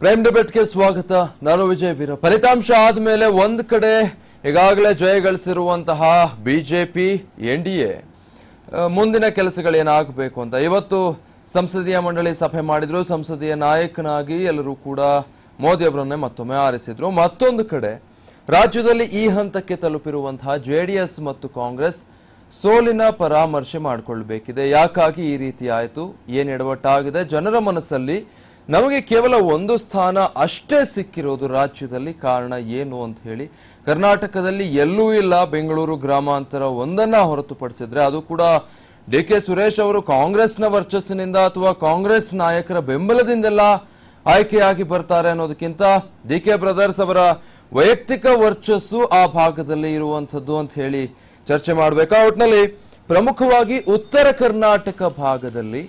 Prime ಡಿಬೇಟ್ಗೆ ಸ್ವಾಗತ ನಾನು ವಿಜಯ್ ವೀರ ಫಲಿತಾಂಶ ಆದ್ಮೇಲೆ ಒಂದ್ ಕಡೆ ಈಗಾಗಲೇ ಜಯ ಗಳಿಸಿರುವಂತಹ ಬಿಜೆಪಿ ಎನ್ ಡಿ ಎ ಮುಂದಿನ ಕೆಲಸಗಳೇನಾಗಬೇಕು ಅಂತ ಇವತ್ತು ಸಂಸದೀಯ ಮಂಡಳಿ ಸಭೆ ಮಾಡಿದ್ರು ಸಂಸದೀಯ ನಾಯಕನಾಗಿ ಎಲ್ಲರೂ ಕೂಡ ಮೋದಿ ಅವರನ್ನೇ ಮತ್ತೊಮ್ಮೆ ಆರಿಸಿದ್ರು ಮತ್ತೊಂದು ಕಡೆ ರಾಜ್ಯದಲ್ಲಿ ಈ ಹಂತಕ್ಕೆ ತಲುಪಿರುವಂತಹ ಜೆಡಿಎಸ್ ಮತ್ತು ಕಾಂಗ್ರೆಸ್ ಸೋಲಿನ ಪರಾಮರ್ಶೆ ಮಾಡಿಕೊಳ್ಬೇಕಿದೆ ಯಾಕಾಗಿ ಈ ರೀತಿ ಆಯಿತು ಏನ್ ಎಡವಟ್ಟಾಗಿದೆ ಜನರ ಮನಸ್ಸಲ್ಲಿ ನಮಗೆ ಕೇವಲ ಒಂದು ಸ್ಥಾನ ಅಷ್ಟೇ ಸಿಕ್ಕಿರೋದು ರಾಜ್ಯದಲ್ಲಿ ಕಾರಣ ಏನು ಅಂತ ಹೇಳಿ ಕರ್ನಾಟಕದಲ್ಲಿ ಎಲ್ಲೂ ಇಲ್ಲ ಬೆಂಗಳೂರು ಗ್ರಾಮಾಂತರ ಒಂದನ್ನ ಹೊರತುಪಡಿಸಿದ್ರೆ ಅದು ಕೂಡ ಡಿ ಕೆ ಸುರೇಶ್ ಅವರು ಕಾಂಗ್ರೆಸ್ನ ವರ್ಚಸ್ಸಿನಿಂದ ಅಥವಾ ಕಾಂಗ್ರೆಸ್ ನಾಯಕರ ಬೆಂಬಲದಿಂದೆಲ್ಲ ಆಯ್ಕೆಯಾಗಿ ಬರ್ತಾರೆ ಅನ್ನೋದಕ್ಕಿಂತ ಡಿ ಕೆ ಬ್ರದರ್ಸ್ ಅವರ ವೈಯಕ್ತಿಕ ವರ್ಚಸ್ಸು ಆ ಭಾಗದಲ್ಲಿ ಇರುವಂಥದ್ದು ಅಂತ ಹೇಳಿ ಚರ್ಚೆ ಮಾಡಬೇಕಾ ಒಟ್ನಲ್ಲಿ ಪ್ರಮುಖವಾಗಿ ಉತ್ತರ ಕರ್ನಾಟಕ ಭಾಗದಲ್ಲಿ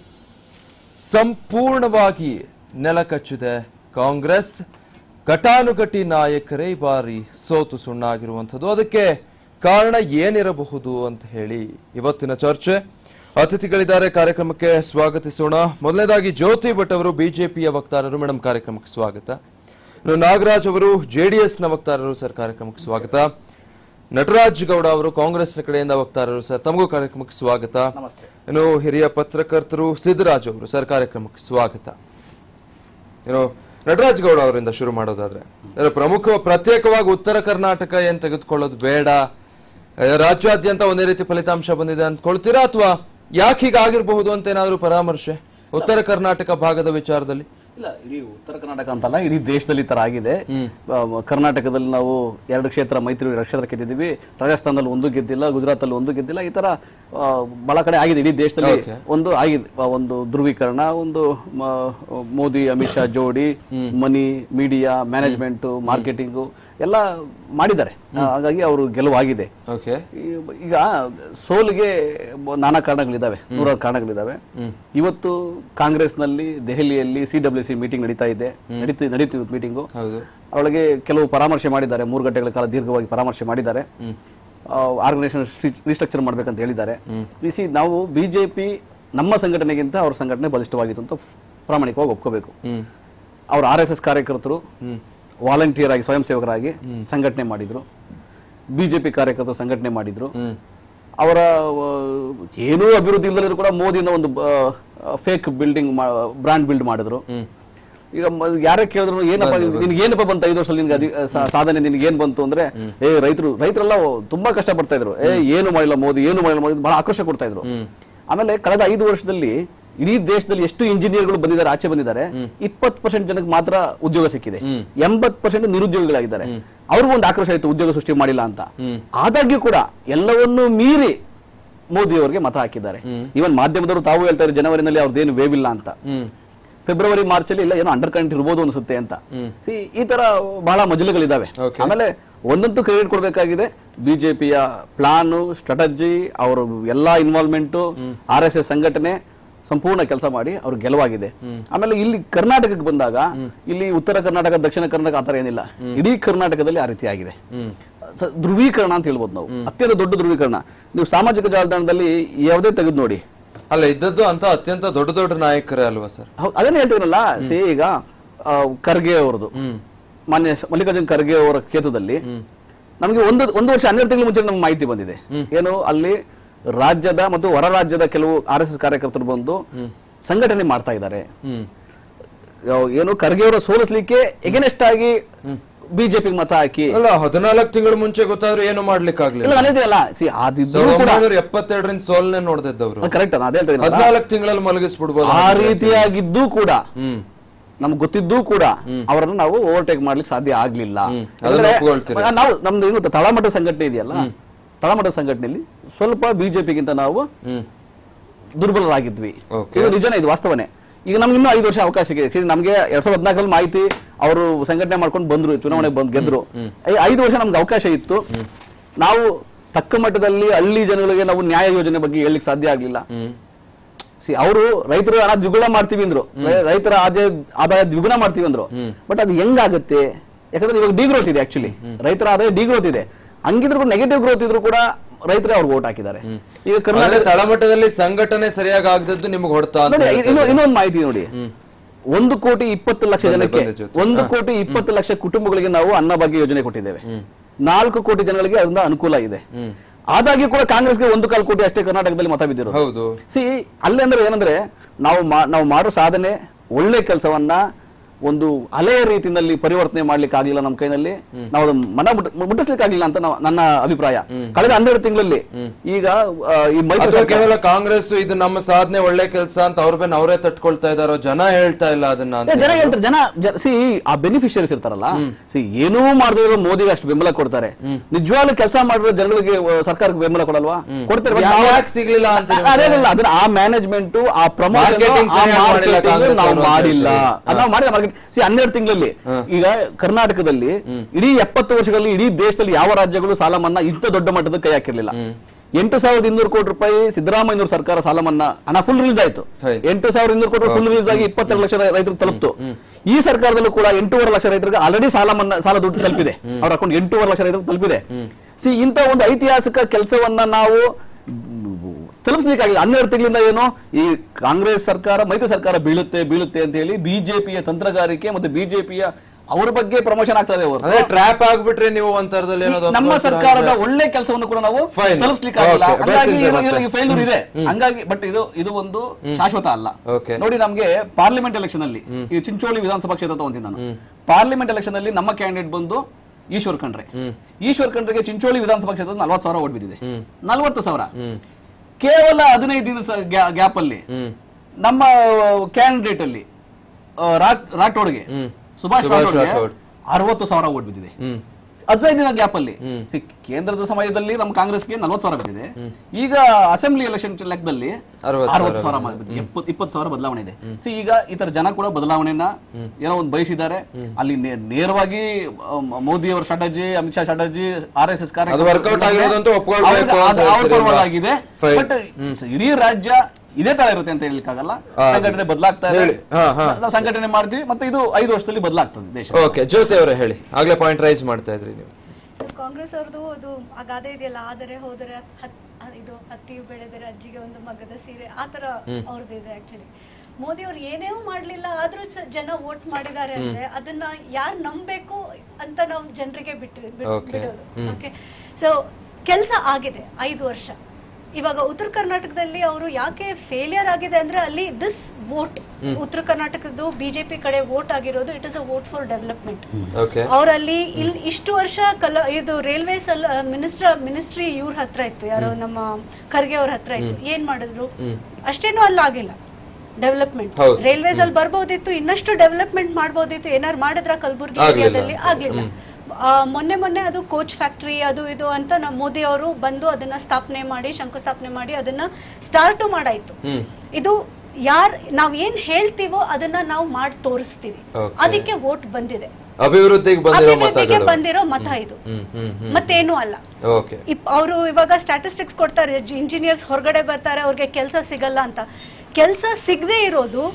ಸಂಪೂರ್ಣವಾಗಿ ನೆಲಕಚ್ಚಿದೆ ಕಾಂಗ್ರೆಸ್ ಘಟಾನುಘಟಿ ನಾಯಕರೇ ಈ ಬಾರಿ ಸೋತು ಸುಣ್ಣಾಗಿರುವಂಥದ್ದು ಅದಕ್ಕೆ ಕಾರಣ ಏನಿರಬಹುದು ಅಂತ ಹೇಳಿ ಇವತ್ತಿನ ಚರ್ಚೆ ಅತಿಥಿಗಳಿದ್ದಾರೆ ಕಾರ್ಯಕ್ರಮಕ್ಕೆ ಸ್ವಾಗತಿಸೋಣ ಮೊದಲನೇದಾಗಿ ಜ್ಯೋತಿ ಭಟ್ ಅವರು ಬಿಜೆಪಿಯ ವಕ್ತಾರರು ಮೇಡಮ್ ಕಾರ್ಯಕ್ರಮಕ್ಕೆ ಸ್ವಾಗತ ಇನ್ನು ನಾಗರಾಜ್ ಅವರು ಜೆಡಿಎಸ್ನ ವಕ್ತಾರರು ಸರ್ ಕಾರ್ಯಕ್ರಮಕ್ಕೆ ಸ್ವಾಗತ ನಟರಾಜ್ ಗೌಡ ಅವರು ಕಾಂಗ್ರೆಸ್ನ ಕಡೆಯಿಂದ ವಕ್ತಾರರು ಸರ್ ತಮಗೂ ಕಾರ್ಯಕ್ರಮಕ್ಕೆ ಸ್ವಾಗತ ಇನ್ನು ಹಿರಿಯ ಪತ್ರಕರ್ತರು ಸಿದ್ದರಾಜ್ ಅವರು ಸರ್ ಕಾರ್ಯಕ್ರಮಕ್ಕೆ ಸ್ವಾಗತ ಏನು ನಟರಾಜ್ ಗೌಡ ಅವರಿಂದ ಶುರು ಮಾಡೋದಾದ್ರೆ ಏನು ಪ್ರಮುಖ ಪ್ರತ್ಯೇಕವಾಗಿ ಉತ್ತರ ಕರ್ನಾಟಕ ಏನ್ ತೆಗೆದುಕೊಳ್ಳೋದು ಬೇಡ ಆ, ರಾಜ್ಯಾದ್ಯಂತ ಒಂದೇ ರೀತಿ ಫಲಿತಾಂಶ ಬಂದಿದೆ ಅಂದ್ಕೊಳ್ತೀರಾ ಅಥವಾ ಯಾಕೆ ಹೀಗಾಗಿರಬಹುದು ಅಂತ ಏನಾದ್ರು ಪರಾಮರ್ಶೆ ಉತ್ತರ ಕರ್ನಾಟಕ ಭಾಗದ ವಿಚಾರದಲ್ಲಿ ಇಲ್ಲ ಇಡೀ ಉತ್ತರ ಕರ್ನಾಟಕ ಅಂತಲ್ಲ ಇಡೀ ದೇಶದಲ್ಲಿ ಈ ತರ ಆಗಿದೆ ಆ, ಕರ್ನಾಟಕದಲ್ಲಿ ನಾವು ಎರಡು ಕ್ಷೇತ್ರ ಮೈತ್ರಿ ಎರಡು ಕ್ಷೇತ್ರ ಗೆದ್ದಿದ್ದೀವಿ ರಾಜಸ್ಥಾನದಲ್ಲಿ ಒಂದು ಗೆದ್ದಿಲ್ಲ ಗುಜರಾತ್ ಅಲ್ಲಿ ಒಂದು ಗೆದ್ದಿಲ್ಲ ಈ ತರ ಆ, ಬಹಳ ಕಡೆ ಆಗಿದೆ ಇಡೀ ದೇಶದಲ್ಲಿ ಒಂದು ಆಗಿದೆ ಆ, ಒಂದು ಧ್ರುವೀಕರಣ ಒಂದು ಮ- ಮೋದಿ ಅಮಿತ್ ಶಾ ಜೋಡಿ ಮನಿ ಮೀಡಿಯಾ ಮ್ಯಾನೇಜ್ಮೆಂಟ್ ಮಾರ್ಕೆಟಿಂಗು ಎಲ್ಲ ಮಾಡಿದ್ದಾರೆ ಆ, ಹಾಗಾಗಿ ಅವರು ಗೆಲುವಾಗಿದೆ ಓಕೆ ಈ- ಈಗ ಸೋಲಿಗೆ ಬ- ನಾನಾ ಕಾರಣಗಳಿದಾವೆ ನೂರಾರು ಕಾರಣಗಳಿದಾವೆ ಇವತ್ತು ಕಾಂಗ್ರೆಸ್ನಲ್ಲಿ ದೆಹಲಿಯಲ್ಲಿ ಸಿ ಡಬ್ಲ್ಯೂ ಸಿ ಮೀಟಿಂಗ್ ನಡೀತಾ ಇದೆ ನಡೀತಿ ನಡೀತಿ ಮೀಟಿಂಗು ಹೌದು ಅವಳಿಗೆ ಕೆಲವು ಪರಾಮರ್ಶೆ ಮಾಡಿದ್ದಾರೆ ಮೂರು ಗಂಟೆಗಳ ಕಾಲ ದೀರ್ಘವಾಗಿ ಪರಾಮರ್ಶೆ ಮಾಡಿದ್ದಾರೆ ಆರ್ಗನೈಸೇಷನ್ ರಿಸ್ಟ್ರಕ್ಚರ್ ಮಾಡ್ಬೇಕಂತ ಹೇಳಿದ್ದಾರೆ ಸಿ ನಾವು ಬಿಜೆಪಿ ನಮ್ಮ ಸಂಘಟನೆಗಿಂತ ಅವ್ರ ಸಂಘಟನೆ ಬಲಿಷ್ಠವಾಗಿತ್ತು ಅಂತ ಪ್ರಾಮಾಣಿಕವಾಗಿ ಒಪ್ಕೋಬೇಕು ಹ್ಮ್ ಅವ್ರು ಆರ್ ಎಸ್ ಎಸ್ ಕಾರ್ಯಕರ್ತರು ವಾಲಂಟಿಯರ್ ಆಗಿ ಸ್ವಯಂ ಸೇವಕರಾಗಿ ಸಂಘಟನೆ ಮಾಡಿದ್ರು ಬಿಜೆಪಿ ಕಾರ್ಯಕರ್ತರು ಸಂಘಟನೆ ಮಾಡಿದ್ರು ಅವರ ಆ, ಏನೂ ಅಭಿವೃದ್ಧಿ ಇಲ್ಲದಿದ್ರು ಕೂಡ ಮೋದಿನ ಒಂದು ಫೇಕ್ ಬಿಲ್ಡಿಂಗ್ ಬ್ರಾಂಡ್ ಬಿಲ್ಡ್ ಮಾಡಿದ್ರು ಈಗ ಮ- ಯಾರೇ ಕೇಳಿದ್ರು ಏನಪ್ಪ ನಿನ್ಗೆ ಏನಪ್ಪ ಬಂತು ಐದು ವರ್ಷದಲ್ಲಿ ನಿನ್ಗೆ ಅಧಿ- ಸಾ- ಸಾಧನೆ ನಿನ್ಗೆ ಏನ್ ಬಂತು ಅಂದ್ರೆ ಏ ರೈತರು ರೈತರೆಲ್ಲ ತುಂಬಾ ಕಷ್ಟ ಪಡ್ತಾ ಇದ್ರು ಏ ಏನು ಮಾಡಿಲ್ಲ ಮೋದಿ ಏನು ಮಾಡಿಲ್ಲ ಮೋದಿ ಬಹಳ ಆಕ್ರೋಶ ಕೊಡ್ತಾ ಇದ್ರು ಆಮೇಲೆ ಕಳೆದ ಐದು ವರ್ಷದಲ್ಲಿ ಇಡೀ ದೇಶದಲ್ಲಿ ಎಷ್ಟು ಇಂಜಿನಿಯರ್ಗಳು ಬಂದಿದ್ದಾರೆ ಆಚೆ ಬಂದಿದ್ದಾರೆ ಇಪ್ಪತ್ತು ಪರ್ಸೆಂಟ್ ಜನಕ್ಕೆ ಮಾತ್ರ ಉದ್ಯೋಗ ಸಿಕ್ಕಿದೆ ಎಂಬತ್ ಪರ್ಸೆಂಟ್ ನಿರುದ್ಯೋಗಿಗಳಾಗಿದ್ದಾರೆ ಅವ್ರಿಗೂ ಒಂದು ಆಕ್ರೋಶ ಆಯ್ತು ಉದ್ಯೋಗ ಸೃಷ್ಟಿ ಮಾಡಿಲ್ಲ ಅಂತ ಆದಾಗ್ಯೂ ಕೂಡ ಎಲ್ಲವನ್ನೂ ಮೀರಿ ಮೋದಿ ಅವರಿಗೆ ಮತ ಹಾಕಿದ್ದಾರೆ ಈವನ್ ಮಾಧ್ಯಮದವರು ತಾವು ಹೇಳ್ತಾರೆ ಜನವರಿನಲ್ಲಿ ಅವ್ರದ್ದೇನು ವೇವ್ ಇಲ್ಲ ಅಂತ ಹ್ಮ್ ಫೆಬ್ರವರಿ ಮಾರ್ಚ್ ಅಲ್ಲಿ ಇಲ್ಲ ಏನೋ ಅಂಡರ್ ಕರೆಂಟ್ ಇರ್ಬೋದು ಅನ್ಸುತ್ತೆ ಅಂತ See, ಈ ತರ ಬಹಳ ಮಜಲುಗಳಿದಾವೆ Okay. ಆಮೇಲೆ ಒಂದಂತೂ ಕ್ರೆಡಿಟ್ ಕೊಡ್ಬೇಕಾಗಿದೆ ಬಿಜೆಪಿಯ ಪ್ಲಾನ್ ಸ್ಟ್ರಾಟಜಿ ಅವರ ಎಲ್ಲಾ ಇನ್ವಾಲ್ವ್ಮೆಂಟ್ ಆರ್ ಎಸ್ ಎಸ್ ಸಂಘಟನೆ ಸಂಪೂರ್ಣ ಕೆಲಸ ಮಾಡಿ ಅವ್ರು ಗೆಲುವಾಗಿದೆ ಆಮೇಲೆ ಇಲ್ಲಿ ಕರ್ನಾಟಕಕ್ಕೆ ಬಂದಾಗ ಇಲ್ಲಿ ಉತ್ತರ ಕರ್ನಾಟಕ ದಕ್ಷಿಣ ಕರ್ನಾಟಕ ಆತರ ಏನಿಲ್ಲ ಇಡೀ ಕರ್ನಾಟಕದಲ್ಲಿ ಆ ರೀತಿ ಆಗಿದೆ ಸ- ಧ್ರುವೀಕರಣ ಅಂತ ಹೇಳ್ಬೋದು ನಾವು ಅತ್ಯಂತ ದೊಡ್ಡ ಧ್ರುವೀಕರಣ ನೀವು ಸಾಮಾಜಿಕ ಜಾಲತಾಣದಲ್ಲಿ ಯಾವುದೇ ತೆಗೆದು ನೋಡಿ ಅಲ್ಲ ಇದ್ದದ್ದು ಅಂತ ಅತ್ಯಂತ ದೊಡ್ಡ ದೊಡ್ಡ ನಾಯಕರೇ ಅಲ್ವಾ ಸರ್ ಹೌದ್- ಅದನ್ನೇ ಹೇಳ್ತೀನಲ್ಲ ಸಿ ಈಗ ಆ, ಖರ್ಗೆ ಅವರದು ಮಾನ್ಯ ಶ- ಮಲ್ಲಿಕಾರ್ಜುನ್ ಖರ್ಗೆ ಅವರ ಕ್ಷೇತ್ರದಲ್ಲಿ ನಮಗೆ ಒಂದು ಒಂದು ವರ್ಷ ಹನ್ನೆರಡು ತಿಂಗಳ ಮುಂಚೆ ನಮ್ಗೆ ಮಾಹಿತಿ ಬಂದಿದೆ ಏನು ಅಲ್ಲಿ ರಾಜ್ಯದ ಮತ್ತು ಹೊರ ರಾಜ್ಯದ ಕೆಲವು ಆರ್ ಎಸ್ ಎಸ್ ಕಾರ್ಯಕರ್ತರು ಬಂದು ಸಂಘಟನೆ ಮಾಡ್ತಾ ಇದ್ದಾರೆ ಹ್ಮ್ ಯಾವ- ಏನು ಖರ್ಗೆ ಅವರ ಸೋಲಿಸ್ಲಿಕ್ಕೆ ಎಗನೆಸ್ಟ್ ಆಗಿ ಬಿಜೆಪಿಗೆ ಮತ ಹಾಕಿ ಅಲ್ಲ ಹದಿನಾಲ್ಕು ತಿಂಗಳ ಮುಂಚೆ ಗೊತ್ತಾದ್ರೂ ಏನು ಮಾಡ್ಲಿಕ್ಕಾಗ್ಲಿಲ್ಲ ಇಲ್ಲ ನಾನು ಹೇಳ್ತೀನಲ್ಲ ಸಿ ಅದಿದ್ರು ಸಾವಿರದ ಕೂಡ ಒಂಬೈನೂರ ಎಪ್ಪತ್ತೆರಡರಿಂದ ಸೋಲ್ನೆ ನೋಡ್ದಿದ್ದವ್ರು ಕರೆಕ್ಟ್ ಅದೇ ಹೇಳ್ತಾ ಇದ್ದೀನಲ್ಲ. ಹದಿನಾಲ್ಕು ತಿಂಗಳಲ್ಲಿ ಮಲಗಿಸ್ಬಿಡ್ಬೋದು ಆ ರೀತಿಯಾಗಿದ್ದು ಕೂಡ ಹ್ಮ್ ನಮ್ಗೆ ಗೊತ್ತಿದ್ದೂ ಕೂಡ ಅವರನ್ನು ನಾವು ಓವರ್ಟೇಕ್ ಮಾಡ್ಲಿಕ್ಕೆ ಸಾಧ್ಯ ಆಗ್ಲಿಲ್ಲ ಅದನ್ನ ಅಂದ್ರೆ ಒಪ್ಕೊಳ್ತೀರಿ. ನಾವು ನಮ್ದು ಏನು ಗೊತ್ತಾ, ತಳಮಟ್ಟ ಸಂಘಟನೆ ಇದೆಯಲ್ಲ ತಳಮಟ್ಟ ಸಂಘಟನೆಯಲ್ಲಿ ಸ್ವಲ್ಪ ಬಿಜೆಪಿಗಿಂತ ನಾವು ಹ್ಮ್ ದುರ್ಬಲರಾಗಿದ್ವಿ Okay. ಇದು ನಿಜನೇ ಇದು ವಾಸ್ತವನೇ ಈಗ ನಮ್ಗೆ ಇನ್ನೂ ಐದು ವರ್ಷ ಅವಕಾಶ ಇದೆ See, ನಮ್ಗೆ ಎರಡ್ ಸಾವಿರದ ಹದಿನಾಲ್ಕರಲ್ಲಿ ಮಾಹಿತಿ ಅವರು ಸಂಘಟನೆ ಮಾಡ್ಕೊಂಡು ಬಂದ್ರು ಚುನಾವಣೆ ಬಂದ್ ಗೆದ್ರು ಐ- ಐದು ವರ್ಷ ನಮ್ಗೆ ಅವಕಾಶ ಇತ್ತು ನಾವು ತಕ್ಕ ಮಟ್ಟದಲ್ಲಿ ಹಳ್ಳಿ ಜನಗಳಿಗೆ ನಾವು ನ್ಯಾಯ ಯೋಜನೆ ಬಗ್ಗೆ ಹೇಳಲಿಕ್ಕೆ ಸಾಧ್ಯ ಆಗ್ಲಿಲ್ಲ ಹ್ಮ್ ಸಿ ಅವರು ರೈತರ ಹಣ ದ್ವಿಗುಣ ಮಾಡ್ತೀವಿ ಅಂದ್ರು ರೈ- ರೈತರ ಆದಾಯ ಆದಾಯ ದ್ವಿಗುಣ ಮಾಡ್ತೀವಿ ಅಂದ್ರು ಬಟ್ ಅದು ಹೆಂಗಾಗುತ್ತೆ ಯಾಕಂದ್ರೆ ಇವಾಗ ಡಿಗ್ರೋತ್ ಇದೆ ಆಕ್ಚುಲಿ ರೈತರ ಆದಾಯ ಡಿಗ್ರೋತ್ ಇದೆ ಹಂಗಿದ್ರು ನೆಗೆಟಿವ್ ಗ್ರೋತ್ ಇದ್ರು ಕೂಡ ರೈತರೇ ಅವ್ರಿಗೆ ಓಟ್ ಹಾಕಿದ್ದಾರೆ ಈಗ ಕರ್ನಾಟಕ ಅಂದ್ರೆ ತಳಮಟ್ಟದಲ್ಲಿ ಸಂಘಟನೆ ಸರಿಯಾಗಿ ಆಗದದ್ದು ನಿಮ್ಗೆ ಹೊಡ್ತಾ ಅಂತ ನೋಡಿ, ಹೇಳ್ತಾ ಇನ್ನು ಇದ್ದಾರೆ. ಇನ್ನೊಂದು ಮಾಹಿತಿ ನೋಡಿ ಒಂದು ಕೋಟಿ ಇಪ್ಪತ್ತು ಲಕ್ಷ ಬಂದೆ, ಜನಕ್ಕೆ ಬಂದೆ ಜ್ಯೋತಿ. ಒಂದು ಕೋಟಿ ಇಪ್ಪತ್ತು ಲಕ್ಷ ಕುಟುಂಬಗಳಿಗೆ ನಾವು ಅನ್ನಭಾಗ್ಯ ಯೋಜನೆ ಕೊಟ್ಟಿದ್ದೇವೆ ನಾಲ್ಕು ಕೋಟಿ ಜನಗಳಿಗೆ ಅದರಿಂದ ಅನುಕೂಲ ಇದೆ ಆದಾಗ್ಯೂ ಕೂಡ ಕಾಂಗ್ರೆಸ್ಗೆ ಒಂದು ಕಾಲು ಕೋಟಿ ಅಷ್ಟೇ ಕರ್ನಾಟಕದಲ್ಲಿ ಮತ ಬಿದ್ದಿರೋದು ಹೌದು ಸಿ ಅಲ್ಲಂದ್ರೆ ಏನಂದ್ರೆ ನಾವು ಮಾ- ನಾವು ಮಾಡೋ ಸಾಧನೆ ಒಳ್ಳೆ ಕೆಲಸವನ್ನ ಒಂದು ಅಲೆಯ ರೀತಿಯಲ್ಲಿ ಪರಿವರ್ತನೆ ಮಾಡ್ಲಿಕ್ಕೆ ಆಗ್ಲಿಲ್ಲ ನಮ್ಮ ಕೈನಲ್ಲಿ ನಾವು ಅದನ್ನ ಮನ ಮುಟ್ಟ- ಮುಟ್ಟಿಸ್ಲಿಕ್ಕೆ ಆಗ್ಲಿಲ್ಲ ಅಂತ ನಾವು- ನನ್ನ ಅಭಿಪ್ರಾಯ ಕಳೆದ ಹನ್ನೆರಡು ತಿಂಗಳಲ್ಲಿ ಈಗ ಆ, ಈ ಮೈತ್ರಿ ಅಥವಾ ಸರ್ಕಾರ- ಕೇವಲ ಕಾಂಗ್ರೆಸ್ ಇದು ನಮ್ಮ ಸಾಧನೆ ಒಳ್ಳೆ ಕೆಲಸ ಅಂತ ಅವ್ರ ಬೆನ್ನ ಅವರೇ ತಟ್ಕೊಳ್ತಾ ಇದಾರೋ ಜನ ಹೇಳ್ತಾ ಇಲ್ಲ ಅದನ್ನ ಏ, ಅಂತ ಜನ ಹೇಳ್ತಾರೆ ಜನ ಸಿ ಆ ಬೆನಿಫಿಷರೀಸ್ ಇರ್ತಾರಲ್ಲ ಸಿ ಏನೂ ಮಾಡದಿರೋ ಮೋದಿಗೆ ಅಷ್ಟು ಬೆಂಬಲ ಕೊಡ್ತಾರೆ ನಿಜವಾಗ್ಲೂ ಕೆಲಸ ಮಾಡಿರೋ ಜನಗಳಿಗೆ ಆ, ಸರ್ಕಾರಕ್ಕೆ ಬೆಂಬಲ ಕೊಡಲ್ವಾ ಕೊಡ್ತಾರೆ but ನಾವು- ಯಾಕೆ ಸಿಗ್ಲಿಲ್ಲ ಅಂತ ಅ- ಅದೇನಿಲ್ಲ ಅದನ್ನ ಆ ಮ್ಯಾನೇಜ್ಮೆಂಟ್ ಆ ಪ್ರಮೋಷನ್ Marketing ಸರಿಯಾಗಿ ಮಾಡಿಲ್ಲ ಕಾಂಗ್ರೆಸ್ ನಾವು ಅವರು ಅಂತ ಮಾಡಿಲ್ಲ ಹೇಳ್ತೀರಿ. ಅದ್ ನಾವು ಮಾಡಿಲ್ಲ ಮಾರ್ಕೆಟ್ ಸಿ ಹನ್ನೆರಡು ತಿಂಗಳಲ್ಲಿ ಈಗ ಕರ್ನಾಟಕದಲ್ಲಿ ಇಡೀ ಎಪ್ಪತ್ತು ವರ್ಷಗಳಲ್ಲಿ ಇಡೀ ದೇಶದಲ್ಲಿ ಯಾವ ರಾಜ್ಯಗಳು ಸಾಲ ಮನ್ನಾ ಇಂಥ ದೊಡ್ಡ ಮಟ್ಟದ ಕೈ ಹಾಕಿರ್ಲಿಲ್ಲ ಎಂಟು ಸಾವಿರದ ಇನ್ನೂರು ಕೋಟಿ ರೂಪಾಯಿ ಸಿದ್ದರಾಮಯ್ಯ ಸರ್ಕಾರ ಸಾಲ ಮನ್ನಾ ಹಣ ಫುಲ್ ರಿಲೀಸ್ ಆಯ್ತು ಹೌದು. ಎಂಟು ಸಾವಿರದ ಇನ್ನೂರು ಕೋಟಿ ಫುಲ್ ರಿಲೀಸ್ ಆಗಿ ಇಪ್ಪತ್ತೆರಡು ಲಕ್ಷ ರೈತರಿಗೆ ತಲುಪ್ತು ಈ ಸರ್ಕಾರದಲ್ಲೂ ಕೂಡ ಎಂಟೂವರೆ ಲಕ್ಷ ರೈತರಿಗೆ ಆಲ್ರೆಡಿ ಸಾಲ ಮನ್ನಾ ಸಾಲ ದುಡ್ಡು ತಲುಪಿದೆ ಅವ್ರ ಅಕೌಂಟ್ ಎಂಟೂವರೆ ಲಕ್ಷ ರೈತರಿಗೆ ತಲುಪಿದೆ ಸಿ ಇಂಥ ಒಂದು ಐತಿಹಾಸಿಕ ಕೆಲಸವನ್ನ ನಾವು ತಲುಪಿಸ್ಲಿಕ್ಕಾಗಿಲ್ಲ ಹನ್ನೆರಡು ತಿಂಗಳಿಂದ ಏನು ಈ ಕಾಂಗ್ರೆಸ್ ಸರ್ಕಾರ ಮೈತ್ರಿ ಸರ್ಕಾರ ಬೀಳುತ್ತೆ ಬೀಳುತ್ತೆ ಅಂತ ಹೇಳಿ ಬಿಜೆಪಿಯ ತಂತ್ರಗಾರಿಕೆ ಮತ್ತೆ ಬಿಜೆಪಿಯ ಅವ್ರ ಬಗ್ಗೆ ಪ್ರಮೋಷನ್ ಆಗ್ತದೆ ಅವರು ಅಂದ್ರೆ ಟ್ರ್ಯಾಪ್ ಆಗ್ಬಿಟ್ರೆ ನೀವು ಒಂದ್ ತರದಲ್ಲಿ ಏನೋ ದೊಡ್ಡ ನಮ್ಮ ದೋಸ್ತರ ಸರ್ಕಾರದ ಹಾಗೆ- ಒಳ್ಳೆ ಕೆಲಸವನ್ನು ಕೂಡ ನಾವು Fine. ತಲುಪಿಸ್ಲಿಕ್ಕೆ ಆಗಿಲ್ಲ Okay, ಹಂಗಾಗಿ ಬರ್ತೀನಿ ಸರ್ ಮತ್ತೆ. ಫೇಲ್ಯೂರ್ ಇದೆ ಹಂಗಾಗಿ ಬಟ್ ಇದು ಇದು ಒಂದು ಶಾಶ್ವತ ಅಲ್ಲ Okay. ನೋಡಿ ನಮ್ಗೆ ಪಾರ್ಲಿಮೆಂಟ್ ಎಲೆಕ್ಷನ್ ಅಲ್ಲಿ ಈ ಚಿಂಚೋಳಿ ವಿಧಾನಸಭಾ ಕ್ಷೇತ್ರ ತಗೊಂತೀನಿ ನಾನು ಪಾರ್ಲಿಮೆಂಟ್ ಎಲೆಕ್ಷನ್ ಅಲ್ಲಿ ನಮ್ಮ ಕ್ಯಾಂಡಿಡೇಟ್ ಬಂದು ಈಶ್ವರ್ ಖಂಡ್ರೆ ಈಶ್ವರ್ ಖಂಡ್ರೆಗೆ ಚಿಂಚೋಳಿ ವಿಧಾನಸಭಾ ಕ್ಷೇತ್ರದ ನಲ್ವತ್ತು ಸಾವಿರ ಓಟ್ ಬಿದ್ದಿದೆ ನಲ್ವತ್ತು ಸಾವಿರ ಕೇವಲ ಹದಿನೈದು ದಿನ ಗ್ಯಾಪ್ ಅಲ್ಲಿ ನಮ್ಮ ಕ್ಯಾಂಡಿಡೇಟ್ ಅಲ್ಲಿ ಆ, ರಾ- ರಾಠೋಡ್ಗೆ ಸುಭಾಷ್ ಸುಭಾಷ್ ರಾಠೋಡ್ಗೆ ರಾಠೋಡ್. ಅರವತ್ತು ಸಾವಿರ ಓಟ್ ಬಿದ್ದಿದೆ ಹ್ಮ್ ಹದಿನೈದು ದಿನ ಗ್ಯಾಪ್ ಅಲ್ಲಿ ಸಿ, ಕೇಂದ್ರದ ಸಮಯದಲ್ಲಿ ನಮ್ಮ ಕಾಂಗ್ರೆಸ್ಗೆ ನಲ್ವತ್ತು ಸಾವಿರ ಬಿದ್ದಿದೆ ಈಗ ಅಸೆಂಬ್ಲಿ ಎಲೆಕ್ಷನ್ ಲೆಕ್ಕದಲ್ಲಿ ಅರವತ್ತು ಅರವತ್ತು ಸಾವಿರ ಬಿದ್ದಿದೆ. ಎಪ್ಪತ್ತು ಇಪ್ಪತ್ತು ಸಾವಿರ ಬದಲಾವಣೆ ಇದೆ ಸಿ ಈಗ ಈ ತರ ಜನ ಕೂಡ ಬದಲಾವಣೆಯನ್ನ ಏನೋ ಒಂದು ಬಯಸಿದ್ದಾರೆ ಅಲ್ಲಿ ನೇ- ನೇರವಾಗಿ ಆ, ಮೋದಿ ಅವರ strategy Amit Shah strategy R S S ಅದು workout ಆಗಿರೋದಂತೂ ಒಪ್ಕೊಳ್ಬೇಕು ಅಂತ ಹೇಳ್ತೀರಿ ಅಲ್ವಾ? ಪರವಾಗಿದೆ Fine. ಬಟ್ ಇಡೀ ರಾಜ್ಯ ಇದೇ ತರ ಇರುತ್ತೆ ಅಂತ ಹೇಳಲಿಕ್ಕಾಗಲ್ಲ ಸಂಘಟನೆ ಬದಲಾಗ್ತಾ ಇದೆ ಹೇಳಿ. ಹಾ, ಹಾ. ನಾವು ಸಂಘಟನೆ ಮಾಡ್ತೀವಿ ಮತ್ತೆ ಇದು ಐದು ವರ್ಷದಲ್ಲಿ ಬದಲಾಗ್ತದೆ ದೇಶ ಓಕೆ ಜ್ಯೋತಿ ಅವರೇ ಹೇಳಿ ಆಗ್ಲೇ ಪಾಯಿಂಟ್ ರೈಸ್ ಮಾಡ್ತಾ ಇದ್ರಿ ನೀವು ಕಾಂಗ್ರೆಸ್ ಅವ್ರದ್ದು ಅದು ಆ ಗಾದೆ ಇದೆಯಲ್ಲ ಆದರೆ ಹೋದರೆ ಹತ್ ಅ- ಇದು ಹತ್ತಿ ಬೆಳೆದರೆ ಅಜ್ಜಿಗೆ ಒಂದು ಮಗದ ಸೀರೆ ಆ ಥರ ಅವ್ರದ್ದು ಇದೆ ಆಕ್ಚುಲಿ ಮೋದಿ ಅವ್ರು ಏನೇನೂ ಮಾಡ್ಲಿಲ್ಲ ಆದ್ರೂ ಸ- ಜನ ವೋಟ್ ಮಾಡಿದ್ದಾರೆ ಅಂದ್ರೆ ಅದನ್ನ ಯಾರು ನಂಬೇಕು ಅಂತ ನಾವು ಜನರಿಗೆ ಬಿಟ್ಟು ಬಿಟ್- Okay. ಬಿಡೋದು ಓಕೆ ಸೊ ಕೆಲಸ ಆಗಿದೆ ಐದು ವರ್ಷ ಇವಾಗ ಉತ್ತರ ಕರ್ನಾಟಕದಲ್ಲಿ ಅವರು ಯಾಕೆ ಫೇಲಿಯರ್ ಆಗಿದೆ ಅಂದ್ರೆ ಅಲ್ಲಿ ದಿಸ್ ವೋಟ್ ಉತ್ತರ ಕರ್ನಾಟಕದ್ದು ಬಿಜೆಪಿ ಕಡೆ ವೋಟ್ ಆಗಿರೋದು it is a vote for development okay ಅವರಲ್ಲಿ ಇಲ್ಲಿ ಇಷ್ಟು ವರ್ಷ ಕಲ ಇದು ರೈಲ್ವೇಸ್ ಅಲ್ಲ ಮಿನಿಸ್ಟರ್ ಮಿನಿಸ್ಟ್ರಿ ಇವ್ರ ಹತ್ರ ಇತ್ತು ಯಾರೋ ನಮ್ಮ ಖರ್ಗೆ ಅವ್ರ ಹತ್ರ ಇತ್ತು ಏನ್ ಮಾಡಿದ್ರು ಅಷ್ಟೇನು ಅಲ್ಲಿ ಆಗಿಲ್ಲ ಡೆವಲಪ್ಮೆಂಟ್ ಹೌದು. ರೈಲ್ವೇಸ್ ಅಲ್ಲಿ ಬರ್ಬೋದಿತ್ತು ಇನ್ನಷ್ಟು ಡೆವಲಪ್ಮೆಂಟ್ ಮಾಡ್ಬೋದಿತ್ತು ಏನಾರು ಮಾಡಿದ್ರ ಕಲಬುರ್ಗಿ ಆಗ್ಲಿಲ್ಲ ಏರಿಯಾದಲ್ಲಿ ಆಗ್ಲಿಲ್ಲ ಆ, ಮೊನ್ನೆ ಮೊನ್ನೆ ಅದು ಕೋಚ್ ಫ್ಯಾಕ್ಟ್ರಿ ಅದು ಇದು ಅಂತ ನಮ್ಮ ಮೋದಿ ಅವರು ಬಂದು ಅದನ್ನ ಸ್ಥಾಪನೆ ಮಾಡಿ ಶಂಕುಸ್ಥಾಪನೆ ಮಾಡಿ ಅದನ್ನ ಸ್ಟಾರ್ಟು ಮಾಡಾಯ್ತು ಇದು ಯಾರ್ ನಾವ್ ಏನ್ ಹೇಳ್ತೀವೋ ಅದನ್ನ ನಾವು ಮಾಡಿ ತೋರಿಸ್ತೀವಿ Okay. ಅದಕ್ಕೆ ವೋಟ್ ಬಂದಿದೆ ಅಭಿವೃದ್ಧಿಗೆ ಬಂದಿರೋ ಅಭಿವೃದ್ಧಿಗೆ ಮತಗಳು ಬಂದಿರೋ ಮತ ಇದು ಹ್ಮ್ ಹ್ಮ್ ಹ್ಮ್ ಮತ್ತೇನು ಅಲ್ಲ ಓಕೆ ಅವರು ಇವಾಗ ಸ್ಟ್ಯಾಟಿಸ್ಟಿಕ್ಸ್ ಕೊಡ್ತಾರೆ ಇಂಜಿನಿಯರ್ಸ್ ಹೊರಗಡೆ ಬರ್ತಾರೆ ಅವ್ರಿಗೆ ಕೆಲಸ ಸಿಗಲ್ಲ ಅಂತ ಕೆಲಸ ಸಿಗದೆ ಇರೋದು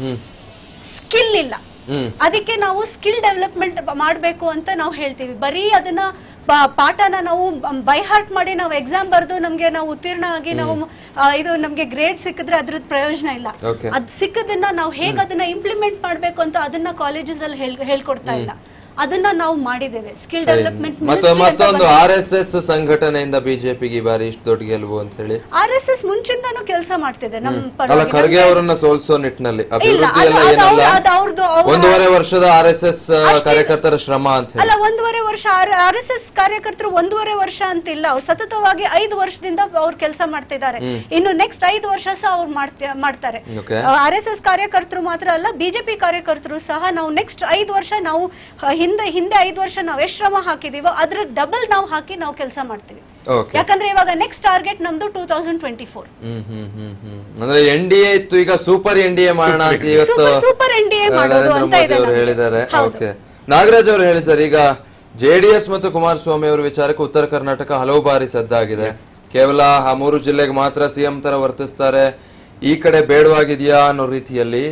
ಸ್ಕಿಲ್ ಇಲ್ಲ ಹ್ಮ್ ಅದಕ್ಕೆ ನಾವು ಸ್ಕಿಲ್ ಡೆವಲಪ್ಮೆಂಟ್ ಮಾಡಬೇಕು ಅಂತ ನಾವು ಹೇಳ್ತೀವಿ ಬರೀ ಅದನ್ನ ಪಾ- ಪಾಠನ ನಾವು ಬೈ ಹಾರ್ಟ್ ಮಾಡಿ ನಾವು ಎಕ್ಸಾಮ್ ಬರೆದು ನಮ್ಗೆ ನಾವು ಉತ್ತೀರ್ಣ ಆಗಿ ನಾವು ಆ, ಇದು ನಮ್ಗೆ ಗ್ರೇಡ್ ಸಿಕ್ಕಿದ್ರೆ ಅದ್ರದ್ದು ಪ್ರಯೋಜನ ಇಲ್ಲ Okay. ಅದ್ ಸಿಕ್ಕದನ್ನ ನಾವು ಹೇಗೆ ಅದನ್ನ ಇಂಪ್ಲಿಮೆಂಟ್ ಮಾಡ್ಬೇಕು ಅಂತ ಅದನ್ನ ಕಾಲೇಜಸ್ ಅಲ್ಲಿ ಹೇಳ್- ಹೇಳ್ಕೊಡ್ತಾ ಇಲ್ಲ ಅದನ್ನ ನಾವು ಮಾಡಿದ್ದೇವೆ ಸ್ಕಿಲ್ ಡೆವಲಪ್ಮೆಂಟ್ ಮತ್ತೆ ಮತ್ತೊಂದು ಆರ್ ಎಸ್ ಎಸ್ ಸಂಘಟನೆಯಿಂದ ಬಿಜೆಪಿಗೆ ಈ ಬಾರಿ ಇಷ್ಟು ದೊಡ್ಡ ಗೆಲುವು ಅಂತ ಹೇಳಿ ಆರ್ ಎಸ್ ಎಸ್ ಮುಂಚಿಂದಾನು ಕೆಲಸ ಮಾಡ್ತಿದೆ ನಮ್ಮ ಅಲ್ಲ ಪರವಾಗಿ. ಖರ್ಗೆ ಅವರನ್ನ ಸೋಲ್ಸೋ ನಿಟ್ಟಿನಲ್ಲಿ ಇಲ್ಲ, ಅಭಿವೃದ್ಧಿ ಅದು- ಎಲ್ಲ ಅದು ಏನಲ್ಲ ಅವ್ರ- ಅದು ಅವ್ರದ್ದು ಅವ್ರ- ಒಂದೂವರೆ ವರ್ಷದ ಆರ್ ಎಸ್ ಎಸ್ ಕಾರ್ಯಕರ್ತರ ಶ್ರಮ ಅಂತ ಹೇಳಿ ಅಲ್ಲ ಒಂದೂವರೆ ವರ್ಷ ಆರ್ ಎಸ್ ಎಸ್ ಕಾರ್ಯಕರ್ತರು ಒಂದೂವರೆ ವರ್ಷ ಅಂತಿಲ್ಲ ಅವ್ರು ಸತತವಾಗಿ ಐದು ವರ್ಷದಿಂದ ಅವ್ರು ಕೆಲಸ ಮಾಡ್ತಿದ್ದಾರೆ ಇನ್ನು ನೆಕ್ಸ್ಟ್ ಐದು ವರ್ಷ ಸಹ ಅವ್ರು ಮಾಡ್ತ- ಮಾಡ್ತಾರೆ Okay. ಆರ್ ಎಸ್ ಎಸ್ ಕಾರ್ಯಕರ್ತರು ಮಾತ್ರ ಅಲ್ಲ ಬಿಜೆಪಿ ಕಾರ್ಯಕರ್ತರು ಸಹ ನಾವು ನೆಕ್ಸ್ಟ್ ಐದು ವರ್ಷ ನಾವು ಹ, ಹಿಂದೆ ಹಿಂದೆ ಐದು ವರ್ಷ ನಾವು ಎಷ್ಟು ಶ್ರಮ ಹಾಕಿದೀವೋ ಅದ್ರ ಡಬಲ್ ನಾವು ಹಾಕಿ ನಾವು ಕೆಲಸ ಮಾಡ್ತೀವಿ ಓಕೆ ಯಾಕಂದ್ರೆ ಇವಾಗ ನೆಕ್ಸ್ಟ್ ಟಾರ್ಗೆಟ್ ನಮ್ದು ಟೂ ತೌಸಂಡ್ ಟ್ವೆಂಟಿ ಫೋರ್ ಹ್ಮ್ ಹ್ಮ್ ಹ್ಮ್ ಹ್ಮ್ ಅಂದ್ರೆ ಎನ್ ಡಿ ಎ ಇತ್ತು ಈಗ ಸೂಪರ್ ಎನ್ ಡಿ ಎ ಮಾಡೋಣ ಅಂತ ಇವತ್ತು Super- super NDA ಆ, ಮಾಡೋದು ನರೇಂದ್ರ ಅಂತ ಮೋದಿ ಇದೆ ಅವರು ನಮ್ಗೆ. ಹೇಳಿದ್ದಾರೆ ಹೌದು. ಓಕೆ ನಾಗರಾಜ್ ಅವರು ಹೇಳಿ ಸರ್ ಈಗ ಜೆಡಿಎಸ್ ಮತ್ತು ಕುಮಾರಸ್ವಾಮಿ ಅವರ ವಿಚಾರಕ್ಕೆ ಉತ್ತರ ಕರ್ನಾಟಕ ಹಲವು ಬಾರಿ ಸದ್ದಾಗಿದೆ ಕೇವಲ ಆ ಮೂರು ಜಿಲ್ಲೆಗೆ ಮಾತ್ರ ಸಿಎಂ ತರ ವರ್ತಿಸ್ತಾರೆ ಈ ಕಡೆ ಬೇಡವಾಗಿದೆಯಾ ಅನ್ನೋ ರೀತಿಯಲ್ಲಿ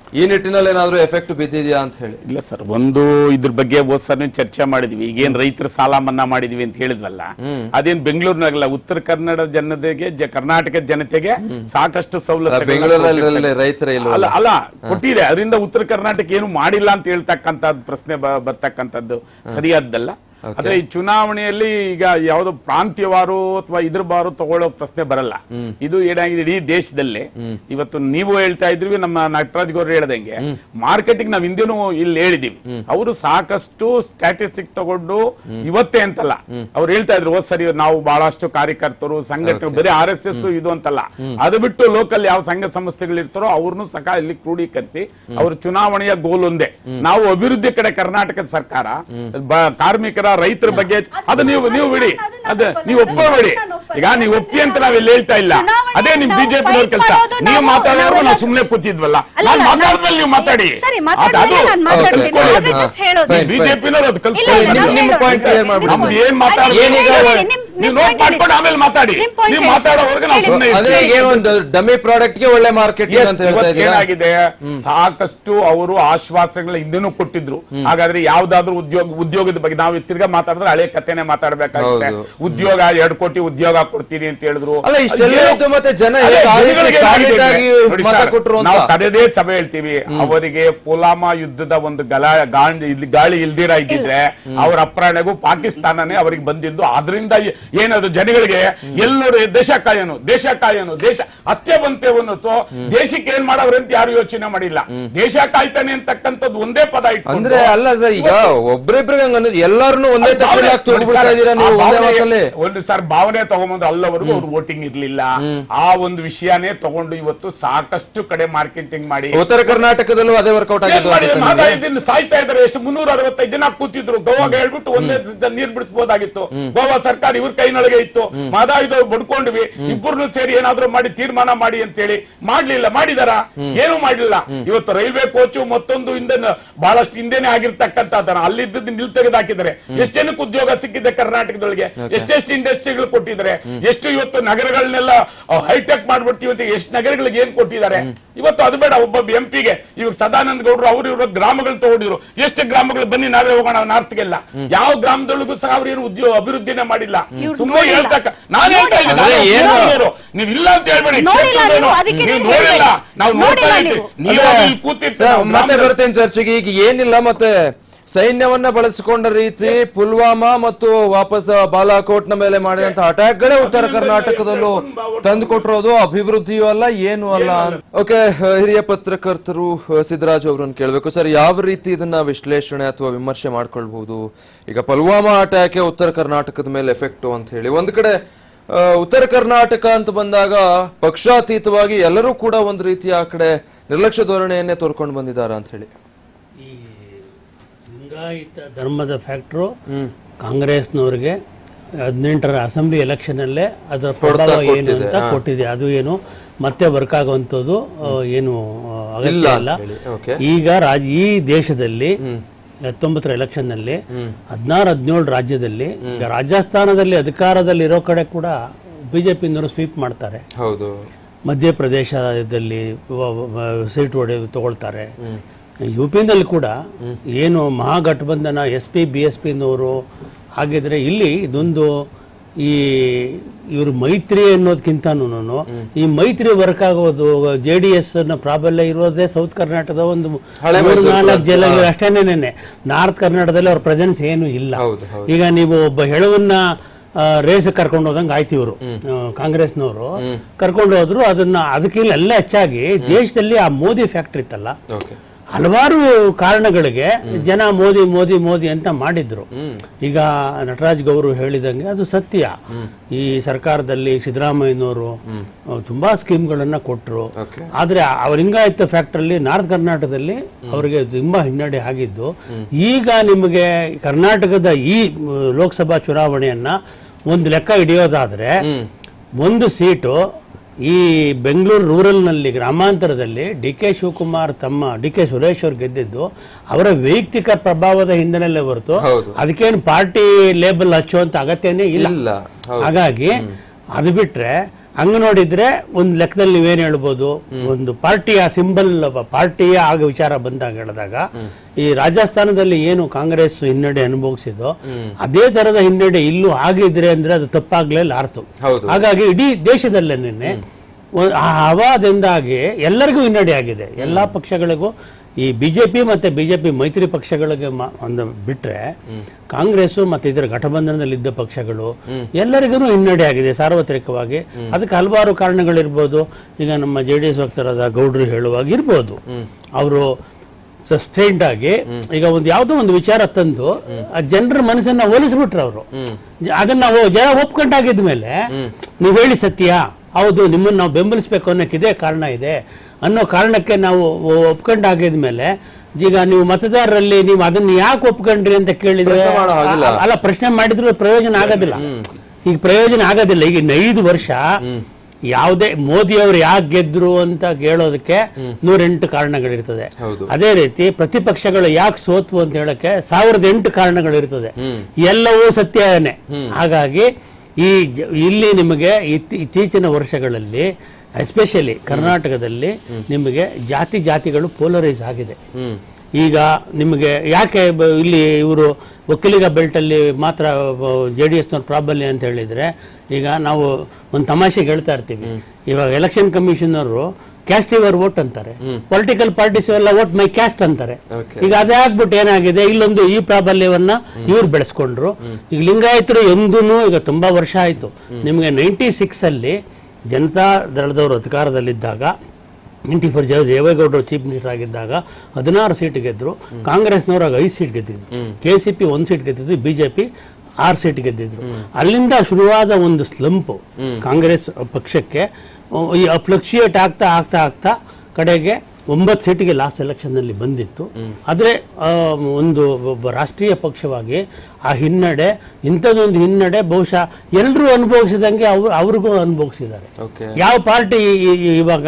ಈ ನಿಟ್ಟಿನಲ್ಲಿ ಏನಾದ್ರೂ ಎಫೆಕ್ಟ್ ಬಿದ್ದಿದ್ಯಾ ಅಂತ ಹೇಳಿ ಇಲ್ಲ ಸರ್ ಒಂದು ಇದ್ರ ಬಗ್ಗೆ ಹೋದ್ ಸರಿ ಚರ್ಚೆ ಮಾಡಿದ್ವಿ ಈಗೇನ್ ರೈತರ ಸಾಲ ಮನ್ನಾ ಮಾಡಿದ್ವಿ ಅಂತ ಹೇಳಿದ್ವಲ್ಲ ಅದೇನ್ ಬೆಂಗಳೂರಿನಾಗಲ್ಲ ಉತ್ತರ ಕನ್ನಡ ಜನತೆಗೆ ಜ- ಕರ್ನಾಟಕದ ಜನತೆಗೆ ಸಾಕಷ್ಟು ಸವಲತ್ತು ಬೆಂಗಳೂರಲ್ಲಿ ರೈತರ ಇಲ್ವಲ್ಲ? ಅಲ್ಲ ಅಲ್ಲ ಕೊಟ್ಟಿದೆ ಅದರಿಂದ ಉತ್ತರ ಕರ್ನಾಟಕ ಏನು ಮಾಡಿಲ್ಲ ಅಂತ ಹೇಳ್ತಕ್ಕಂಥದ್ದು ಪ್ರಶ್ನೆ ಬ- ಬರ್ತಕ್ಕಂಥದ್ದು ಸರಿಯಾದ್ದಲ್ಲ ಆದ್ರೆ ಈ ಚುನಾವಣೆಯಲ್ಲಿ ಈಗ ಯಾವ್ದೋ ಪ್ರಾಂತ್ಯವಾರು ಅಥವಾ ಇದ್ರ ಬಾರು ತಗೊಳ್ಳೋ ಪ್ರಶ್ನೆ ಬರಲ್ಲ ಇದು ಏನಾಗಿದೆ ಇಡೀ ದೇಶದಲ್ಲಿ ಇವತ್ತು ನೀವು ಹೇಳ್ತಾ ಇದ್ರಿ ನಮ್ಮ ನಟರಾಜ್ ಗೌಡ್ರು ಹೇಳ್ದಂಗೆ ಮಾರ್ಕೆಟಿಂಗ್ ನಾವ್ ಹಿಂದೆನೂ ಇಲ್ಲಿ ಹೇಳಿದೀವಿ ಅವರು ಸಾಕಷ್ಟು ಸ್ಟ್ಯಾಟಿಸ್ಟಿಕ್ ತಗೊಂಡು ಇವತ್ತೇ ಅಂತಲ್ಲ ಅವ್ರು ಹೇಳ್ತಾ ಇದ್ರು ಹೋದ್ ಸರಿ ನಾವು ಬಹಳಷ್ಟು ಕಾರ್ಯಕರ್ತರು ಸಂಘಟನೆ ಬರೀ ಆರ್ ಎಸ್ ಎಸ್ ಇದು ಅಂತಲ್ಲ ಅದು ಬಿಟ್ಟು ಲೋಕಲ್ ಯಾವ ಸಂಘ ಸಂಸ್ಥೆಗಳು ಇರ್ತಾರೋ ಅವ್ರನ್ನು ಸಹ ಇಲ್ಲಿ ಕ್ರೋಢೀಕರಿಸಿ ಅವ್ರ ಚುನಾವಣೆಯ ಗೋಲ್ ಒಂದೇ ನಾವು ಅಭಿವೃದ್ಧಿ ಕಡೆ ಕರ್ನಾಟಕದ ಸರ್ಕಾರ ಬ- ಕಾರ್ಮಿಕರ ರೈತರ ಬಗ್ಗೆ ಅದು ನೀವು ನೀವು ಬಿಡಿ ಅದ ನೀವು ಒಪ್ಪಬೇಡಿ ಈಗ ನೀವು ಒಪ್ಪಿ ಅಂತ ನಾವೆಲ್ಲ ಹೇಳ್ತಾ ಇಲ್ಲ ಅದೇ ನಿಮ್ ಬಿಜೆಪಿ ಅವ್ರ ಕೆಲಸ ನೀವು ಮಾತಾಡೋರು ನಾವು ಸುಮ್ನೆ ಕೂತಿದ್ವಲ್ಲ ಅಲ್ಲ, ನಾನು ಅಲ್ಲ, ಮಾತಾಡಿದ್ಮೇಲೆ ನೀವು ಮಾತಾಡಿ ಸರಿ, ಅದು- ಮಾತಾಡ್ಮೇಲೆ ಅದು ನಾನು ಮಾತಾಡ್ತೀನಿ. ಕಲ್ತ್ಕೊಳ್ಳಿ ಆದ್ರೆ ಅದನ್ನ. just ಹೇಳೋದು. Fine, ಬಿಜೆಪಿನವ್ರು ಅದು ಇಲ್ಲ, ಕಲ್ತ್ಕೊಳ್ಳಿ ಇಲ್ಲ, ನಿಮ್- ನಿಮ್ಮ ನಾನು point ಹೇಳೋದು. clear ಮಾಡ್ಬಿಡಿ. ನಮ್ದು ಏನ್ ಮಾತಾಡೋದು ಏನೀಗ ಇಲ್ಲ, ಒಂದು- ಇಲ್ಲ, ನಿಮ್- ನೀವು ನಿಮ್ ನೋಟ್ point ಮಾಡ್ಕೊಂಡು ಹೇಳಿ. ಆಮೇಲೆ ಮಾತಾಡಿ ನಿಮ್ point ನೀವು ಹೇಳಿ. ಮಾತಾಡೋವರೆಗೆ ನಾವು ಹೇಳಿ. ಸುಮ್ಮನೆ ಅಂದ್ರೆ ಈಗ ಒಂದು ಡಮ್ಮಿ ಪ್ರಾಡಕ್ಟ್ ಗೆ ಒಳ್ಳೆ ಮಾರ್ಕೆಟಿಂಗ್ Yes, ಅಂತ ಹೇಳ್ತಾ ಇವತ್ತು ಇದ್ದೀರಾ ಏನಾಗಿದೆ ಸಾಕಷ್ಟು ಅವರು ಆಶ್ವಾಸಗಳ ಹಿಂದೆನೂ ಕೊಟ್ಟಿದ್ರು ಹಾಗಾದ್ರೆ ಯಾವ್ದಾದ್ರು ಉದ್ಯೋಗ ಉದ್ಯೋಗದ ಬಗ್ಗೆ ನಾವು ತಿರ್ಗಾ ಮಾತಾಡಿದ್ರೆ ಹಳೆ ಕಥೆನೆ ಮಾತಾಡ್ಬೇಕಾಗುತ್ತೆ ಹೌದು. ಉದ್ಯೋಗ ಎರಡ್ ಕೋಟಿ ಉದ್ಯೋಗ ಕೊಡ್ತೀನಿ ಅಂತ ಹೇಳಿದ್ರು ಅಲ್ಲ, ಇಷ್ಟೆಲ್ಲ ಅದೇ- ಇತ್ತು ಮತ್ತೆ ಜನ ಅದೇ ಹೇಗೆ ಆ ರೀತಿ ಜನಗಳಿಗೆ solid ಏನಾಗಿದೆ ಆಗಿ ನೋಡಿ ಮತ ಸರ್, ಕೊಟ್ರು ಅಂತ? ನಾವು ಕರೆದೇ ಸಭೆ ಹೇಳ್ತೀವಿ ಅವರಿಗೆ ಪುಲಾಮಾ ಯುದ್ಧದ ಒಂದು ಗಲಾ ಗಾಂಡ್ ಇಲ್ಲಿ ಗಾಳಿ ಇಲ್ದಿರ ಇದ್ದಿದ್ರೆ ಅವ್ರ ಅಪ್ರಾಣೆಗೂ ಪಾಕಿಸ್ತಾನನೇ ಅವರಿಗೆ ಬಂದಿದ್ದು ಅದರಿಂದ ಏನದು ಜನಗಳಿಗೆ ಎಲ್ಲರೂ ದೇಶ ಕಾಯನು ದೇಶ ಕಾಯನು ದೇಶ ಅಷ್ಟೇ ಬಂತೆ ಅನ್ನೋದು ದೇಶಕ್ಕೆ ಏನ್ ಮಾಡವ್ರೆ ಅಂತ ಯಾರು ಯೋಚನೆ ಮಾಡಿಲ್ಲ ದೇಶ ಕಾಯ್ತಾನೆ ಅಂತಕ್ಕಂಥದ್ದು ಒಂದೇ ಪದ ಇಟ್ಕೊಂಡು ಅಂದ್ರೆ ಅಲ್ಲ ಸರ್ ಈಗ ಒಬ್ರಿಬ್ರಿಗೆ ಹಂಗ ಅನ್ನೋದು ಎಲ್ಲಾರನು ಒಂದೇ ಭಾವನೆ- ತಪ್ಪಲಿ ಹಾಕಿ ನೋಡಿ ಬಿಡ್ತಾ ಸರ್, ಇದ್ದೀರಾ ಆ ನೀವು ಒಂದೇ ಭಾವನೆ- ಮಾತಲ್ಲಿ ಒಂದು ಸರ್ ಭಾವನೆ ತಗೊಂಬಂದು ಅಲ್ಲವರೆಗೂ ಅವ್ರು ವೋಟಿಂಗ್ ಇರ್ಲಿಲ್ಲ ಆ ಒಂದು ವಿಷಯನೇ ತಗೊಂಡು ಇವತ್ತು ಸಾಕಷ್ಟು ಕಡೆ ಮಾರ್ಕೆಟಿಂಗ್ ಮಾಡಿ ಉತ್ತರ ಕರ್ನಾಟಕದಲ್ಲೂ ಅದೇ ವರ್ಕೌಟ್ ಏನ್ ಆಗಿದ್ದು ಮಾಡಿದ್ರು? ಅನ್ಸುತ್ತೆ ಮಾದ ನಿಮ್ಗೆ? ಇದನ್ನ ಸಾಯ್ತಾ ಇದಾರೆ ಎಷ್ಟು ಮುನ್ನೂರ ಅರವತ್ತೈದು ಜನ ಕೂತಿದ್ರು ಗೋವಾಗ ಹೇಳ್ಬಿಟ್ಟು ಒಂದೇ ಸಲ ನೀರ್ ಬಿಡಿಸಬಹುದಾಗಿತ್ತು ಗೋವಾ ಸರ್ಕಾರ ಇವ್ರ ಕೈನೊಳಗೆ ಇತ್ತು ಮಾದ ಇದು ಬಡ್ಕೊಂಡ್ವಿ ಇಬ್ಬರನ್ನು ಸೇರಿ ಏನಾದ್ರೂ ಮಾಡಿ ತೀರ್ಮಾನ ಮಾಡಿ ಅಂತೇಳಿ ಮಾಡ್ಲಿಲ್ಲ ಮಾಡಿದಾರ ಏನು ಮಾಡ್ಲಿಲ್ಲ ಇವತ್ತು ರೈಲ್ವೆ ಕೋಚು ಮತ್ತೊಂದು ಹಿಂದೆ ಬಹಳಷ್ಟು ಹಿಂದೆನೆ ಆಗಿರ್ತಕ್ಕಂಥದ್ದನ್ನ ಅಲ್ಲಿದ್ದದ್ದು ನಿಲ್ ತೆಗೆದು ಹಾಕಿದ್ದಾರೆ ಎಷ್ಟು ಜನಕ್ಕೆ ಉದ್ಯೋಗ ಸಿಕ್ಕಿದೆ ಕರ್ನಾಟಕದೊಳಗೆ ಎಷ್ಟೆಷ್ಟು ಇಂಡಸ್ಟ್ರಿಗಳು ಕೊಟ್ಟಿದ್ದಾರೆ ಎಷ್ಟು ಇವತ್ತು ನಗರಗಳನ್ನೆಲ್ಲ ಹೈಟೆಕ್ ಮಾಡ್ಬಿಡ್ತೀವಿ ಅಂತ ಎಷ್ಟು ನಗರಗಳಿಗೆ ಏನ್ ಕೊಟ್ಟಿದ್ದಾರೆ ಇವತ್ತು ಅದು ಬೇಡ ಒಬ್ಬ ಎಂ ಪಿಗೆ ಇವಾಗ ಸದಾನಂದ ಗೌಡರು ಅವರು ಇವರು ಗ್ರಾಮಗಳು ತಗೊಂಡಿದ್ರು ಎಷ್ಟು ಗ್ರಾಮಗಳು ಬನ್ನಿ ನಾವೇ ಹೋಗೋಣ ನಾರ್ತ್ಗೆಲ್ಲ ಯಾವ ಗ್ರಾಮದೊಳಗೂ ಸಹ ಅವ್ರು ಏನು ಉದ್ಯೋಗ ಅಭಿವೃದ್ಧಿನೇ ಮಾಡಿಲ್ಲ ಇವ್ರು ಸುಮ್ಮನೆ ನೋಡಿಲ್ಲ. ಹೇಳ್ತಕ್ಕ ನಾನು ಹೇಳ್ತಾ ಇದ್ದೀನಿ ಅಂದ್ರೆ ನಾನು ಏನು? ಕ್ಷೇತ್ರದವರು. ನೀವು ಇಲ್ಲ ಅಂತ ಹೇಳ್ಬೇಡಿ ನೋಡಿಲ್ಲ ಕ್ಷೇತ್ರದವರು. ನೀವು, ಅದಕ್ಕೆ ನೀವು ನೀವು ನೋಡಿಲ್ಲ ಹೇಳ್ಬೇಡಿ. ನಾವು ನೋಡ್ತಾ ನೋಡಿಲ್ಲ ಇದ್ದೀವಿ ನೀವು. ನೀವು ಅಂದ್ರೆ- ಅಲ್ಲಿ ಕೂತಿರ್ತೀರ ಸರ್, ನಾವು ಮತ್ತೆ ಗ್ರಾಮದಲ್ಲಿ- ಬರ್ತೇನೆ ಚರ್ಚೆಗೆ ಈಗ ಏನಿಲ್ಲ ಮತ್ತೆ ಸೈನ್ಯವನ್ನ ಬಳಸಿಕೊಂಡ ರೀತಿ ಪುಲ್ವಾಮಾ ಮತ್ತು ವಾಪಸ್ ಬಾಲಾಕೋಟ್ ನ ಮೇಲೆ ಮಾಡಿದಂತ ಅಟ್ಯಾಕ್ ಗಳೇ ಉತ್ತರ ಕರ್ನಾಟಕದಲ್ಲೂ ತಂದು ಕೊಟ್ಟಿರೋದು ಅಭಿವೃದ್ಧಿಯೂ ಅಲ್ಲ ಏನು ಅಲ್ಲ ಓಕೆ ಹಿರಿಯ ಪತ್ರಕರ್ತರು ಅಹ್, ಸಿದ್ದರಾಜ್ ಅವರನ್ನು ಕೇಳಬೇಕು ಸರ್ ಯಾವ ರೀತಿ ಇದನ್ನ ವಿಶ್ಲೇಷಣೆ ಅಥವಾ ವಿಮರ್ಶೆ ಮಾಡ್ಕೊಳ್ಬಹುದು ಈಗ ಪುಲ್ವಾಮಾ ಅಟ್ಯಾಕ್ ಉತ್ತರ ಕರ್ನಾಟಕದ ಮೇಲೆ ಎಫೆಕ್ಟ್ ಅಂತ ಹೇಳಿ ಒಂದ್ ಕಡೆ ಅಹ್, ಉತ್ತರ ಕರ್ನಾಟಕ ಅಂತ ಬಂದಾಗ ಪಕ್ಷಾತೀತವಾಗಿ ಎಲ್ಲರೂ ಕೂಡ ಒಂದು ರೀತಿಯ ಆ ಕಡೆ ನಿರ್ಲಕ್ಷ್ಯ ಧೋರಣೆಯನ್ನೇ ತೋರ್ಕೊಂಡು ಬಂದಿದ್ದಾರೆ ಅಂತ ಹೇಳಿ ಈ ಲಿಂಗಾಯತ ಧರ್ಮದ ಫ್ಯಾಕ್ಟ್ರು ಕಾಂಗ್ರೆಸ್ನವ್ರಿಗೆ ಹದಿನೆಂಟರ ಅಸೆಂಬ್ಲಿ ಎಲೆಕ್ಷನಲ್ಲೇ ಅದರ ಪ್ರಭಾವ ಏನು ಕೊಟ್ಟಿದೆ, ಅಂತ ಕೊಟ್ಟಿದೆ ಅದು ಏನು ಮತ್ತೆ ವರ್ಕ್ ಆಗುವಂಥದ್ದು ಆ, ಏನು ಆ, ಇಲ್ಲ ಅಗತ್ಯ ಅಂತ ಇಲ್ಲ ಹೇಳಿ, okay. ಈಗ ರಾಜ್ ಈ ದೇಶದಲ್ಲಿ ಹತ್ತೊಂಬತ್ತರ ಎಲೆಕ್ಷನ್ ನಲ್ಲಿ ಹದಿನಾರು ಹದಿನೇಳು ರಾಜ್ಯದಲ್ಲಿ ಈಗ ರಾಜಸ್ಥಾನದಲ್ಲಿ ಅಧಿಕಾರದಲ್ಲಿ ಇರೋ ಕಡೆ ಕೂಡ ಬಿಜೆಪಿನವರು ಸ್ವೀಪ್ ಮಾಡ್ತಾರೆ ಹೌದು ಮಧ್ಯಪ್ರದೇಶದಲ್ಲಿ ಸೀಟ್ ಹೊಡೆ ತಗೊಳ್ತಾರೆ ಯು ಪಿನಲ್ಲಿ ಕೂಡ ಏನು Mahagathbandhan S P B S ಪಿನವರು ಹಾಗಿದ್ರೆ ಇಲ್ಲಿ ಇದೊಂದು ಈ ಇವರು ಮೈತ್ರಿ ಅನ್ನೋದಕ್ಕಿಂತನೂ ಈ ಮೈತ್ರಿ ವರ್ಕ್ ಆಗೋದು ಜೆ ಡಿ ಎಸ್ ನ ಪ್ರಾಬಲ್ಯ ಇರೋದೇ ಸೌತ್ ಕರ್ನಾಟಕದ ಒಂದು ಹಳೆ ಮೂರು ಮೈಸೂರು ನಾಲ್ಕು ಜಿಲ್ಲೆ ಅಷ್ಟೇನೇನೆ ನಾರ್ತ್ ಕರ್ನಾಟಕದಲ್ಲಿ ಅವ್ರ ಪ್ರೆಸೆನ್ಸ್ ಏನು ಇಲ್ಲ ಹೌದು, ಹೌದು. ಈಗ ನೀವು ಒಬ್ಬ ಹೆಳವನ್ನ ರೇಸ್ ಕರ್ಕೊಂಡು ಹೋದಂಗೆ ಆಯ್ತು ಇವರು ಕಾಂಗ್ರೆಸ್ನವರು ಕರ್ಕೊಂಡು ಹೋದ್ರು ಅದನ್ನ ಅದಕ್ಕಿಂತ ಎಲ್ಲ ಹೆಚ್ಚಾಗಿ ದೇಶದಲ್ಲಿ ಆ ಮೋದಿ ಫ್ಯಾಕ್ಟ್ರಿ ಇತ್ತಲ್ಲ ಓಕೆ ಹಲವಾರು ಕಾರಣಗಳಿಗೆ ಜನ ಮೋದಿ ಮೋದಿ ಮೋದಿ ಅಂತ ಮಾಡಿದ್ರು ಈಗ ನಟರಾಜ್ ಗೌರು ಹೇಳಿದಂಗೆ ಅದು ಸತ್ಯ ಈ ಸರ್ಕಾರದಲ್ಲಿ ಸಿದ್ದರಾಮಯ್ಯನವರು ಅಹ್, ತುಂಬಾ ಸ್ಕೀಮ್ಗಳನ್ನ ಕೊಟ್ಟರು Okay. ಆದ್ರೆ ಅವ್ರ ಲಿಂಗಾಯತ ಫ್ಯಾಕ್ಟ್ರಲ್ಲಿ ನಾರ್ತ್ ಕರ್ನಾಟಕದಲ್ಲಿ ಅವರಿಗೆ ತುಂಬಾ ಹಿನ್ನಡೆ ಆಗಿದ್ದು ಈಗ ನಿಮಗೆ ಕರ್ನಾಟಕದ ಈ ಮ್, ಲೋಕಸಭಾ ಚುನಾವಣೆಯನ್ನ ಒಂದು ಲೆಕ್ಕ ಹಿಡಿಯೋದಾದ್ರೆ ಒಂದು ಸೀಟು ಈ ಬೆಂಗಳೂರು ರೂರಲ್ನಲ್ಲಿ ಗ್ರಾಮಾಂತರದಲ್ಲಿ ಡಿ ಕೆ ಶಿವಕುಮಾರ್ ತಮ್ಮ ಡಿ ಕೆ ಸುರೇಶ್ ಅವ್ರು ಗೆದ್ದಿದ್ದು ಅವರ ವೈಯಕ್ತಿಕ ಪ್ರಭಾವದ ಹಿನ್ನೆಲೆಯಲ್ಲೇ ಹೊರತು ಹೌದು. ಅದಕ್ಕೇನು ಪಾರ್ಟಿ ಲೇಬಲ್ ಹಚ್ಚುವಂತ ಅಗತ್ಯನೇ ಇಲ್ಲ ಇಲ್ಲ ಹೌದು ಹಾಗಾಗಿ ಅದು ಬಿಟ್ರೆ ಹಂಗ ನೋಡಿದ್ರೆ ಒಂದು ಲೆಕ್ಕದಲ್ಲಿ ನೀವೇನ್ ಹೇಳ್ಬೋದು ಒಂದು ಪಾರ್ಟಿಯ ಸಿಂಬಲ್ ಪಾರ್ಟಿಯ ಆಗ ವಿಚಾರ ಬಂದಾಗ ಹೇಳಿದಾಗ ಈ ರಾಜಸ್ಥಾನದಲ್ಲಿ ಏನು ಕಾಂಗ್ರೆಸ್ ಹಿನ್ನಡೆ ಅನುಭವಿಸಿದೋ ಅದೇ ತರದ ಹಿನ್ನಡೆ ಇಲ್ಲೂ ಆಗಿದ್ರೆ ಅಂದ್ರೆ ಅದು ತಪ್ಪಾಗ್ಲೇ ಲಾರ್ತು ಹೌದು. ಹಾಗಾಗಿ ಇಡೀ ದೇಶದಲ್ಲೇ ನಿನ್ನೆ ಒ- ಆ ಹವಾದಿಂದಾಗಿ ಎಲ್ಲರಿಗೂ ಹಿನ್ನಡೆ ಆಗಿದೆ ಎಲ್ಲಾ ಪಕ್ಷಗಳಿಗೂ ಈ ಬಿಜೆಪಿ ಮತ್ತೆ ಬಿಜೆಪಿ ಮೈತ್ರಿ ಪಕ್ಷಗಳಿಗೆ ಮ- ಒಂದು ಬಿಟ್ರೆ ಕಾಂಗ್ರೆಸ್ ಮತ್ತೆ ಇದರ ಘಟಬಂಧನದಲ್ಲಿ ಇದ್ದ ಪಕ್ಷಗಳು ಎಲ್ಲರಿಗೂ ಹಿನ್ನಡೆ ಆಗಿದೆ ಸಾರ್ವತ್ರಿಕವಾಗಿ ಅದಕ್ಕೆ ಹಲವಾರು ಕಾರಣಗಳಿರ್ಬೋದು ಈಗ ನಮ್ಮ ಜೆ ಡಿ ಎಸ್ ವಕ್ತರಾದ ಗೌಡ್ರು ಹೇಳುವಾಗ ಇರ್ಬೋದು ಅವರು ಸಸ್ಟೈನ್ಡ್ ಆಗಿ ಈಗ ಒಂದು ಯಾವುದೋ ಒಂದು ವಿಚಾರ ತಂದು ಆ ಜನರ ಮನಸ್ಸನ್ನ ಒಲಿಸ್ಬಿಟ್ರು ಅವರು ಅದನ್ನ ನಾವು ಜನ ಒಪ್ಕೊಂಡಾಗಿದ್ಮೇಲೆ ನೀವು ಹೇಳಿ ಸತ್ಯ ಹೌದು ನಿಮ್ಮನ್ನ ನಾವು ಬೆಂಬಲಿಸ್ಬೇಕು ಅನ್ನೋಕೆ ಇದೇ ಕಾರಣ ಇದೆ ಅನ್ನೋ ಕಾರಣಕ್ಕೆ ನಾವು ಒಪ್ಕೊಂಡಾಗಿದ್ಮೇಲೆ ಈಗ ನೀವು ಮತದಾರರಲ್ಲಿ ನೀವು ಅದನ್ನ ಯಾಕೆ ಒಪ್ಕೊಂಡ್ರಿ ಅಂತ ಕೇಳಿದ್ರೆ ಪ್ರಶ್ನೆ ಮಾಡೋ ಹಾಗಿಲ್ಲ. ಅ- ಅಲ್ಲ ಪ್ರಶ್ನೆ ಮಾಡಿದ್ರು ಪ್ರಯೋಜನ ಆಗೋದಿಲ್ಲ ಈಗ ಪ್ರಯೋಜನ ಆಗೋದಿಲ್ಲ ಈಗ ಇನ್ನು ಐದು ವರ್ಷ ಯಾವುದೇ ಮೋದಿ ಅವರು ಯಾಕೆ ಗೆದ್ರು ಅಂತ ಕೇಳೋದಕ್ಕೆ ನೂರೆಂಟು ಕಾರಣಗಳಿರ್ತದೆ ಹೌದು. ಅದೇ ರೀತಿ ಪ್ರತಿಪಕ್ಷಗಳು ಯಾಕೆ ಸೋತ್ವು ಅಂತ ಹೇಳಕ್ಕೆ ಸಾವಿರದ ಎಂಟು ಕಾರಣಗಳಿರ್ತದೆ ಎಲ್ಲವೂ ಸತ್ಯನೇ ಹಾಗಾಗಿ ಈ ಜ- ಇಲ್ಲಿ ನಿಮಗೆ ಇತ್ತೀ- ಇತ್ತೀಚಿನ ವರ್ಷಗಳಲ್ಲಿ ಎಸ್ಪೆಷಲಿ ಕರ್ನಾಟಕದಲ್ಲಿ ನಿಮಗೆ ಜಾತಿ ಜಾತಿಗಳು ಪೋಲರೈಸ್ ಆಗಿದೆ ಈಗ ನಿಮಗೆ ಯಾಕೆ ಬ- ಇಲ್ಲಿ ಇವರು ಒಕ್ಕಲಿಗ ಬೆಲ್ಟಲ್ಲಿ ಮಾತ್ರ ಜೆ ಡಿ ಎಸ್ನವ್ರ ಪ್ರಾಬಲ್ಯ ಅಂತ ಹೇಳಿದ್ರೆ ಈಗ ನಾವು ಒಂದು ತಮಾಷೆಗೆ ಹೇಳ್ತಾ ಇರ್ತೀವಿ ಇವಾಗ ಎಲೆಕ್ಷನ್ ಕಮಿಷನ್ ಅವರು ಕ್ಯಾಸ್ಟ್ ಯುವರ್ ವೋಟ್ ಅಂತಾರೆ ಪೊಲಿಟಿಕಲ್ ಪಾರ್ಟೀಸ್ ಎಲ್ಲ ವೋಟ್ ಮೈ ಕ್ಯಾಸ್ಟ್ ಅಂತಾರೆ Okay. ಈಗ ಅದೇ ಆಗ್ಬಿಟ್ಟು ಏನಾಗಿದೆ ಇಲ್ಲೊಂದು ಈ ಪ್ರಾಬಲ್ಯವನ್ನ ಇವ್ರು ಬೆಳೆಸ್ಕೊಂಡ್ರು ಈಗ ಲಿಂಗಾಯತರು ಎಂದೂ ಈಗ ತುಂಬಾ ವರ್ಷ ಆಯ್ತು ನಿಮಗೆ ನೈಂಟಿ ಸಿಕ್ಸ್ ಅಲ್ಲಿ ಜನತಾ ದಳದವರು ಅಧಿಕಾರದಲ್ಲಿದ್ದಾಗ ನೈಂಟಿ ಫೋರ್ ಜನ ದೇವೇಗೌಡರು ಚೀಫ್ ಮಿನಿಸ್ಟರ್ ಆಗಿದ್ದಾಗ ಹದಿನಾರು ಸೀಟ್ ಗೆದ್ರು ಕಾಂಗ್ರೆಸ್ನವ್ರಾಗ ಐದು ಸೀಟ್ ಗೆದ್ದಿದ್ರು ಕೆ ಸಿ ಪಿ ಒಂದು ಸೀಟ್ ಗೆದ್ದಿದ್ದು ಬಿಜೆಪಿ ಆರು ಸೀಟ್ ಗೆದ್ದಿದ್ರು ಅಲ್ಲಿಂದ ಶುರುವಾದ ಒಂದು ಸ್ಲಂಪು ಕಾಂಗ್ರೆಸ್ ಪಕ್ಷಕ್ಕೆ ಅಹ್, ಈ ಫ್ಲಕ್ಚುಯೇಟ್ ಆಗ್ತಾ ಆಗ್ತಾ ಆಗ್ತಾ ಕಡೆಗೆ ಒಂಬತ್ತು ಸೀಟಿಗೆ ಲಾಸ್ಟ್ ಎಲೆಕ್ಷನ್ನಲ್ಲಿ ಬಂದಿತ್ತು ಆದರೆ ಆ, ಒಂದು ಒಬ್ಬ ರಾಷ್ಟ್ರೀಯ ಪಕ್ಷವಾಗಿ ಆ ಹಿನ್ನಡೆ ಇಂಥದ್ದೊಂದು ಹಿನ್ನಡೆ ಬಹುಶಃ ಎಲ್ಲರೂ ಅನುಭವಿಸಿದಂಗೆ ಅವ್ರು ಅವ್ರಿಗೂ ಅನುಭವಿಸಿದ್ದಾರೆ ಓಕೆ ಯಾವ ಪಾರ್ಟಿ ಈ- ಈ- ಇವಾಗ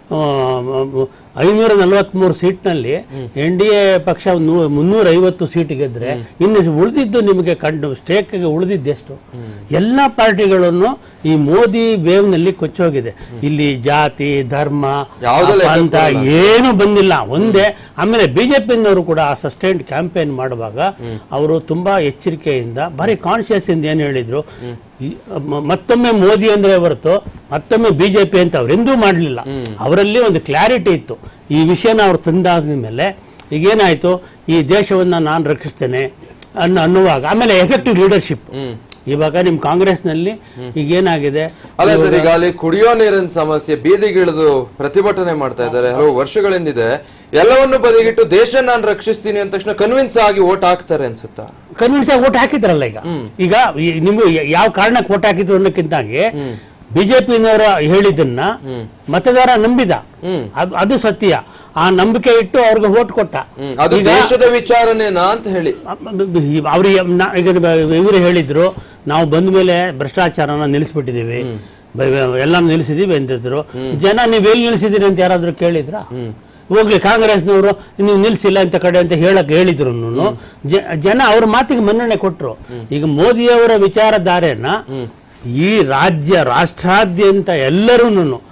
ಐನೂರ ನಲವತ್ಮೂರು ಸೀಟ್ನಲ್ಲಿ ಎನ್ ಡಿ ಎ ಪಕ್ಷ ನೂ- ಮುನ್ನೂರ ಐವತ್ತು ಸೀಟ್ ಗೆದ್ರೆ ಇನ್ನು ಉಳಿದಿದ್ದು ನಿಮಗೆ ಕಂಡು ಸ್ಟೇಕ್ಗೆ ಉಳಿದಿದ್ದೆಷ್ಟು ಎಲ್ಲ ಪಾರ್ಟಿಗಳನ್ನು ಈ ಮೋದಿ ವೇವ್ನಲ್ಲಿ ಕೊಚ್ಚೋಗಿದೆ ಇಲ್ಲಿ ಜಾತಿ ಧರ್ಮ ಯಾವುದೂ ಲೆಕ್ಕಕ್ಕೆ ಅಂತ ಏನು ಬಂದಿಲ್ಲ ಒಂದೇ ಆಮೇಲೆ ಬಿಜೆಪಿನವರು ಕೂಡ ಸಸ್ಟೈನ್ಡ್ ಕ್ಯಾಂಪೇನ್ ಮಾಡುವಾಗ ಅವರು ತುಂಬಾ ಎಚ್ಚರಿಕೆಯಿಂದ ಭಾರಿ ಕಾನ್ಶಿಯಸ್ ಇಂದ ಏನು ಹೇಳಿದ್ರು ಈ ಮ- ಮತ್ತೊಮ್ಮೆ ಮೋದಿ ಅಂದ್ರೆ ಹೊರತು ಮತ್ತೊಮ್ಮೆ ಬಿಜೆಪಿ ಅಂತ ಅವರೆಂದೂ ಮಾಡಲಿಲ್ಲ ಅವರಲ್ಲಿ ಒಂದು ಕ್ಲಾರಿಟಿ ಇತ್ತು ಈ ವಿಷಯನ ಅವ್ರು ತಂದಾದ ಮೇಲೆ ಈಗೇನಾಯ್ತು ಈ ದೇಶವನ್ನ ನಾನು ರಕ್ಷಿಸ್ತೇನೆ ಅನ್ನೋ ಅನ್ನುವಾಗ ಆಮೇಲೆ ಎಫೆಕ್ಟಿವ್ ಲೀಡರ್ಶಿಪ್ ಇವಾಗ ನಿಮ್ ಕಾಂಗ್ರೆಸ್ನಲ್ಲಿ ಈಗೇನಾಗಿದೆ ಅಲ್ಲ ಸರ್ ಈಗ ಅಲ್ಲಿ ಕುಡಿಯೋ ನೀರಿನ ಸಮಸ್ಯೆ ಬೀದಿಗಿಳಿದು ಪ್ರತಿಭಟನೆ ಮಾಡ್ತಾ ಇದ್ದಾರೆ ಹಲವು ವರ್ಷಗಳಿಂದಿದೆ ಎಲ್ಲವನ್ನು ಬದಿಗಿಟ್ಟು ದೇಶ ನಾನು ರಕ್ಷಿಸ್ತೀನಿ ಅಂದ ತಕ್ಷಣ ಕನ್ವಿನ್ಸ್ ಆಗಿ ಓಟ್ ಹಾಕ್ತಾರೆ ಅನ್ಸುತ್ತಾ ಕನ್ವಿನ್ಸ್ ಆಗಿ ಓಟ್ ಹಾಕಿದ್ರಲ್ಲ ಈಗ ಈಗ ಈ- ನಿಮ್ಗೆ ಯಾವ ಕಾರಣಕ್ಕೆ ಓಟ್ ಹಾಕಿದ್ರು ಅನ್ನೋಕ್ಕಿಂತಾಗಿ ಬಿಜೆಪಿನವರ ಹೇಳಿದ್ದನ್ನ ಮತದಾರ ನಂಬಿದ ಅದು- ಅದು ಸತ್ಯ ಆ ನಂಬಿಕೆ ಇಟ್ಟು ಅವ್ರಿಗೆ ಓಟ್ ಕೊಟ್ಟ ಹ್ಮ್. ಅದು ದೇಶದ ವಿಚಾರನೇನಾ ಅಂತ ಹೇಳಿ ಅವ್ರಿಗೆ ನಾ- ಈಗ ಇವರು ಹೇಳಿದ್ರು ನಾವು ಬಂದ ಮೇಲೆ ಭ್ರಷ್ಟಾಚಾರನ ನಿಲ್ಲಿಸ್ಬಿಟ್ಟಿದೀವಿ ಬ- ಎಲ್ಲ ನಿಲ್ಲಿಸಿದೀವಿ ಅಂತಿದ್ರು ಜನ ನೀವ್ ಎಲ್ಲಿ ನಿಲ್ಲಿಸಿದೀರಿ ಅಂತ ಯಾರಾದ್ರೂ ಕೇಳಿದ್ರ ಹೋಗ್ಲಿ ಕಾಂಗ್ರೆಸ್ನವರು ನೀವು ನಿಲ್ಸಿಲ್ಲ ಅಂತ ಕಡೆ ಅಂತ ಹೇಳಕ್ ಹೇಳಿದ್ರು ಜನ ಅವ್ರ ಮಾತಿಗೆ ಮನ್ನಣೆ ಕೊಟ್ರು ಈಗ ಮೋದಿಯವರ ವಿಚಾರಧಾರೆನ ಈ ರಾಜ್ಯ ರಾಷ್ಟ್ರಾದ್ಯಂತ ಎಲ್ಲರೂ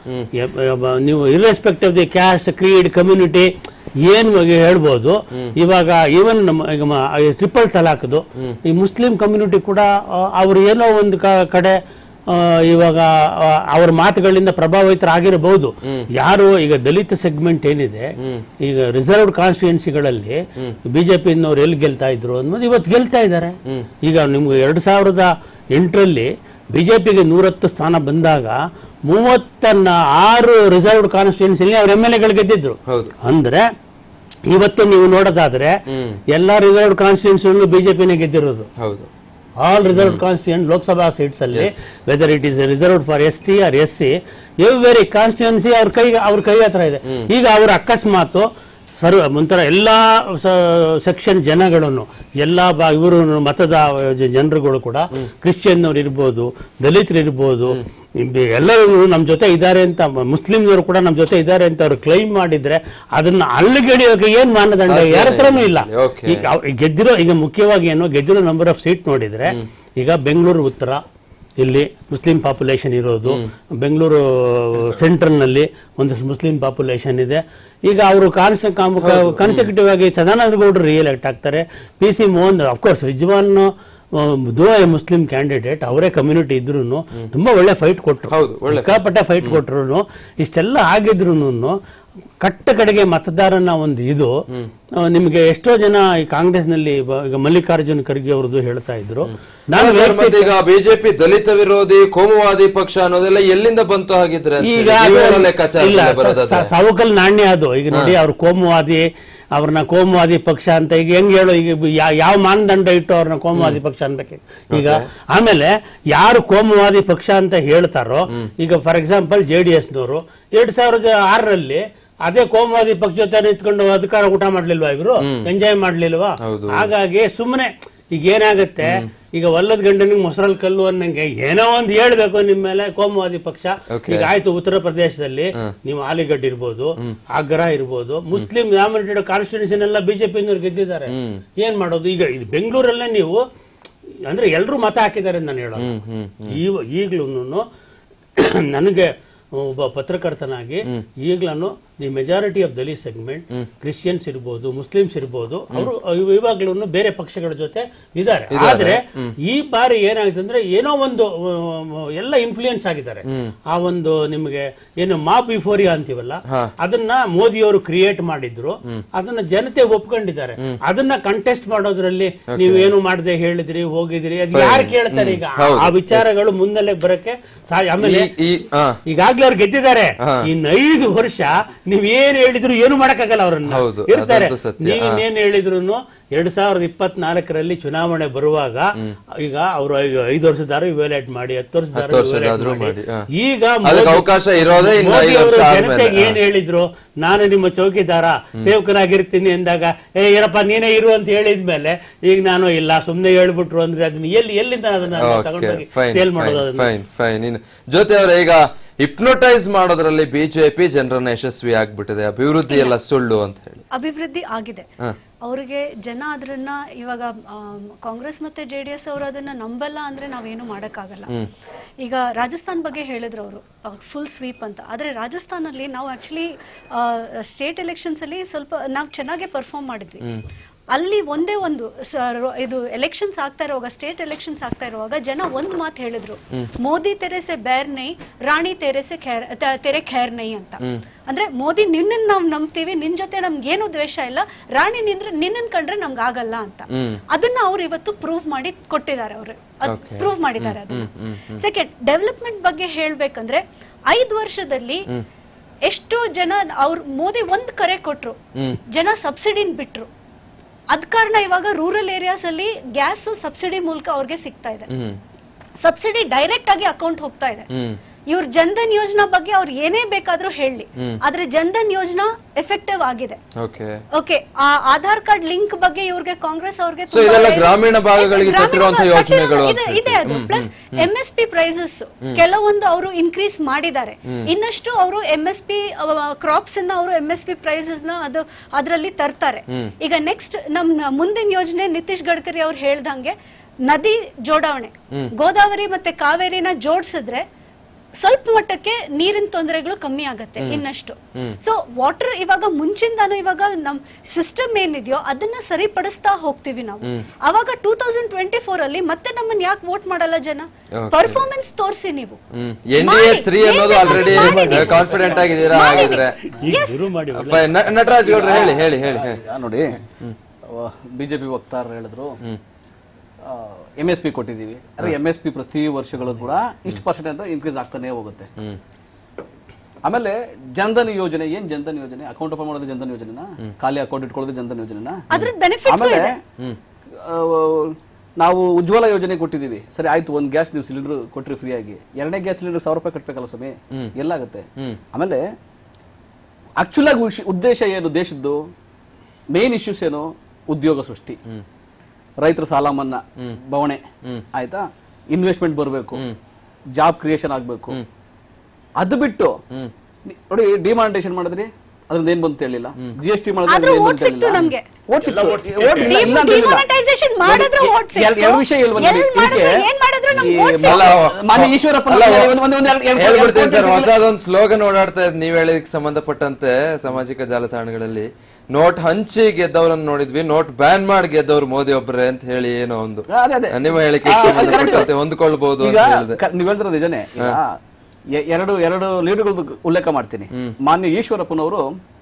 ನೀವು irrespective of the caste creed community ಏನ್ ಬಗ್ಗೆ ಹೇಳ್ಬೋದು ಇವಾಗ ಈವನ್ ನಮ್ಮ ಈಗ ಟ್ರಿಪಲ್ ತಲಾಕ್ದು ಈ ಮುಸ್ಲಿಂ ಕಮ್ಯುನಿಟಿ ಕೂಡ ಆ, ಅವ್ರು ಏನೋ ಒಂದು ಕ- ಕಡೆ ಆ, ಇವಾಗ ಆ, ಅವ್ರ ಮಾತುಗಳಿಂದ ಪ್ರಭಾವಿತರಾಗಿರಬಹುದು ಯಾರು ಈಗ ದಲಿತ ಸೆಗ್ಮೆಂಟ್ ಏನಿದೆ ಈಗ ರಿಸರ್ವ್ಡ್ ಕಾನ್ಸ್ಟಿಟ್ಯೂನ್ಸಿಗಳಲ್ಲಿ ಬಿಜೆಪಿನವ್ರು ಎಲ್ಲಿ ಗೆಲ್ತಾ ಇದ್ರು ಅನ್ನೋದು ಇವತ್ತು ಗೆಲ್ತಾ ಇದ್ದಾರೆ ಈಗ ನಿಮ್ಗೆ ಎರಡ್ ಸಾವಿರದ ಎಂಟರಲ್ಲಿ ಬಿಜೆಪಿಗೆ ನೂರತ್ತು ಸ್ಥಾನ ಬಂದಾಗ ಮೂವತ್ತನ್ನ ಆರು ರಿಸರ್ವ್ಡ್ ಕಾನ್ಸ್ಟಿಟ್ಯೂನ್ಸಿಲಿ ಅವ್ರ ಎಮ್ ಎಲ್ ಎಗಳು ಗೆದ್ದಿದ್ರು ಹೌದು ಅಂದ್ರೆ ಇವತ್ತು ನೀವು ನೋಡೋದಾದ್ರೆ ಎಲ್ಲಾ ರಿಸರ್ವ್ಡ್ ಕಾನ್ಸ್ಟಿಟ್ಯೂನ್ಸಿ ಬಿಜೆಪಿನೇ ಗೆದ್ದಿರೋದು ಹೌದು all reserved constituent Lok Sabha seats ಅಲ್ಲಿ whether it is reserved for S T or S C every constituency ಅವ್ರ ಕೈ ಅವ್ರ ಕೈ ಹತ್ರ ಇದೆ ಈಗ ಅವ್ರ ಅಕಸ್ಮಾತ್ ಸರ್ವ ಒಂಥರ ಎಲ್ಲಾ ಸೆಕ್ಷನ್ ಜನಗಳನ್ನು ಎಲ್ಲಾ ಬಾ ಇವರು ಮತದ ಜನರುಗಳು ಕೂಡ ಕ್ರಿಶ್ಚಿಯನ್ನವ್ರು ಇರ್ಬೋದು ದಲಿತರು ಇರ್ಬೋದು ಇಬ್ಬ- ಎಲ್ಲರೂ ನಮ್ಮ ಜೊತೆ ಇದ್ದಾರೆ ಅಂತ ಮುಸ್ಲಿಮ್ನವರು ಕೂಡ ನಮ್ಮ ಜೊತೆ ಇದ್ದಾರೆ ಅಂತ ಅವ್ರು ಕ್ಲೈಮ್ ಮಾಡಿದ್ರೆ ಅದನ್ನ ಅಲ್ಲಿಗೆಳಿಯೋಕೆ ಏನ್ ಮಾನದಂಡ ಯಾರ ಹತ್ರನೂ ಇಲ್ಲ Okay. ಈಗ ಅವ್- ಗೆದ್ದಿರೋ ಈಗ ಮುಖ್ಯವಾಗಿ ಏನು ಗೆದ್ದಿರೋ ನಂಬರ್ ಆಫ್ ಸೀಟ್ ನೋಡಿದ್ರೆ ಈಗ ಬೆಂಗಳೂರು ಉತ್ತರ ಇಲ್ಲಿ ಮುಸ್ಲಿಂ ಪಾಪ್ಯುಲೇಷನ್ ಇರೋದು ಬೆಂಗಳೂರು ಸೆಂಟ್ರಲ್ನಲ್ಲಿ ಒಂದು ಮುಸ್ಲಿಂ ಪಾಪ್ಯುಲೇಷನ್ ಇದೆ ಈಗ ಅವರು ಕಾನ್ಸ ಕಾನ್ಸಿಕ್ಯೂಟಿವ್ ಆಗಿ ಸದಾನಂದ ಗೌಡರು ರಿಎಲೆಕ್ಟ್ ಆಗ್ತಾರೆ P C Mohan of course Rizwan though a Muslim candidate ಅವರೇ ಕಮ್ಯುನಿಟಿ ಇದ್ರು ತುಂಬಾ ಒಳ್ಳೆ ಫೈಟ್ ಕೊಟ್ರು ಹೌದು, ಒಳ್ಳೆ ಸಿಕ್ಕಾಪಟ್ಟೆ ಫೈಟ್ ಕೊಟ್ರು ಇಷ್ಟೆಲ್ಲ ಆಗಿದ್ರು ಕಟ್ಟ ಕಡೆಗೆ ಮತದಾರನ ಒಂದು ಇದು ಆ, ನಿಮ್ಗೆ ಎಷ್ಟೋ ಜನ ಈ ಕಾಂಗ್ರೆಸ್ನಲ್ಲಿ ಬ- ಈಗ ಮಲ್ಲಿಕಾರ್ಜುನ್ ಖರ್ಗೆ ಅವ್ರದ್ದು ಹೇಳ್ತಾ ಇದ್ರು ನಾನು ಸರ್, ಮತ್ತೆ ಈಗ ಬಿಜೆಪಿ ದಲಿತ ವಿರೋಧಿ ಕೋಮುವಾದಿ ಪಕ್ಷ ಅನ್ನೋದೆಲ್ಲ ಎಲ್ಲಿಂದ ಬಂತು ಹಾಗಿದ್ರೆ ಅಂತ ಈಗ ಹೇಳಿ? ಅದು- ನೀವೆಲ್ಲ ಇಲ್ಲ ಲೆಕ್ಕಾಚಾರದಲ್ಲಿ ಬರೋದಾದ್ರೆ ಸ- ಸಾವುಕಲ್ ನಾಣ್ಯ ಅದು ಈಗ ನೋಡಿ ಅವ್ರು ಕೋಮುವಾದಿ ಅವ್ರನ್ನ ಕೋಮುವಾದಿ ಪಕ್ಷ ಅಂತ ಈಗ ಹೆಂಗ್ ಹೇಳು ಈಗ ಯಾ- ಯಾವ ಮಾನದಂಡ ಇಟ್ಟು ಅವ್ರನ್ನ ಕೋಮುವಾದಿ ಪಕ್ಷ ಅನ್ಬೇಕು ಈಗ ಆಮೇಲೆ ಯಾರು ಕೋಮುವಾದಿ ಪಕ್ಷ ಅಂತ ಹೇಳ್ತಾರೋ ಈಗ ಫಾರ್ ಎಕ್ಸಾಂಪಲ್ ಜೆ ಡಿ ಎಸ್ನವರು ಎರಡ್ ಸಾವಿರದ ಆರರಲ್ಲಿ ಅದೇ ಕೋಮುವಾದಿ ಪಕ್ಷ ಜೊತೆ ನಿಂತ್ಕೊಂಡು ಅಧಿಕಾರ ಊಟ ಮಾಡ್ಲಿಲ್ವಾ ಇವರು ಎಂಜಾಯ್ ಮಾಡ್ಲಿಲ್ವಾ ಹೌದು. ಹಾಗಾಗಿ ಸುಮ್ಮನೆ ಈಗ ಏನಾಗುತ್ತೆ ಈಗ ಒಲ್ಲದ ಗಂಡನಿಗೆ ಮೊಸರಲ್ಲಿ ಕಲ್ಲು ಅನ್ನಂಗೆ ಏನೋ ಒಂದು ಹೇಳ್ಬೇಕು ನಿಮ್ ಮೇಲೆ ಕೋಮುವಾದಿ ಪಕ್ಷ Okay. ಈಗ ಆಯ್ತು ಉತ್ತರ ಪ್ರದೇಶದಲ್ಲಿ ನೀವು ಆಲಿಗಡ್ ಇರ್ಬೋದು ಆಗ್ರಾ ಇರ್ಬೋದು ಮುಸ್ಲಿಂ ನಾಮಿನೇಟೆಡ್ ಕಾನ್ಸ್ಟಿಟ್ಯೂನ್ಸಿನೆಲ್ಲ ಬಿಜೆಪಿ ಗೆದ್ದಿದ್ದಾರೆ ಏನ್ ಮಾಡೋದು ಈಗ ಇದು ಬೆಂಗಳೂರಲ್ಲೇ ನೀವು ಅಂದ್ರೆ ಎಲ್ಲರೂ ಮತ ಹಾಕಿದ್ದಾರೆ ಅಂತ ನಾನು ಹೇಳೋದು ಈವ ಈಗ್ಲೂ ನನಗೆ ಒಬ್ಬ ಪತ್ರಕರ್ತನಾಗಿ ಈಗ್ಲೂ the majority of Dalit segment Christians ಇರ್ಬೋದು ಮುಸ್ಲಿಮ್ಸ್ ಇರ್ಬೋದು ಅವರು ಇವಾಗ್ಲೂ ಬೇರೆ ಪಕ್ಷಗಳ ಜೊತೆ ಇದ್ದಾರೆ ಆದ್ರೆ ಈ ಬಾರಿ ಏನಾಗಿದೆ ಅಂದ್ರೆ ಏನೋ ಒಂದು ಆ, ಎಲ್ಲ ಇನ್ಫ್ಲೂಯೆನ್ಸ್ ಆಗಿದ್ದಾರೆ ಆ ಒಂದು ನಿಮಗೆ ಏನು ಮಾ ಬಿಫೋರಿಯಾ ಅಂತೀವಲ್ಲ ಅದನ್ನ ಮೋದಿಯವರು ಕ್ರಿಯೇಟ್ ಮಾಡಿದ್ರು ಅದನ್ನ ಜನತೆ ಒಪ್ಕೊಂಡಿದ್ದಾರೆ ಅದನ್ನ ಕಂಟೆಸ್ಟ್ ಮಾಡೋದ್ರಲ್ಲಿ ನೀವೇನು ಮಾಡದೆ ಹೇಳಿದ್ರಿ ಹೋಗಿದ್ರಿ ಅದು ಯಾರು ಕೇಳ್ತಾರೆ ಈಗ ಆ- ಆ ವಿಚಾರಗಳು ಮುನ್ನೆಲೆ ಬರಕ್ಕೆ ಸಾ- ಆಮೇಲೆ ಈ- ಈ ಆ, ಈಗಾಗ್ಲೇ ಅವ್ರು ಗೆದ್ದಿದ್ದಾರೆ ಇನ್ನು ಐದು ವರ್ಷ ನೀವ್ ಏನ್ ಹೇಳಿದ್ರು ಏನು ಮಾಡಕ್ಕಾಗಲ್ಲ ಅವ್ರನ್ನ ಹೌದು, ಇರ್ತಾರೆ ಅದಂತೂ ಸತ್ಯ. ನೀವ್ ಇನ್ನೇನ್ ಹೇಳಿದ್ರು ಎರಡ್ ಸಾವಿರದ ಇಪ್ಪತ್ನಾಲ್ಕರಲ್ಲಿ ಚುನಾವಣೆ ಬರುವಾಗ ಈಗ ಅವರು ಐದು ವರ್ಷದಾರು ಇವ್ಯಾಲ್ಯೂಟ್ ಮಾಡಿ ಹತ್ತು ವರ್ಷದಾರು ಹತ್ತು ವರ್ಷದಾದ್ರೂ evaluate ಮಾಡಿ, ಹಾ. ಈಗ ಅದಕ್ಕೆ ಮೋದಿ- ಅವಕಾಶ ಇರೋದೇ ಇನ್ನು ಮೋದಿ ಐದು ವರ್ಷ ಅವರು ಆದ್ಮೇಲೆ, ಜನತೆಗೆ ಹಾ. ಏನ್ ಹೇಳಿದ್ರು ನಾನು ನಿಮ್ಮ ಚೌಕಿದಾರ ಸೇವಕನಾಗಿರ್ತೀನಿ ಎಂದಾಗ ಏ ಏನಪ್ಪ ನೀನೇ ಇರು ಅಂತ ಹೇಳಿದ್ಮೇಲೆ ಈಗ ನಾನು ಇಲ್ಲ ಸುಮ್ನೆ ಹೇಳ್ಬಿಟ್ರು ಅಂದ್ರೆ ಅದನ್ನ ಎಲ್ಲಿ ಎಲ್ಲಿಂದ ಅದನ್ನ ತಗೊಂಡೋಗಿ ಸೇಲ್ ಮಾಡೋದು ಅದನ್ನ ಫೈನ್ ಫೈನ್ ಇನ್ನು ಜೊತೆ ಅವರ ಈಗ ಹಿಪ್ನೋಟೈಸ್ ಮಾಡೋದ್ರಲ್ಲಿ ಬಿಜೆಪಿ ಜನರನ್ನ ಯಶಸ್ವಿ ಆಗ್ಬಿಟ್ಟಿದೆ ಅಭಿವೃದ್ಧಿ ಎಲ್ಲ ಸುಳ್ಳು ಅಂತ ಹೇಳಿ ಅಭಿವೃದ್ಧಿ ಆಗಿದೆ ಅವರಿಗೆ ಜನ ಅದನ್ನ ಇವಾಗ ಆಮ್, ಕಾಂಗ್ರೆಸ್ ಮತ್ತೆ ಜೆ ಡಿ ಎಸ್ ಅವರು ಅದನ್ನ ನಂಬಲ್ಲ ಅಂದ್ರೆ ನಾವೇನು ಮಾಡಕ್ಕಾಗಲ್ಲ ಈಗ ರಾಜಸ್ಥಾನ್ ಬಗ್ಗೆ ಹೇಳಿದ್ರು ಅವರು ಫುಲ್ ಸ್ವೀಪ್ ಅಂತ ಆದ್ರೆ ರಾಜಸ್ಥಾನಲ್ಲಿ ನಾವು ಆಕ್ಚುಲಿ ಸ್ಟೇಟ್ ಎಲೆಕ್ಷನ್ಸ್ ಅಲ್ಲಿ ಸ್ವಲ್ಪ ನಾವು ಚೆನ್ನಾಗೇ ಪರ್ಫಾರ್ಮ್ ಮಾಡಿದ್ವಿ ಅಲ್ಲಿ ಒಂದೇ ಒಂದು ಸ- ರೋ- ಇದು ಎಲೆಕ್ಷನ್ಸ್ ಆಗ್ತಾ ಇರುವಾಗ ಸ್ಟೇಟ್ ಎಲೆಕ್ಷನ್ಸ್ ಆಗ್ತಾ ಇರುವಾಗ ಜನ ಒಂದ್ ಮಾತು ಹೇಳಿದ್ರು ಮೋದಿ ತೆರೆ ಸೆ ಬೇರ್ ನೈ ರಾಣಿ ತೆರೆ ಸೆ ಖೇರ್ ತ- ತೆರೆ ಖೇರ್ ನೈ ಅಂತ ಅಂದ್ರೆ ಮೋದಿ ನಿನ್ನನ್ ನಾವ್ ನಂಬ್ತೀವಿ ನಿನ್ ಜೊತೆ ನಮ್ಗೆ ಏನು ದ್ವೇಷ ಇಲ್ಲ ರಾಣಿ ನಿಂದ್ರೆ ನಿನ್ನನ್ ಕಂಡ್ರೆ ನಮ್ಗೆ ಆಗಲ್ಲ ಅಂತ ಅದನ್ನ ಅವ್ರು ಇವತ್ತು ಪ್ರೂವ್ ಮಾಡಿ ಕೊಟ್ಟಿದ್ದಾರೆ ಅವರು ಪ್ರೂವ್ ಮಾಡಿದ್ದಾರೆ ಅದನ್ನ ಸೆಕೆಂಡ್ ಡೆವಲಪ್ಮೆಂಟ್ ಬಗ್ಗೆ ಹೇಳ್ಬೇಕಂದ್ರೆ ಐದ್ ವರ್ಷದಲ್ಲಿ ಎಷ್ಟೋ ಜನ ಅವ್ರು ಮೋದಿ ಒಂದ್ ಕರೆ ಕೊಟ್ರು ಜನ ಸಬ್ಸಿಡಿನ್ ಬಿಟ್ರು ಅದ್ ಕಾರಣ ಇವಾಗ ರೂರಲ್ ಏರಿಯಾಸ್ ಅಲ್ಲಿ ಗ್ಯಾಸ್ ಸಬ್ಸಿಡಿ ಮೂಲಕ ಅವ್ರಿಗೆ ಸಿಗ್ತಾ ಇದೆ ಸಬ್ಸಿಡಿ ಡೈರೆಕ್ಟ್ ಆಗಿ ಅಕೌಂಟ್ ಹೋಗ್ತಾ ಇದೆ ಇವ್ರ ಜನ್ಧನ್ ಯೋಜನಾ ಬಗ್ಗೆ ಅವ್ರು ಏನೇ ಬೇಕಾದ್ರೂ ಹೇಳಿ ಆದ್ರೆ ಜನ್ಧನ್ ಯೋಜನಾ ಎಫೆಕ್ಟಿವ್ ಆಗಿದೆ ಓಕೆ ಓಕೆ ಆ ಆಧಾರ್ ಕಾರ್ಡ್ ಲಿಂಕ್ ಬಗ್ಗೆ ಇವ್ರಿಗೆ ಕಾಂಗ್ರೆಸ್ ಅವ್ರಿಗೆ So ಇದೆಲ್ಲ ಗ್ರಾಮೀಣ ಭಾಗಗಳಿಗೆ ಗ್ರಾಮೀಣ ಕೊಟ್ಟಿರುವಂತ ಭಾಗ- ಯೋಜನೆಗಳು ಅಂತ ಇದೆ- ಇದೆ ಅದು plus M S P prices ಕೆಲವೊಂದು ಅವರು ಇನ್ಕ್ರೀಸ್ ಮಾಡಿದ್ದಾರೆ ಇನ್ನಷ್ಟು ಅವರು ಎಂ ಎಸ್ ಪಿ ಕ್ರಾಪ್ಸ್ ಅನ್ನ ಅವರು ಎಂ ಎಸ್ ಪಿ ಪ್ರೈಸಸ್ ನ ಅದು ಅದರಲ್ಲಿ ತರ್ತಾರೆ ಈಗ ನೆಕ್ಸ್ಟ್ ನಮ್ ಮುಂದಿನ ಯೋಜನೆ ನಿತೀಶ್ ಗಡ್ಕರಿ ಅವ್ರು ಹೇಳ್ದಂಗೆ ನದಿ ಜೋಡಾವಣೆ ಗೋದಾವರಿ ಮತ್ತೆ ಕಾವೇರಿನ ಜೋಡಿಸಿದ್ರೆ ಸ್ವಲ್ಪ ಮಟ್ಟಕ್ಕೆ ನೀರಿನ ತೊಂದರೆಗಳು ಕಮ್ಮಿ ಆಗತ್ತೆ ಇನ್ನಷ್ಟು ಸೊ ವಾಟರ್ ಇವಾಗ ಮುಂಚಿಂದಾನು ಇವಾಗ ನಮ್ ಸಿಸ್ಟಮ್ ಏನಿದೆಯೋ ಅದನ್ನ ಸರಿಪಡಿಸ್ತಾ ಹೋಗ್ತೀವಿ ನಾವು ಅವಾಗ ಟೂ ತೌಸಂಡ್ ಟ್ವೆಂಟಿ ಫೋರ್ ಅಲ್ಲಿ ಮತ್ತೆ ನಮ್ಮನ್ನ ಯಾಕೆ ವೋಟ್ ಮಾಡಲ್ಲ ಜನ ಪರ್ಫಾರ್ಮೆನ್ಸ್ ತೋರಿಸಿ ನೀವು ಎನ್ ಡಿ ಎ ಮಾಡಿ. ತ್ರೀ ಅನ್ನೋದು ಏನಿದೆ ಆಲ್ರೆಡಿ ಮಾಡಿ ನೀವು. ಕಾನ್ಫಿಡೆಂಟ್ ಆಗಿದ್ದೀರಾ ಮಾಡಿ. ಹಾಗಿದ್ರೆ Yes. ಶುರು ಮಾಡಿ Fine. ನ- ನಟರಾಜ್ ಗೌಡ್ರು ಹೇಳಿ ಹೇಳಿ ಹೇಳಿ ಹೇಳಿ. ಈಗ ನೋಡಿ ಬಿಜೆಪಿ ವಕ್ತಾರರು ಹೇಳಿದ್ರು ಎಂ ಎಸ್ ಪಿ ಕೊಟ್ಟಿದ್ದೀವಿ ಅದೇ ಎಂ ಎಸ್ ಪಿ ಪ್ರತಿ ವರ್ಷಗಳು ಕೂಡ ಇಷ್ಟು ಪರ್ಸೆಂಟ್ ಅಂತ ಇನ್ಕ್ರೀಸ್ ಆಗ್ತಾನೆ ಹೋಗುತ್ತೆ ಆಮೇಲೆ ಜನ್ಧನ್ ಯೋಜನೆ ಏನ್ ಜನ್ಧನ್ ಯೋಜನೆ ಅಕೌಂಟ್ ಓಪನ್ ಮಾಡೋದು ಜನ್ಧನ್ ಯೋಜನೆನಾ ಖಾಲಿ ಅಕೌಂಟ್ ಇಟ್ಕೊಳ್ಳೋದು ಜನ್ಧನ್ ಯೋಜನೆನಾ ಅದ್ರದ್ದು ಬೆನಿಫಿಟ್ಸ್ ಆಮೇಲೆ ಇದೆ ಆ, ನಾವು ಉಜ್ವಲ ಯೋಜನೆ ಕೊಟ್ಟಿದ್ದೀವಿ ಸರಿ ಆಯ್ತು ಒಂದ್ ಗ್ಯಾಸ್ ನೀವು ಸಿಲಿಂಡರ್ ಕೊಟ್ರಿ ಫ್ರೀ ಆಗಿ ಎರಡನೇ ಗ್ಯಾಸ್ ಸಿಲಿಂಡರ್ ಸಾವಿರ ರೂಪಾಯಿ ಕಟ್ಬೇಕಲ್ಲ ಸ್ವಾಮಿ ಎಲ್ಲಾಗುತ್ತೆ ಆಮೇಲೆ ಆಕ್ಚುಲ್ ಆಗಿ ಉಶ್- ಉದ್ದೇಶ ಏನು ದೇಶದ್ದು ಮೇನ್ ಇಶ್ಯೂಸ್ ಏನು ಉದ್ಯೋಗ ಸೃಷ್ಟಿ ರೈತರ ಸಾಲ ಮನ್ನಾ ಬವಣೆ ಆಯ್ತಾ ಇನ್ವೆಸ್ಟ್ಮೆಂಟ್ ಬರಬೇಕು ಜಾಬ್ ಕ್ರಿಯೇಷನ್ ಆಗ್ಬೇಕು ಅದು ಬಿಟ್ಟು ನಿ- ನೋಡಿ ಡಿಮಾನಿಟೇಷನ್ ಮಾಡಿದ್ರಿ ಅದ್ರದ್ದು ಏನ್ ಬಂತು ಹೇಳಿಲ್ಲ ಜಿ ಎಸ್ ಟಿ ಮಾಡಿದ್ರೆ ಆದ್ರೂ ಏನ್ vote ಬಂತು ಸಿಕ್ತು ಹೇಳಿಲ್ಲ ನಮ್ಗೆ. ಓಟ್ ಸಿಕ್ತು ಓಟ್ ಇಲ್ಲ ಇಲ್ಲ ಅಂತ ಹೇಳಿಲ್ಲ. ಡಿಮಾನಿಟೈಸೇಷನ್ ಕಾನ್ವರ್ಸೇಷನ್ ಮಾಡಿದ್ರು ನೋಡಿ, vote ಎರ್ಡ್- ಸಿಕ್ತು. ಎರ್ಡ್ ವಿಷಯ ಹೇಳ್ಬೋದು ನೋಡಿ. ಎಲ್ ಮಾಡಿದ್ರು, ಇದಕ್ಕೆ ಏನ್ ಮಾಡಿದ್ರು ನಮ್ಗೆ ಈ vote ಅಲ್ಲ, ಸಿಕ್ತು. ಮಾನ್ಯ ಈಶ್ವರಪ್ಪನ ಅಲ್ಲ, ಒಂದ್- ಒಂದ್- ಒಂದ್ ಎರಡ್- ಎರಡ್- ಹೇಳ್ಬಿಡ್ತೀನಿ ಎರಡ್ ಸರ್ point ಹೊಸದೊಂದು ಸ್ಲೋಗನ್ ಓಡಾಡ್ತಾ ಇದ್ ನೀವ್ ಹೇಳಿದಕ್ಕೆ ಸಂಬಂಧಪಟ್ಟಂತೆ ಸಾಮಾಜಿಕ ಜಾಲತಾಣಗಳಲ್ಲಿ ನೋಟ್ ಹಂಚಿ ಗೆದ್ದವರನ್ನ ನೋಡಿದ್ವಿ ನೋಟ್ ಬ್ಯಾನ್ ಮಾಡಿ ಗೆದ್ದವ್ರು ಮೋದಿ ಒಬ್ಬರೇ ಅಂತ ಹೇಳಿ ಏನೋ ಒಂದು ಅದೇ, ಅದೇ. ನಿಮ್ಮ ಹೇಳಿಕೆ ಆ, ಅದು ಸಂಬಂಧಪಟ್ಟಂತೆ correct. ಹೊಂದ್ಕೊಳ್ಬಹುದು ಈಗ ಅಂತ ಹೇಳಿದೆ ಕ- ನೀವ್ ಹೇಳ್ತಿರೋದು ನಿಜನೇ ಈಗ ಎ- ಎರಡು ಎರಡು ಲೀಡರ್ಗಳದ್ದು ಉಲ್ಲೇಖ ಮಾಡ್ತೀನಿ ಮಾನ್ಯ ಈಶ್ವರಪ್ಪನವರು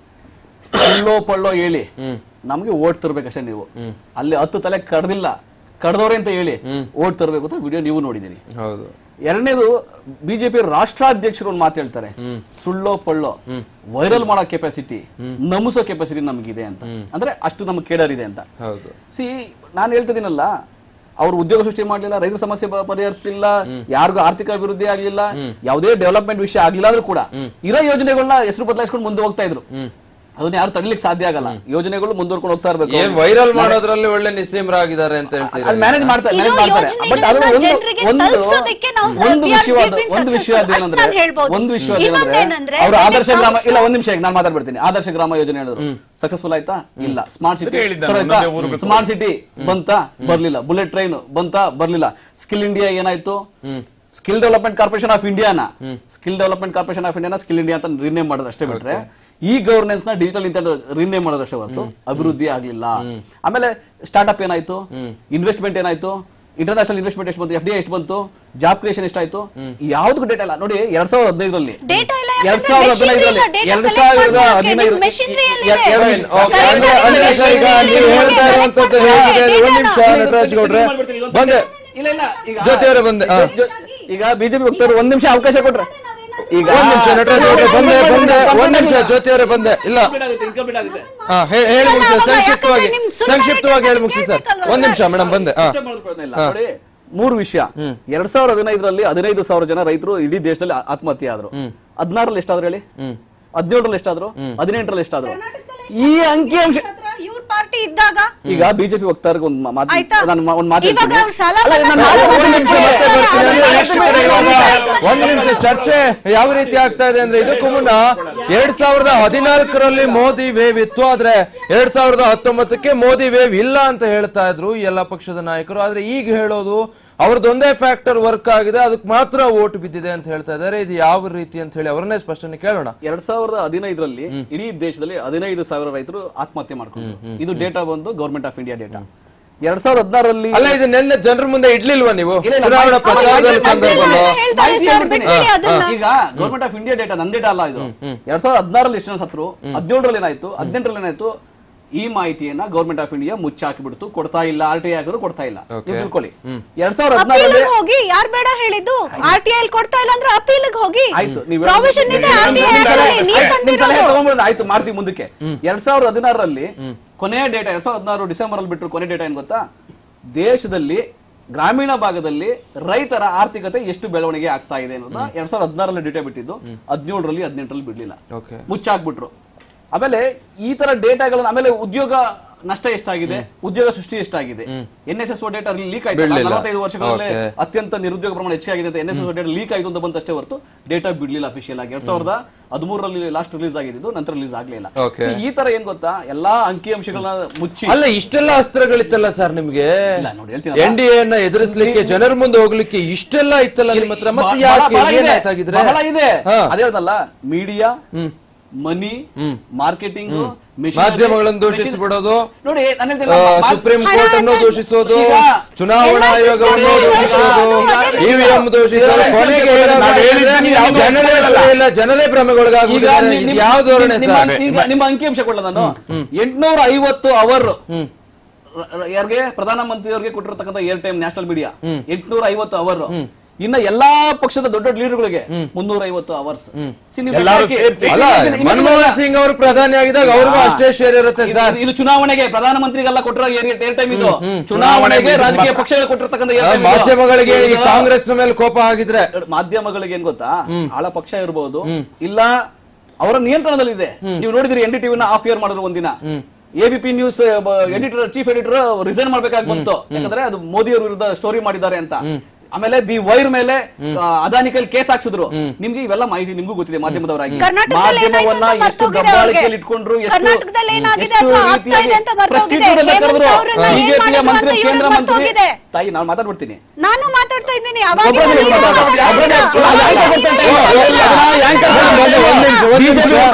ಪಳ್ಳೋ ಪಳ್ಳೋ ಹೇಳಿ ನಮ್ಗೆ ಓಟ್ ತರ್ಬೇಕಷ್ಟೇ ನೀವು ಅಲ್ಲಿ ಹತ್ತು ತಲೆ ಕಡ್ದಿಲ್ಲ ಕಡ್ದವ್ರೆ ಅಂತ ಹೇಳಿ ಓಟ್ ತರಬೇಕು ಅಂತ ವಿಡಿಯೋ ನೀವು ನೋಡಿದೀನಿ ಹೌದು ಎರಡನೇದು ಬಿಜೆಪಿ ರಾಷ್ಟ್ರಾಧ್ಯಕ್ಷರು ಒಂದು ಮಾತು ಹೇಳ್ತಾರೆ ಸುಳ್ಳೋ ಪಳ್ಳೋ ವೈರಲ್ ಮಾಡೋ ಕೆಪಾಸಿಟಿ ನಮಿಸೋ ಕೆಪಾಸಿಟಿ ನಮಗಿದೆ ಅಂತ ಅಂದ್ರೆ ಅಷ್ಟು ನಮ್ಗೆ ಕೇಡರ್ ಇದೆ ಅಂತ ಹೌದು ಸಿ ನಾನು ಹೇಳ್ತಿದ್ದೀನಲ್ಲ ಅವ್ರು ಉದ್ಯೋಗ ಸೃಷ್ಟಿ ಮಾಡ್ಲಿಲ್ಲ ರೈತರ ಸಮಸ್ಯೆ ಬ- ಪರಿಹರಿಸ್ಲಿಲ್ಲ ಯಾರಿಗೂ ಆರ್ಥಿಕ ಅಭಿವೃದ್ಧಿ ಆಗ್ಲಿಲ್ಲ ಯಾವುದೇ ಡೆವಲಪ್ಮೆಂಟ್ ವಿಷಯ ಆಗ್ಲಿಲ್ಲ ಆದ್ರೂ ಕೂಡ ಇರೋ ಯೋಜನೆಗಳನ್ನ ಹೆಸರು ಬದಲಾಯಿಸ್ಕೊಂಡು ಮುಂದೆ ಹೋಗ್ತಾ ಇದ್ರು ಅದನ್ನ ಯಾರು ತಡಿಲಿಕ್ಕೆ ಸಾಧ್ಯ ಆಗಲ್ಲ ಯೋಜನೆಗಳು ಮುಂದುವರ್ಕೊಂಡು ಹೋಗ್ತಾ ಇರ್ಬೇಕು ಏನ್ ವೈರಲ್ ಮಾಡೋದ್ರಲ್ಲಿ ಒಳ್ಳೆ ನಿಸ್ಸೀಮರಾಗಿದ್ದಾರೆ ಅಂತ ಹೇಳ್ತೀರಿ ಅಲ್ಲಿ ಮ್ಯಾನೇಜ್ ಮಾಡ್ತಾ ಇರೋ ಮ್ಯಾನೇಜ್ ಮಾಡ್ತಾರೆ ಬಟ್ ಅದು ಯೋಜನೆಗಳನ್ನ ಒಂದು ಜನರಿಗೆ ಒಂದು ತಲುಪಿಸೋದಕ್ಕೆ ನಾವು ಒಂದು we are- ವಿಷಯ we've been ಒಂದು ವಿಷಯ successful. ಅದೇನಂದ್ರೆ ಅಷ್ಟ್ ನಾನ್ ಹೇಳ್ಬೋದು. ಒಂದು ವಿಷಯ ಇನ್ನೊಂದೇನಂದ್ರೆ ಅವ್ರ when it ಆದರ್ಶ ಗ್ರಾಮ comes ಇಲ್ಲ to- ಒಂದ್ ನಿಮಿಷ ನಾನು ಮಾತಾಡ್ಬಿಡ್ತೀನಿ ಆದರ್ಶ ಗ್ರಾಮ ಯೋಜನೆ ಹೇಳಿದ್ರು ಸಕ್ಸಸ್ಫುಲ್ ಆಯ್ತಾ ಇಲ್ಲ ಸ್ಮಾರ್ಟ್ ಸಿಟಿ ಅದಕ್ಕೆ ಹೇಳಿದ್ದೆ ನಾನು, ಒಂದೊಂದೇ ಊರಿಗೆ ಸ್ಮಾರ್ಟ್ ಸಿಟಿ ಬಂತಾ ಬರ್ಲಿಲ್ಲ ಬುಲೆಟ್ ಟ್ರೈನ್ ಬಂತಾ ಬರ್ಲಿಲ್ಲ ಸ್ಕಿಲ್ ಇಂಡಿಯಾ ಏನಾಯ್ತು ಸ್ಕಿಲ್ ಡೆವಲಪ್ಮೆಂಟ್ ಕಾರ್ಪೊರೇಷನ್ ಆಫ್ ಇಂಡಿಯಾನ ಸ್ಕಿಲ್ ಡೆವಲಪ್ಮೆಂಟ್ ಕಾರ್ಪೊರೇಷನ್ ಆಫ್ ಇಂಡಿಯಾನ ಸ್ಕಿಲ್ ಇಂಡಿಯಾ ಅಂತ ರಿನೇಮ್ ಮಾಡೋದು ಅಷ್ಟೇ ಬಿಟ್ರೆ ಈ ಗವರ್ನೆನ್ಸ್ ನ ಡಿಜಿಟಲ್ ಇಂತ ರಿನೇಮ್ ಮಾಡೋದು ಅಷ್ಟೇ ಹೊರತು ಅಭಿವೃದ್ಧಿ ಆಗ್ಲಿಲ್ಲ ಆಮೇಲೆ ಸ್ಟಾರ್ಟ್ಅಪ್ ಏನಾಯ್ತು ಇನ್ವೆಸ್ಟ್ಮೆಂಟ್ ಏನಾಯ್ತು ಇಂಟರ್ನ್ಯಾಷನಲ್ ಇನ್ವೆಸ್ಟ್ಮೆಂಟ್ ಎಷ್ಟು ಬಂತು ಎಫ್ ಡಿ ಎಷ್ಟು ಬಂತು ಜಾಬ್ ಕ್ರಿಯೇಷನ್ ಎಷ್ಟಾಯ್ತು ಯಾವ್ದಕ್ಕೂ ಡೇಟಾ ಇಲ್ಲ ನೋಡಿ ಎರಡ್ ಸಾವಿರದ ಹದಿನೈದರಲ್ಲಿ Data ಇಲ್ಲ ಎರಡ್ ಯಾಕಂದ್ರೆ ಸಾವಿರದ machinery ಹದಿನೈದರಲ್ಲಿ ಇಲ್ಲ, data ಎರಡ್ collect ಸಾವಿರದ ಮಾಡೋಕೆ ಹದಿನೈದು ನಿಮ್ಗೆ machinery ಎಲ್ಲಿದೆ? ಎ- ಎರಡು ನಿಮಿಷ. ಓಕೆ, Correct ಅಂದ್ರೆ ಆಗಿ ಅಂದ್ರೆ machinery ಈಗ ಇದೆ, ನೀವು ಇದೆ, ಹೇಳ್ತಾ ಇದೆ, ಇರುವಂತದ್ದು ಇದೆ, ಹೇಗಿದೆ ಇದೆ, ಒಂದ್ ಇದೆ, ನಿಮಿಷ ಇದೆ, ನಟರಾಜ್ ಗೌಡ್ರೆ ಒಂದ್ ಬಂದೆ ಇಲ್ಲ ಇಲ್ಲ ಈಗ ಜ್ಯೋತಿಯವರೇ ಬಂದೆ ಹಾ. ಜೊ- ಈಗ ಬಿಜೆಪಿ ಹೋಗ್ತಾರೆ ಒಂದ್ ನಿಮಿಷ ಅವಕಾಶ ಕೊಟ್ರೆ ಈಗ ಒಂದ್ ನಿಮಿಷ ನಟರಾಜ್ ಗೌಡ್ರೆ ಬಂದೆ ಬಂದೆ ಒಂದ್ ನಿಮಿಷ ಜ್ಯೋತಿಯವರೇ ಬಂದೆ ಇಲ್ಲ ಇನ್ಕಂಪ್ಲೀಟ್ ಆಗುತ್ತೆ ಹಾ ಹೇ- ಹೇಳಿ ಅಲ್ಲ, ಮುಗಿಸಿ ಅವಾಗ ಸಂಕ್ಷಿಪ್ತವಾಗಿ ಯಾಕಂದ್ರೆ ನಿಮ್ ಸುಳ್ಳು ಸಂಕ್ಷಿಪ್ತವಾಗಿ ಹೇಳಿ ಹೇಳಿಕೆ ಮುಗಿಸಿ ಸರ್ ಕೇಳ್ಬೇಕಲ್ವಾ ಒಂದ್ ನಿಮಿಷ ಮೇಡಮ್ ಬಂದೆ ಹಾ ಇಷ್ಟ ಮಾಡೋದು ಪ್ರಯತ್ನ ಇಲ್ಲ. ನೋಡಿ ಮೂರು ವಿಷಯ ಎರಡ್ ಸಾವಿರದ ಹದಿನೈದರಲ್ಲಿ ಹದಿನೈದು ಸಾವಿರ ಜನ ರೈತರು ಇಡೀ ದೇಶದಲ್ಲಿ ಆ- ಆತ್ಮಹತ್ಯೆ ಆದ್ರು ಹದಿನಾರಲ್ಲಿ ಎಷ್ಟಾದ್ರು ಹೇಳಿ ಹದಿನೇಳರಲ್ಲಿ ಎಷ್ಟಾದ್ರು ಹದಿನೆಂಟರಲ್ಲಿ ಎಷ್ಟಾದ್ರು ಈ ಅಂಕಿಅಂಶ ಇವ್ರ ಪಾರ್ಟಿ ಇದ್ದಾಗ ಈಗ ಬಿಜೆಪಿ ವಕ್ತಾರ ಒಂದು ಮಾತು ಆಯ್ತಾ? ನಾನು ಒಂದು ಮಾತು ಇವಾಗ ಹೇಳ್ತೀನಿ. ಅವ್ರು ಸಾಲ ಅಲ್ಲ, ಮನ್ನಾ ನಾನು ಸಾಲ ಒಂದ್ ಮನ್ನಾ ನಿಮಿಷ ಮತ್ತೆ ಮಾಡ್ತಾರೆ. ಬರ್ತೀನಿ. ಅದನ್ನ ನಾನು ಎಷ್ಟು ಹೇಳ್ತೀನಿ. ಇವಾಗ ಒಂದ್ ನಿಮಿಷ ಚರ್ಚೆ ಯಾವ ರೀತಿ ಆಗ್ತಾ ಇದೆ ಅಂದ್ರೆ ಇದಕ್ಕೂ ಮುನ್ನ ಎರಡ್ ಸಾವಿರದ ಹದಿನಾಲ್ಕರಲ್ಲಿ ಮೋದಿ ವೇವ್ ಇತ್ತು ಆದ್ರೆ ಎರಡ್ ಸಾವಿರದ ಹತ್ತೊಂಬತ್ತಕ್ಕೆ ಮೋದಿ ವೇವ್ ಇಲ್ಲ ಅಂತ ಹೇಳ್ತಾ ಇದ್ರು ಈ ಎಲ್ಲ ಪಕ್ಷದ ನಾಯಕರು ಆದ್ರೆ ಈಗ ಹೇಳೋದು ಅವ್ರದ್ದೊಂದೇ ಫ್ಯಾಕ್ಟರ್ ವರ್ಕ್ ಆಗಿದೆ ಅದಕ್ಕೆ ಮಾತ್ರ ಓಟ್ ಬಿದ್ದಿದೆ ಅಂತ ಹೇಳ್ತಾ ಇದ್ದಾರೆ ಇದು ಯಾವ ರೀತಿ ಅಂತ ಹೇಳಿ ಅವರನ್ನೇ ಸ್ಪಷ್ಟನೆ ಕೇಳೋಣ ಎರಡ್ ಸಾವಿರದ ಹದಿನೈದರಲ್ಲಿ ಇಡೀ ದೇಶದಲ್ಲಿ ಹದಿನೈದು ಸಾವಿರ ರೈತರು ಆತ್ಮಹತ್ಯೆ ಮಾಡ್ಕೊಂಡ್ರು ಇದು ಡೇಟಾ ಬಂದು ಗೌರ್ಮೆಂಟ್ ಆಫ್ ಇಂಡಿಯಾ ಡೇಟಾ ಎರಡ್ ಸಾವಿರದ ಹದಿನಾರರಲ್ಲಿ ಅಲ್ಲ ಇದು ನೆನ್ನೆ ಜನರ ಮುಂದೆ ಇಡ್ಲಿಲ್ವಾ ನೀವು ಇಲ್ಲ, ಇಲ್ಲ, ಚುನಾವಣಾ ಮಾಹಿತಿ- ಪ್ರಚಾರದಲ್ಲಿ ಮಾಹಿತಿ- ಸಂದರ್ಭದಲ್ಲಿ ಹೇಳ್ತಾರೆ ಮಾಹಿತಿ ಸರ್, ಹೇಳ್ಬಿಡ್ತೀನಿ. ಬಿಟ್ಬಿಡಿ ಅದನ್ನ. ಈಗ ಗೌರ್ಮೆಂಟ್ ಆಫ್ ಇಂಡಿಯಾ ಡೇಟಾ ನನ್ ಡೇಟಾ ಅಲ್ಲ ಇದು ಎರಡ್ ಸಾವಿರದ ಹದಿನಾರಲ್ಲಿ ಎಷ್ಟು ಜನ ಸತ್ರು ಹದಿನೇಳರಲ್ಲಿ ಏನಾಯ್ತು ಹದಿನೆಂಟರಲ್ಲಿ ಏನಾಯ್ತು ಈ ಮಾಹಿತಿಯನ್ನ ಗೌರ್ಮೆಂಟ್ ಆಫ್ ಇಂಡಿಯಾ ಮುಚ್ಚಾಕಿಬಿಡ್ತು ಕೊಡ್ತಾ ಇಲ್ಲ ಆರ್ ಟಿ ಐ ಆಗಿದ್ರು ಕೊಡ್ತಾ ಇಲ್ಲ ನೀವು ತಿಳ್ಕೊಳ್ಳಿ ಎರಡ್ ಸಾವಿರದ ಹದಿನಾರರಲ್ಲಿ ಅಪೀಲ್ಗೆ ಹೋಗಿ ಯಾರ್ ಬೇಡ ಹೇಳಿದ್ದು ಆರ್ ಟಿ ಐ ಕೊಡ್ತಾ ಇಲ್ಲ ಅಂದ್ರೆ ಅಪೀಲ್ಗೆ ಹೋಗಿ ಆಯ್ತು ನೀವು ಪ್ರಾವಿಷನ್ ಇದೆ ಆರ್ ಟಿ ಐ ನೀವ್ ತಂದಿರೋದು ತಗೊಂಡ್ಬಿಡೋಣ ಆಯ್ತು ಮಾಡ್ತೀವಿ ಮುಂದಕ್ಕೆ ಎರಡ್ ಸಾವಿರದ ಹದಿನಾರರಲ್ಲಿ ಕೊನೆಯ ಡೇಟಾ ಎರಡ್ ಸಾವಿರದ ಹದಿನಾರು ಡಿಸೆಂಬರ್ ಅಲ್ಲಿ ಬಿಟ್ಟರು ಕೊನೆ ಡೇಟಾ ಏನ್ ಗೊತ್ತಾ ದೇಶದಲ್ಲಿ ಗ್ರಾಮೀಣ ಭಾಗದಲ್ಲಿ ರೈತರ ಆರ್ಥಿಕತೆ ಎಷ್ಟು ಬೆಳವಣಿಗೆ ಆಗ್ತಾ ಇದೆ ಅನ್ನೋದನ್ನ ಎರಡ್ ಸಾವಿರದ ಹದಿನಾರಲ್ಲಿ ಡೇಟಾ ಬಿಟ್ಟಿದ್ದು ಹದಿನೇಳರಲ್ಲಿ ಹದಿನೆಂಟರಲ್ಲಿ ಬಿಡ್ಲಿಲ್ಲ ಓಕೆ ಮುಚ್ಚಾಕ್ಬಿಟ್ರು ಆಮೇಲೆ ಈ ತರ ಡೇಟಾಗಳನ್ನ ಆಮೇಲೆ ಉದ್ಯೋಗ ನಷ್ಟ ಎಷ್ಟಾಗಿದೆ ಉದ್ಯೋಗ ಸೃಷ್ಟಿ ಎಷ್ಟಾಗಿದೆ N S S data leak ಆಯ್ತು ಬಿಡ್ಲಿಲ್ಲ. ನಲವತ್ತೈದು ವರ್ಷಗಳಲ್ಲಿ Okay. ಅತ್ಯಂತ ನಿರುದ್ಯೋಗ ಪ್ರಮಾಣ ಹೆಚ್ಚಾಗಿದೆ ಅಂತ N S S data leak ಆಯ್ತು ಅಂತ ಬಂತಷ್ಟೇ ಹೊರತು ಡೇಟಾ ಬಿಡ್ಲಿಲ್ಲ ಅಫಿಷಿಯಲ್ ಆಗಿ ಎರಡ್ ಸಾವಿರದ ಹದಿಮೂರರಲ್ಲಿ ಲಾಸ್ಟ್ ರಿಲೀಸ್ ಆಗಿದ್ದು ನಂತರ ರಿಲೀಸ್ ಆಗ್ಲಿಲ್ಲ Okay. ಈ ತರ ಏನ್ ಗೊತ್ತಾ ಎಲ್ಲಾ ಅಂಕಿಅಂಶಗಳನ್ನ ಮುಚ್ಚಿ ಅಲ್ಲ ಇಷ್ಟೆಲ್ಲ ಅಸ್ತ್ರಗಳಿತ್ತಲ್ಲ ಸರ್ ನಿಮ್ಗೆ ಇಲ್ಲ, ನೋಡಿ, ಹೇಳ್ತೀನಲ್ಲ. ಎನ್ ಡಿ ಎನ್ನ ಎದುರಿಸ್ಲಿಕ್ಕೆ ಜನರ ಮುಂದೆ ಹೋಗ್ಲಿಕ್ಕೆ ಇಷ್ಟೆಲ್ಲ ಇತ್ತಲ್ಲ ನಿಮ್ಮ ಹತ್ರ ಮತ್ತೆ ಬಹಳ- ಯಾಕೆ ಬಹಳ ಇದೆ. ಏನಾಯ್ತಾಗಿದ್ರೆ ಬಹಳ ಇದೆ ಹಾ. ಅದೇ ಹೇಳ್ದಲ್ಲ ಮೀಡಿಯಾ ಮನಿ ಮಾರ್ಕೆಟಿಂಗ್ ಮಾಧ್ಯಮಗಳನ್ನು ದೂಷಿಸ್ಬಿಡೋದು ನೋಡಿ ನಾನು ಆ, ಹೇಳ್ತೀನಿ ಮಾ- ಸುಪ್ರೀಂ ಹಣ ಕೋರ್ಟ್ ಅನ್ನು ಅಂತ- ದೂಷಿಸೋದು ಈಗ ಚುನಾವಣಾ ಎಲ್ಲ ಆಯೋಗವನ್ನು system ದೂಷಿಸೋದು ಈಗ ಇವಿಎಂ ದೂಷಿಸೋದು ಈಗ ಕೊನೆಗೆ ಈಗ ಏನಾಗುತ್ತೆ ಈಗ ಅಂದ್ರೆ ಈಗ ಜನರೇ ಈಗ ಸರಿ ಇಲ್ಲ ಜನರೇ ಈಗ ಭ್ರಮೆಗೊಳಗಾಗ್ಬಿಟ್ಟಿದ್ದಾರೆ ನಿಮ್- ಇದು ಯಾವ ಧೋರಣೆ ನಿಮ್ಮ- ಸರ್ ಈಗ ನಿಮ್ಮ ಅಂಕಿಅಂಶ ಕೊಡಲ್ಲ ನಾನು ಎಂಟ್ನೂರ ಐವತ್ತು ಅವರ್ ಯಾರಿಗೆ ಪ್ರಧಾನಮಂತ್ರಿಯವರಿಗೆ ಕೊಟ್ಟಿರತಕ್ಕಂಥ ಏರ್ ಟೈಮ್ ನ್ಯಾಷನಲ್ ಮೀಡಿಯಾ ಎಂಟ್ನೂರ ಐವತ್ತು ಅವರ್ ಇನ್ನ ಎಲ್ಲಾ ಪಕ್ಷದ ದೊಡ್ಡ ದೊಡ್ಡ ಲೀಡರ್ಗಳಿಗೆ ಮುನ್ನೂರ ಐವತ್ತು ಅವರ್ಸ್ ಎಲ್ಲರೂ ಸೇರ್ಸಿ. ಅಲ್ಲ ಮನಮೋಹನ್ ಸಿಂಗ್ ಅವರು ಪ್ರಧಾನಿ ಆಗಿದಾಗ ಅವ್ರಿಗೂ ಅಷ್ಟೇ ಶೇರ್ ಇರುತ್ತೆ ಸರ್ ಇದು ಚುನಾವಣೆಗೆ ಪ್ರಧಾನಮಂತ್ರಿಗೆಲ್ಲ ಕೊಟ್ಟಿರೋ ಏರ್ ಟೈಮ್ ಇದು ಚುನಾವಣೆಗೆ ರಾಜಕೀಯ ಪಕ್ಷಗಳು ಕೊಟ್ಟಿರ್ತಕ್ಕಂಥ air ಆ, time ಇದು. ಮಾಧ್ಯಮಗಳಿಗೆ ಈ ಈಗ ಕಾಂಗ್ರೆಸ್ ಮೇಲೆ ಕೋಪ ಆಗಿದ್ರೆ ಮಾಧ್ಯಮಗಳಿಗೆ ಏನ್ ಗೊತ್ತಾ ಆಳ ಪಕ್ಷ ಇರಬಹುದು ಇಲ್ಲ ಅವರ ನಿಯಂತ್ರಣದಲ್ಲಿದೆ ನೀವು ನೋಡಿದಿರಿ ಎನ್ ಡಿ ಟಿವಿನ ಆಫ್ ಇಯರ್ ಮಾಡಿದ್ರು ಒಂದಿನ ABP news editor chief editor resign ಮಾಡ್ಬೇಕಾಗಿ ಬಂತು ಯಾಕಂದ್ರೆ ಅದು ಮೋದಿ ಅವ್ರ ವಿರುದ್ಧ ಸ್ಟೋರಿ ಮಾಡಿದ್ದಾರೆ ಅಂತ ಆಮೇಲೆ ದಿ ವೈರ್ ಮೇಲೆ ಆ, ಅದಾನಿ ಕೈಲಿ ಕೇಸ್ ಹಾಕ್ಸಿದ್ರು ನಿಮ್ಗೆ ಇವೆಲ್ಲ ಮಾಹಿತಿ ನಿಮ್ಗೂ ಗೊತ್ತಿದೆ ಮಾಧ್ಯಮದವರಾಗಿ ಕರ್ನಾಟಕದಲ್ಲಿ ಮಾಧ್ಯಮವನ್ನ ಏನಾಯ್ತು ಅಂತ ಎಷ್ಟು ಮರ್ತೋಗಿದೆ ದಬ್ಬಾಳಿಕೆಯಲ್ಲಿ ಅವ್ರಿಗೆ. ಇಟ್ಕೊಂಡ್ರು ಎಷ್ಟು ಕರ್ನಾಟಕದಲ್ಲಿ ಏನಾಗಿದೆ ಎಷ್ಟು ಅಥವಾ ಆಗ್ತಾ ಇದೆ ಅಂತ ಮರ್ತೋಗಿದೆ. prostitute ಅಂತ ಹೇಮಂತ್ ಕರೆದ್ರು. ಅವ್ರನ್ನ ಏನ್ ಬಿಜೆಪಿಯ ಮಾಡಿದ್ರು ಮಂತ್ರಿ ಅಂತ ಕೇಂದ್ರ ಇವ್ರಿಗೆ ಮಂತ್ರಿ ಮರ್ತೋಗಿದೆ. ತಾಯಿ ನಾನು ಮಾತಾಡ್ಬಿಡ್ತೀನಿ ನಾನು ಮಾತಾಡ್ತಾ ಇದ್ದೀನಿ ಒಬ್ರೇ ಅವಾಗಿಂದ ನೀವು ಮಾತಾಡ್ತಾ ಇದ್ದೀರಾ? ಒಬ್ರೇ ಮಾತಾಡ್ತಾ ಅಲ್ಲ, ಇದ್ದೀರಾ? ಆಯ್ತು, ಗೊತ್ತಾಯ್ತು. ಅದನ್ನ ಆಂಕರ್ ಒಂದ್ ನಿಮಿಷ, ಒಂದ್ ನಿಮಿಷ, ಒಂದ್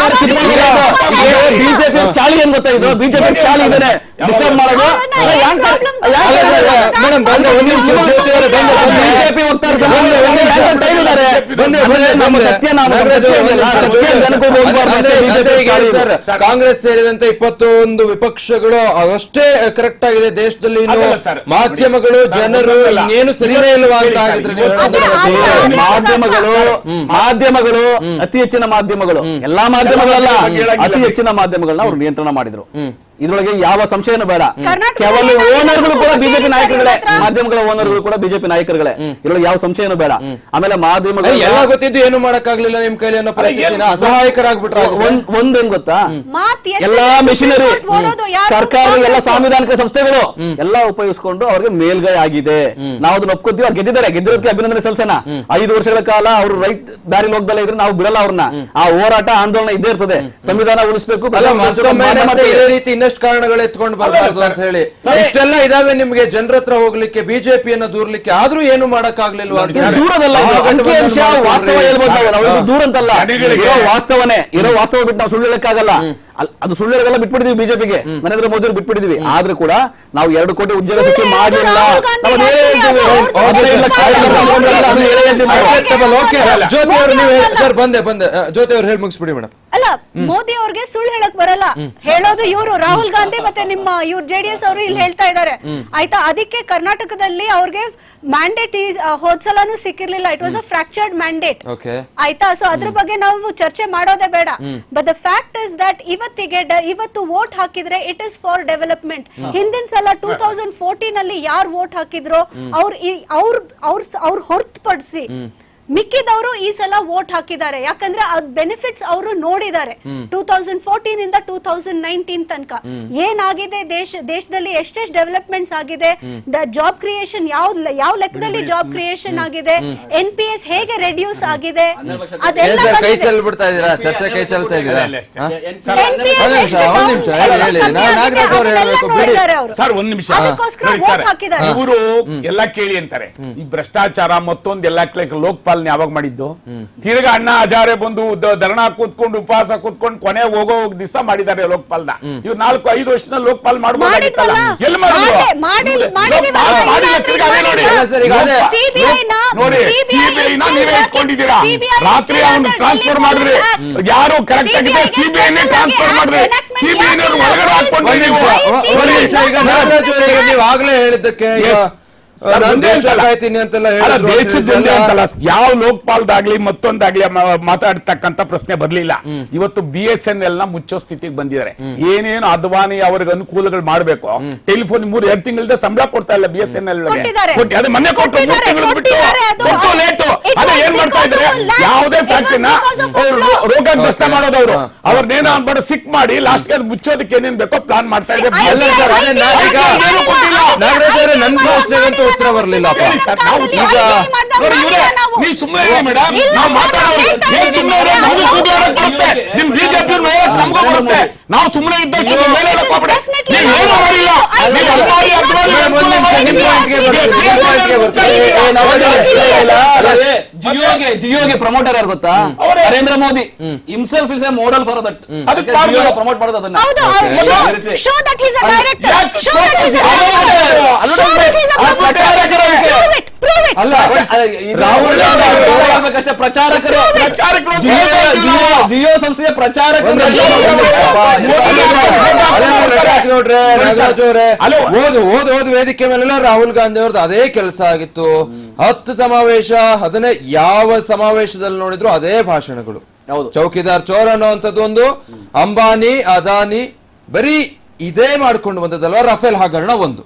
ನಿಮಿಷ. ಬಿಜೆಪಿ ಚಾಳಿ ಏನ್ ಗೊತ್ತಾ ಇದು ಬಿಜೆಪಿ ಚಾಳಿ ಇದಾರೆ ಡಿಸ್ಟರ್ಬ್ ಮಾಡೋದು ಅವ್ರನ್ನ ಅಲ್ಲ, ಏನ್ ಯಾಂಕರ್- problem ಯಾಂಕರ್ ಅಲ್ಲ, ಅಲ್ಲ, ಇದ್ದಾರೆ. ಅಲ್ಲ, ಮೇಡಮ್ ಬಂದೆ ಒಂದ್ ನಿಮಿಷ ಜ್ಯೋತಿ ಅವರೇ ಬಂದೆ ಬಂದೆ ಬಿಜೆಪಿ ವಕ್ತಾರ ಸಮಾವೇಶ ಬಂದೆ, ಒಂದ್ ನಿಮಿಷ. ಯಾಂಕರ್ ಟೈಲ್ ಇದ್ದಾರೆ. ಬಂದೆ ಅಂದ್ರೆ ಬಂದೆ ನಮ್ಮ ಬಂದೆ. ಸತ್ಯನಾಮ ನಾಗರಾಜ್ ಅವರೇ, ಒಂದ್ ನಿಮಿಷ, ಸತ್ಯ ಜ್ಯೋತಿ ಅವರೇ. ಜನಕ್ಕೂ ಹೋಗ್ಬಾರ್ದು ಅಂದ್ರೆ- ಅಷ್ಟೇ ಅಂದ್ರೆ BJP ಈಗ ಚಾಳಿ ಸರ್, ಇದು. ಕಾಂಗ್ರೆಸ್ ಸೇರಿದಂತೆ ಇಪ್ಪತ್ತೊಂದು ವಿಪಕ್ಷಗಳು ಅಷ್ಟೇ ಕರೆಕ್ಟ್ ಆಗಿದೆ ದೇಶದಲ್ಲಿ ಇನ್ನು ಅದಲ್ಲ ಸರ್. ಮಾಧ್ಯಮಗಳು ಸರ್, ಜನರು ಗೊತ್ತಲ್ಲ. ಇನ್ನೇನು ಸರಿನೇ ಇಲ್ವಾ ಅಂತ ಹೇಳಿ ಸರ್, ಆಗಿದ್ರೆ ಇವತ್ತು ನೀವು ಹೇಳೋದು ಅದೇ ಸರಿ. ಅದೇ. ಮಾಧ್ಯಮಗಳು ಮಾಧ್ಯಮಗಳು ಅತಿ ಹೆಚ್ಚಿನ ಮಾಧ್ಯಮಗಳು ಎಲ್ಲಾ ಮಾಧ್ಯಮಗಳಲ್ಲ ಎಲ್ಲ ಬಗ್ಗೆ ಅತಿ ಹೆಚ್ಚಿನ ಮಾಧ್ಯಮಗಳನ್ನ ಅವರು ನಿಯಂತ್ರಣ ಮಾಡಿದ್ರು ಇದ್ರೊಳಗೆ ಯಾವ ಸಂಶಯನೂ ಬೇಡ ಕರ್ನಾಟಕದಲ್ಲಿ ಕೇವಲ ಏನಾದ್ರು ಓನರ್ಗಳು ಕೂಡ ಸುದ್ದಿ ಬಿಜೆಪಿ ಸರಿ ನಾಯಕರುಗಳೇ ಮಾತ್ರ. ಮಾಧ್ಯಮಗಳ ಓನರ್ಗಳು ಕೂಡ ಬಿಜೆಪಿ ನಾಯಕರುಗಳೇ ಇದ್ರೊಳಗೆ ಯಾವ ಸಂಶಯನೂ ಬೇಡ ಆಮೇಲೆ ಮಾಧ್ಯಮಗಳು ಎಲ್ಲ ಗೊತ್ತಿದ್ದು ಏನು ಮಾಡಕ್ಕಾಗ್ಲಿಲ್ಲ ನಿಮ್ ಕೈಲಿ ಅನ್ನೋ ಪರಿಸ್ಥಿತಿನ ಅಸಹಾಯಕರಾಗ್ಬಿಟ್ರೆ ಒಂದ್ ಒಂದೇನ್ ಗೊತ್ತಾ ಮಾತ್ ಎಷ್ಟು ಎಲ್ಲಾ Supreme ಮಿಷನರಿ Court ಓಡೋದು, ಯಾರು ಸರ್ಕಾರ ಎಲ್ಲ ಕಾಂಗ್ರೆಸ್? ಸಾಂವಿಧಾನಿಕ ಸಂಸ್ಥೆಗಳು ಎಲ್ಲ ಉಪಯೋಗಿಸಿಕೊಂಡು ಅವ್ರಿಗೆ ಮೇಲ್ಗೈ ಆಗಿದೆ ನಾವು ಅದನ್ನ ಒಪ್ಕೊತೀವಿ ಅವ್ರು ಗೆದ್ದಿದ್ದಾರೆ ಗೆದ್ದಿರೋದಕ್ಕೆ ಅಭಿನಂದನೆ ಸಲ್ಲಿಸೋಣ ಐದು ವರ್ಷಗಳ ಕಾಲ ಅವರು ರೈತ ದಾರಿ ಹೋಗ್ದಲ್ಲ ಇದ್ರೆ ನಾವು ಬಿಡಲ್ಲ ಅವ್ರನ್ನ ಆ ಹೋರಾಟ ಆಂದೋಲನ ಇದ್ದೇ ಇರ್ತದೆ ಸಂವಿಧಾನ ಉಳಿಸಬೇಕು ಅಲ್ಲ ಮತ್ತೊಮ್ಮೆ ಮತ್ತೆ ಇದೇ ರೀತಿ ಇನ್ನಷ್ಟು ಕಾರಣಗಳು ಎತ್ಕೊಂಡು ಬರಬಾರ್ದು ಅಂತ ಹೇಳಿ ಇಷ್ಟೆಲ್ಲ ಇದಾವೆ ನಿಮ್ಗೆ ಜನರ ಹತ್ರ ಹೋಗ್ಲಿಕ್ಕೆ ಬಿಜೆಪಿಯನ್ನ ದೂರ್ಲಿಕ್ಕೆ ಆದ್ರೂ ಏನು ಮಾಡಕ್ಕಾಗ್ಲಿಲ್ವಾ ಅಂತ ಹೇಳಿ. ದೂರದಲ್ಲ ಇದು. ಮಹಾಗಠಬಂಧನ ಅಂಕಿಅಂಶ ವಾಸ್ತವ ಮಾಡ್ಕೊಂಡ್ರಿ. ಹೇಳ್ಬೋದು ನಾವು. ನಾವು ಇದು ದೂರ ಅಂತಲ್ಲ ಜನಗಳಿಗೆ- ಇರೋ ವಾಸ್ತವನೇ ಇರೋ ವಾಸ್ತವ ಬಿಟ್ಟು ನಾವು ಸುಳ್ಳು ಹೇಳಕ್ಕಾಗಲ್ಲ ಅಲ್- ಅದು ಸುಳ್ಳು ಹೇಳೋದೆಲ್ಲ ಬಿಟ್ಬಿಟ್ಟಿದೀವಿ ಬಿಜೆಪಿಗೆ ನರೇಂದ್ರ ಮೋದಿ ಬಿಟ್ಬಿಟ್ಟಿದೀವಿ ಆದ್ರೂ ಕೂಡ ನಾವು ಎರಡು ಕೋಟಿ ಉದ್ಯೋಗ ಸೃಷ್ಟಿ ಸುಳ್ಳು ಮಾಡಲಿಲ್ಲ ರಾಹುಲ್ ಗಾಂಧಿ ನಾವು ಅದೇ ಹೇಳ್ತೀವಿ, ಹೇಳ್ತೀವಿ. ಅವ್ರು ಹದಿನೈದು ಅವ್ರು ಲಕ್ಷ ಅವ್ರು ಕೆಲಸ ಅವ್ರು ಮಾಡಿಲ್ಲ, ಅದನ್ನ ಹೇಳೇ ಹೇಳ್ತೀವಿ ನಾವು. Acceptable, okay. ಅವ್ರು ಜ್ಯೋತಿ ಅವರು ನೀವು ಮೋದಿ ಹೇಳಿ- ಅವ್ರಲ್ಲ. ಸರ್ ಬಂದೆ ಬಂದೆ ಅ, ಜ್ಯೋತಿ ಅವ್ರು ಹೇಳಿ ಮುಗಿಸ್ಬಿಡಿ ಮೇಡಮ್ ಅಲ್ಲ ಮೋದಿ ಅವ್ರಿಗೆ ಸುಳ್ಳು ಹೇಳಕ್ ಬರಲ್ಲ ಹೇಳೋದು ಇವರು ರಾಹುಲ್ ಗಾಂಧಿ ಮತ್ತೆ ನಿಮ್ಮ ಇವ್ರು ಜೆಡಿಎಸ್ ಅವರು ಇಲ್ಲಿ ಹೇಳ್ತಾ ಇದ್ದಾರೆ ಆಯ್ತಾ ಅದಕ್ಕೆ ಕರ್ನಾಟಕದಲ್ಲಿ ಅವ್ರಿಗೆ ಮ್ಯಾಂಡೇಟ್ ಹೋದ್ಸಲನು ಸಿಕ್ಕಿರ್ಲಿಲ್ಲ it was a fractured mandate Okay. ಆಯ್ತಾ ಸೊ ಅದ್ರ ಬಗ್ಗೆ ನಾವು ಚರ್ಚೆ ಮಾಡೋದೇ ಬೇಡ but the fact is that ಇವತ್ತಿಗೆ ಡ- ಇವತ್ತು ವೋಟ್ ಹಾಕಿದ್ರೆ ಇಟ್ ಇಸ್ ಫಾರ್ ಡೆವಲಪ್ಮೆಂಟ್ ಹಿಂದಿನ ಸಲ ಟೂ ತೌಸಂಡ್ ಫೋರ್ಟೀನ್ ಅಲ್ಲಿ ಯಾರು ವೋಟ್ ಹಾಕಿದ್ರೋ ಅವ್ರ ಅವ್ರ ಅವ್ರ ಅವ್ರ ಹೊರತುಪಡಿಸಿ ಮಿಕ್ಕಿದವರು ಈ ಸಲ ವೋಟ್ ಹಾಕಿದ್ದಾರೆ ಯಾಕಂದ್ರೆ ಅದ್ ಬೆನಿಫಿಟ್ಸ್ ಅವರು ನೋಡಿದ್ದಾರೆ ಟೂ ತೌಸಂಡ್ ಫೋರ್ಟೀನ್ ಇಂದ ಟೂ ತೌಸಂಡ್ ನೈನ್ಟೀನ್ ತನಕ ಏನಾಗಿದೆ ದೇಶ ದೇಶದಲ್ಲಿ ಎಷ್ಟೆಷ್ಟು ಡೆವಲಪ್ಮೆಂಟ್ಸ್ ಆಗಿದೆ ಜಾಬ್ ಕ್ರಿಯೇಷನ್ ಯಾವ ಯಾವ ಲೆಕ್ಕದಲ್ಲಿ ಜಾಬ್ ಕ್ರಿಯೇಷನ್ ಆಗಿದೆ ಎನ್ ಪಿ ಎಸ್ ಹೇಗೆ ರೆಡ್ಯೂಸ್ ಆಗಿದೆ ಏನ್ ಅದೆಲ್ಲ ಸರ್ ಕೈ ಬಂದಿದೆ. ಚೆಲ್ ಬಿಡ್ತಾ ಇದೀರಾ ಚರ್ಚೆ ಕೈ ಚೆಲ್ತಾ ಇದೀರಾ ಹಾ? NPS ಒಂದ್ ನಿಮಿಷ, ಎಷ್ಟು ಒಂದ್ ನಿಮಿಷ, down ಹೇಳಿ, ಹೇಳಿ. ಕಮ್ಮಿ ನಾವು ಆಗಿದೆ, ನಾಗರಾಜ್ ಅವ್ರು ಅದನ್ನೆಲ್ಲ ಹೇಳ್ಬೇಕು, ಬಿಡಿ. ನೋಡಿದ್ದಾರೆ ಅವ್ರು. ಸರ್ ಒಂದ್ ನಿಮಿಷ ಅದಕ್ಕೋಸ್ಕರ ನೋಡಿ vote ಸರ್ ಹಾಕಿದ್ದಾರೆ. ಇವರು ಎಲ್ಲ ಕೇಳಿ ಅಂತಾರೆ ಈ ಭ್ರಷ್ಟಾಚಾರ ಮತ್ತೊಂದ್ ಎಲ್ಲ ಕೇಳಿ ಲೋಕಪಾಲನೆ ಯಾವಾಗ ಮಾಡಿದ್ದು ತಿರ್ಗಾ ಅಣ್ಣ ಹಜಾರೆ ಬಂದು ದ- ಧರಣ ಕೂತ್ಕೊಂಡು ಉಪವಾಸ ಕೂತ್ಕೊಂಡು ಕೊನೆ ಹೋಗೋ ದಿವಸ ಮಾಡಿದ್ದಾರೆ ಲೋಕಪಾಲ್ನ ಇವ್ರು ನಾಲ್ಕು ಐದು ವರ್ಷದ ಲೋಕಪಾಲ್ ಮಾಡಬಹುದಾಗಿತ್ತಲ್ಲ ಮಾಡಿದ್ವಲ್ಲ? ಎಲ್ಲಿ ಮಾಡಿದ್ರು ಮಾಡಿ- ಮಾಡಿ- ಲೋಕ್- ಮಾಡಿದೀವಲ್ಲ? ಮಾಡ್- ಮಾಡಿಲ್ಲ, ಇಲ್ಲ ತಿರ್ಗಾ ಅದೇ ನೋಡಿ ಇಲ್ಲ ಸರ್, ಈಗ ಅದೇ CBI ನ ನೋಡಿ CBI ಸಿಬಿಐ ನ ನೀವೇ still ಇಟ್ಕೊಂಡಿದ್ದೀರಾ CBI ರಾತ್ರಿ still ಅವನು under ಟ್ರಾನ್ಸ್ಫರ್ Delhi ಮಾಡಿದ್ರಿ Police Act. ಯಾರು ಕರೆಕ್ಟ್ ಆಗಿದೆ CBI ಗೆ ಸಿಬಿಐ ನೇ special ಟ್ರಾನ್ಸ್ಫರ್ ಆಗಿ ಮಾಡಿದ್ರಿ enactment ಸಿಬಿಐ ನವರು ಯಾಕಿಲ್ಲ? ಒಳಗಡೆ ಹಾಕೊಂಡು ಒಂದ್ ನಿಮಿಷ Why ಒಂದ್ CBI ನಿಮಿಷ ಈಗ not ನಾಗರಾಜ್ ಅವರಿಗೆ ನೀವು ಆಗ್ಲೇ ಹೇಳಿದ್ದಕ್ಕೆ ಈಗ Yes. ಆ, ನಂದೇ ಕಾಯ್ತೀನಿ ಅಂತೆಲ್ಲ ಅಲ್ಲ ಹೇಳಿದ್ರು ದೇಶದ ಒಂದೇ ಅಂತಲ್ಲ ಯಾವ ಲೋಕಪಾಲ್ದಾಗ್ಲಿ ಮತ್ತೊಂದಾಗ್ಲಿ ಮ- ಮಾತಾಡ್ತಕ್ಕಂತ ಪ್ರಶ್ನೆ ಬರ್ಲಿಲ್ಲ ಇವತ್ತು ಬಿ ಎಸ್ ಎನ್ ಎಲ್ ನ ಮುಚ್ಚೋ ಸ್ಥಿತಿಗೆ ಬಂದಿದ್ದಾರೆ ಏನೇನು ಅದ್ವಾನಿ ಅವ್ರಿಗೆ ಅನುಕೂಲಗಳು ಮಾಡ್ಬೇಕು ಟೆಲಿಫೋನ್ ಮೂರ್ ಎರಡ್ ತಿಂಗಳಿಂದ ಸಂಬಳ ಕೊಡ್ತಾ ಇಲ್ಲ ಬಿ ಎಸ್ ಎನ್ ಎಲ್ ಕೊಟ್ಟಿದ್ದಾರೆ. ಅದೇ ಮೊನ್ನೆ ಕೊಟ್ಟು ಮೂರ್ ಕೊಟ್ಟಿದ್ದಾರೆ, ತಿಂಗಳು ಬಿಟ್ಟು ಕೊಟ್ಟಿದ್ದಾರೆ ಅದು. ಕೊಟ್ಟು ಲೇಟು It ಅದೇ was ಏನ್ ಮಾಡ್ತಾ because ಇದ್ರೆ of a lack. ಯಾವುದೇ It was ಫ್ಯಾಕ್ಟ್ರಿನ because of a flaw. ರೋಗಗ್ರಸ್ತ Okay. ಮಾಡೋದವ್ರು ಹಾ. ಅವ್ರನ್ನೇನೋ ಅನ್ಬಿಟ್ಟು ಸಿಕ್ ಮಾಡಿ ಲಾಸ್ಟ್ ಅದು ಮುಚ್ಚೋದಕ್ಕೆ ಏನೇನ್ ಬೇಕೋ ಪ್ಲಾನ್ ಮಾಡ್ತಾ ಇದೆ ಐ- ಅಲ್ಲ ಸರ್, ಅದೇ ನಾ- ಈಗ ಏನು ಕೊಟ್ಟಿಲ್ಲ. ನಾಗರಾಜ್ ಅವರೇ ನನ್ನ ಪ್ರಶ್ನೆಗಂತೂ ಉತ್ತರ ಬರ್ಲಿಲ್ಲಪ್ಪ ಹೇಳಿ ಸರ್, ನಾವು ಈಗ ನೋಡಿ ಇವ್ರೆ, ನೀವು ಸುಮ್ಮನೆ ಇರಿ ಮೇಡಮ್ ಇಲ್ಲ ನಾವು ಸರ್, ಮಾತಾಡೋರು ಹೇಳ್ತಾ ಏನ್ ಇದ್ದೀನಿ ಸುಮ್ಮನೆ ಇರಿ, ನಮಗೂ ನಾವು ಕೂಗಾಡಕ್ ಬರುತ್ತೆ ನಿಮ್ ಬಿಜೆಪಿ ನಮಗೂ ಬರುತ್ತೆ ನಾವು ಸುಮ್ಮನೆ ಇದ್ದಾಗ ನೀವು ಮೇಲೆ ಹೇಳಕ್ ಹೋಗ್ಬೇಡಿ Definitely ನೀವು ಏನು ನಾವು ಮಾಡಿಲ್ಲ ಐದು ನೀವು ಜನ ಅಲ್ಮಾರಿ, ಇದ್ದೀವಿ. ಅಲ್ಮಾರಿ, ಮೇಡಮ್, ಒಂದ್ ನಿಮಿಷ, ಅಲ್ಮಾರಿ ನಿಮ್ ಪಾಯಿಂಟ್ಗೆ ಬರ್ತೀನಿ, ನೀವು ನಿಮ್ ಪಾಯಿಂಟ್ಗೆ ಬರ್ತೀನಿ. ಏ, ಏ, ನಾವು ಒಂದ್ ನಿಮಿಷ, ಇಲ್ಲ, ಅದೇ, ಜಿಯೋಗೆ ಜಿಯೋಗೆ ಪ್ರಮೋಟರ್ ಯಾರು ಗೊತ್ತಾ ಅವರೇ. Narendra Modi himself is a model for that ಅದಕ್ಕೆ ಮಾಡ್ಬೋದು. ಪ್ರಮೋಟ್ ಮಾಡೋದು ಅದನ್ನ ಹೌದು Okay. Show that is a director ಯಾಕೆ show show that is a that he's a director director? Show that is a ಅದು ಪ್ರಚಾರಕರಿಗೆ. ಪ್ರೂವ್ ಇಟ್ ಪ್ರೂವ್ ಇಟ್ ಅಲ್ಲ ರಾಹುಲ್ ರಾಹುಲ್ ಗಾಂಧಿ ಅವರು- ಆಗ್ಬೇಕಷ್ಟೇ ಪ್ರಚಾರಕರು ಪ್ರಚಾರಕರು ಜಿಯೋ ಜಿಯೋ- ಜಿಯೋ ಜಿಯೋ ಸಂಸ್ಥೆಯ ಪ್ರಚಾರಕರು ಒಂದ್ ನಿಮಿಷ, ಒಂದ್ ನಿಮಿಷ. ಅಲ್ಲ, ನಾಗರಾಜ್ ಗೌಡ್ರೆ, ನಾಗರಾಜ್ ಅವರೇ, ಅಲೋ. ಓದ್ ಓದ್ ಓದ್ ವೇದಿಕೆ ಮೇಲೆಲ್ಲ ರಾಹುಲ್ ಗಾಂಧಿ ಅವ್ರದ್ದು ಅದೇ ಕೆಲಸ ಆಗಿತ್ತು ಹತ್ತು ಸಮಾವೇಶ ಅದನ್ನೇ ಯಾವ ಸಮಾವೇಶದಲ್ಲಿ ನೋಡಿದ್ರು ಅದೇ ಭಾಷಣಗಳು ಹೌದು. ಚೌಕಿದಾರ್ ಚೋರ್ ಅನ್ನುವಂಥದ್ದು ಒಂದು ಅಂಬಾನಿ ಅದಾನಿ ಬರೀ ಇದೇ ಮಾಡ್ಕೊಂಡು ಬಂದದಲ್ವ ರಫೇಲ್ ಹಗರಣ ಒಂದು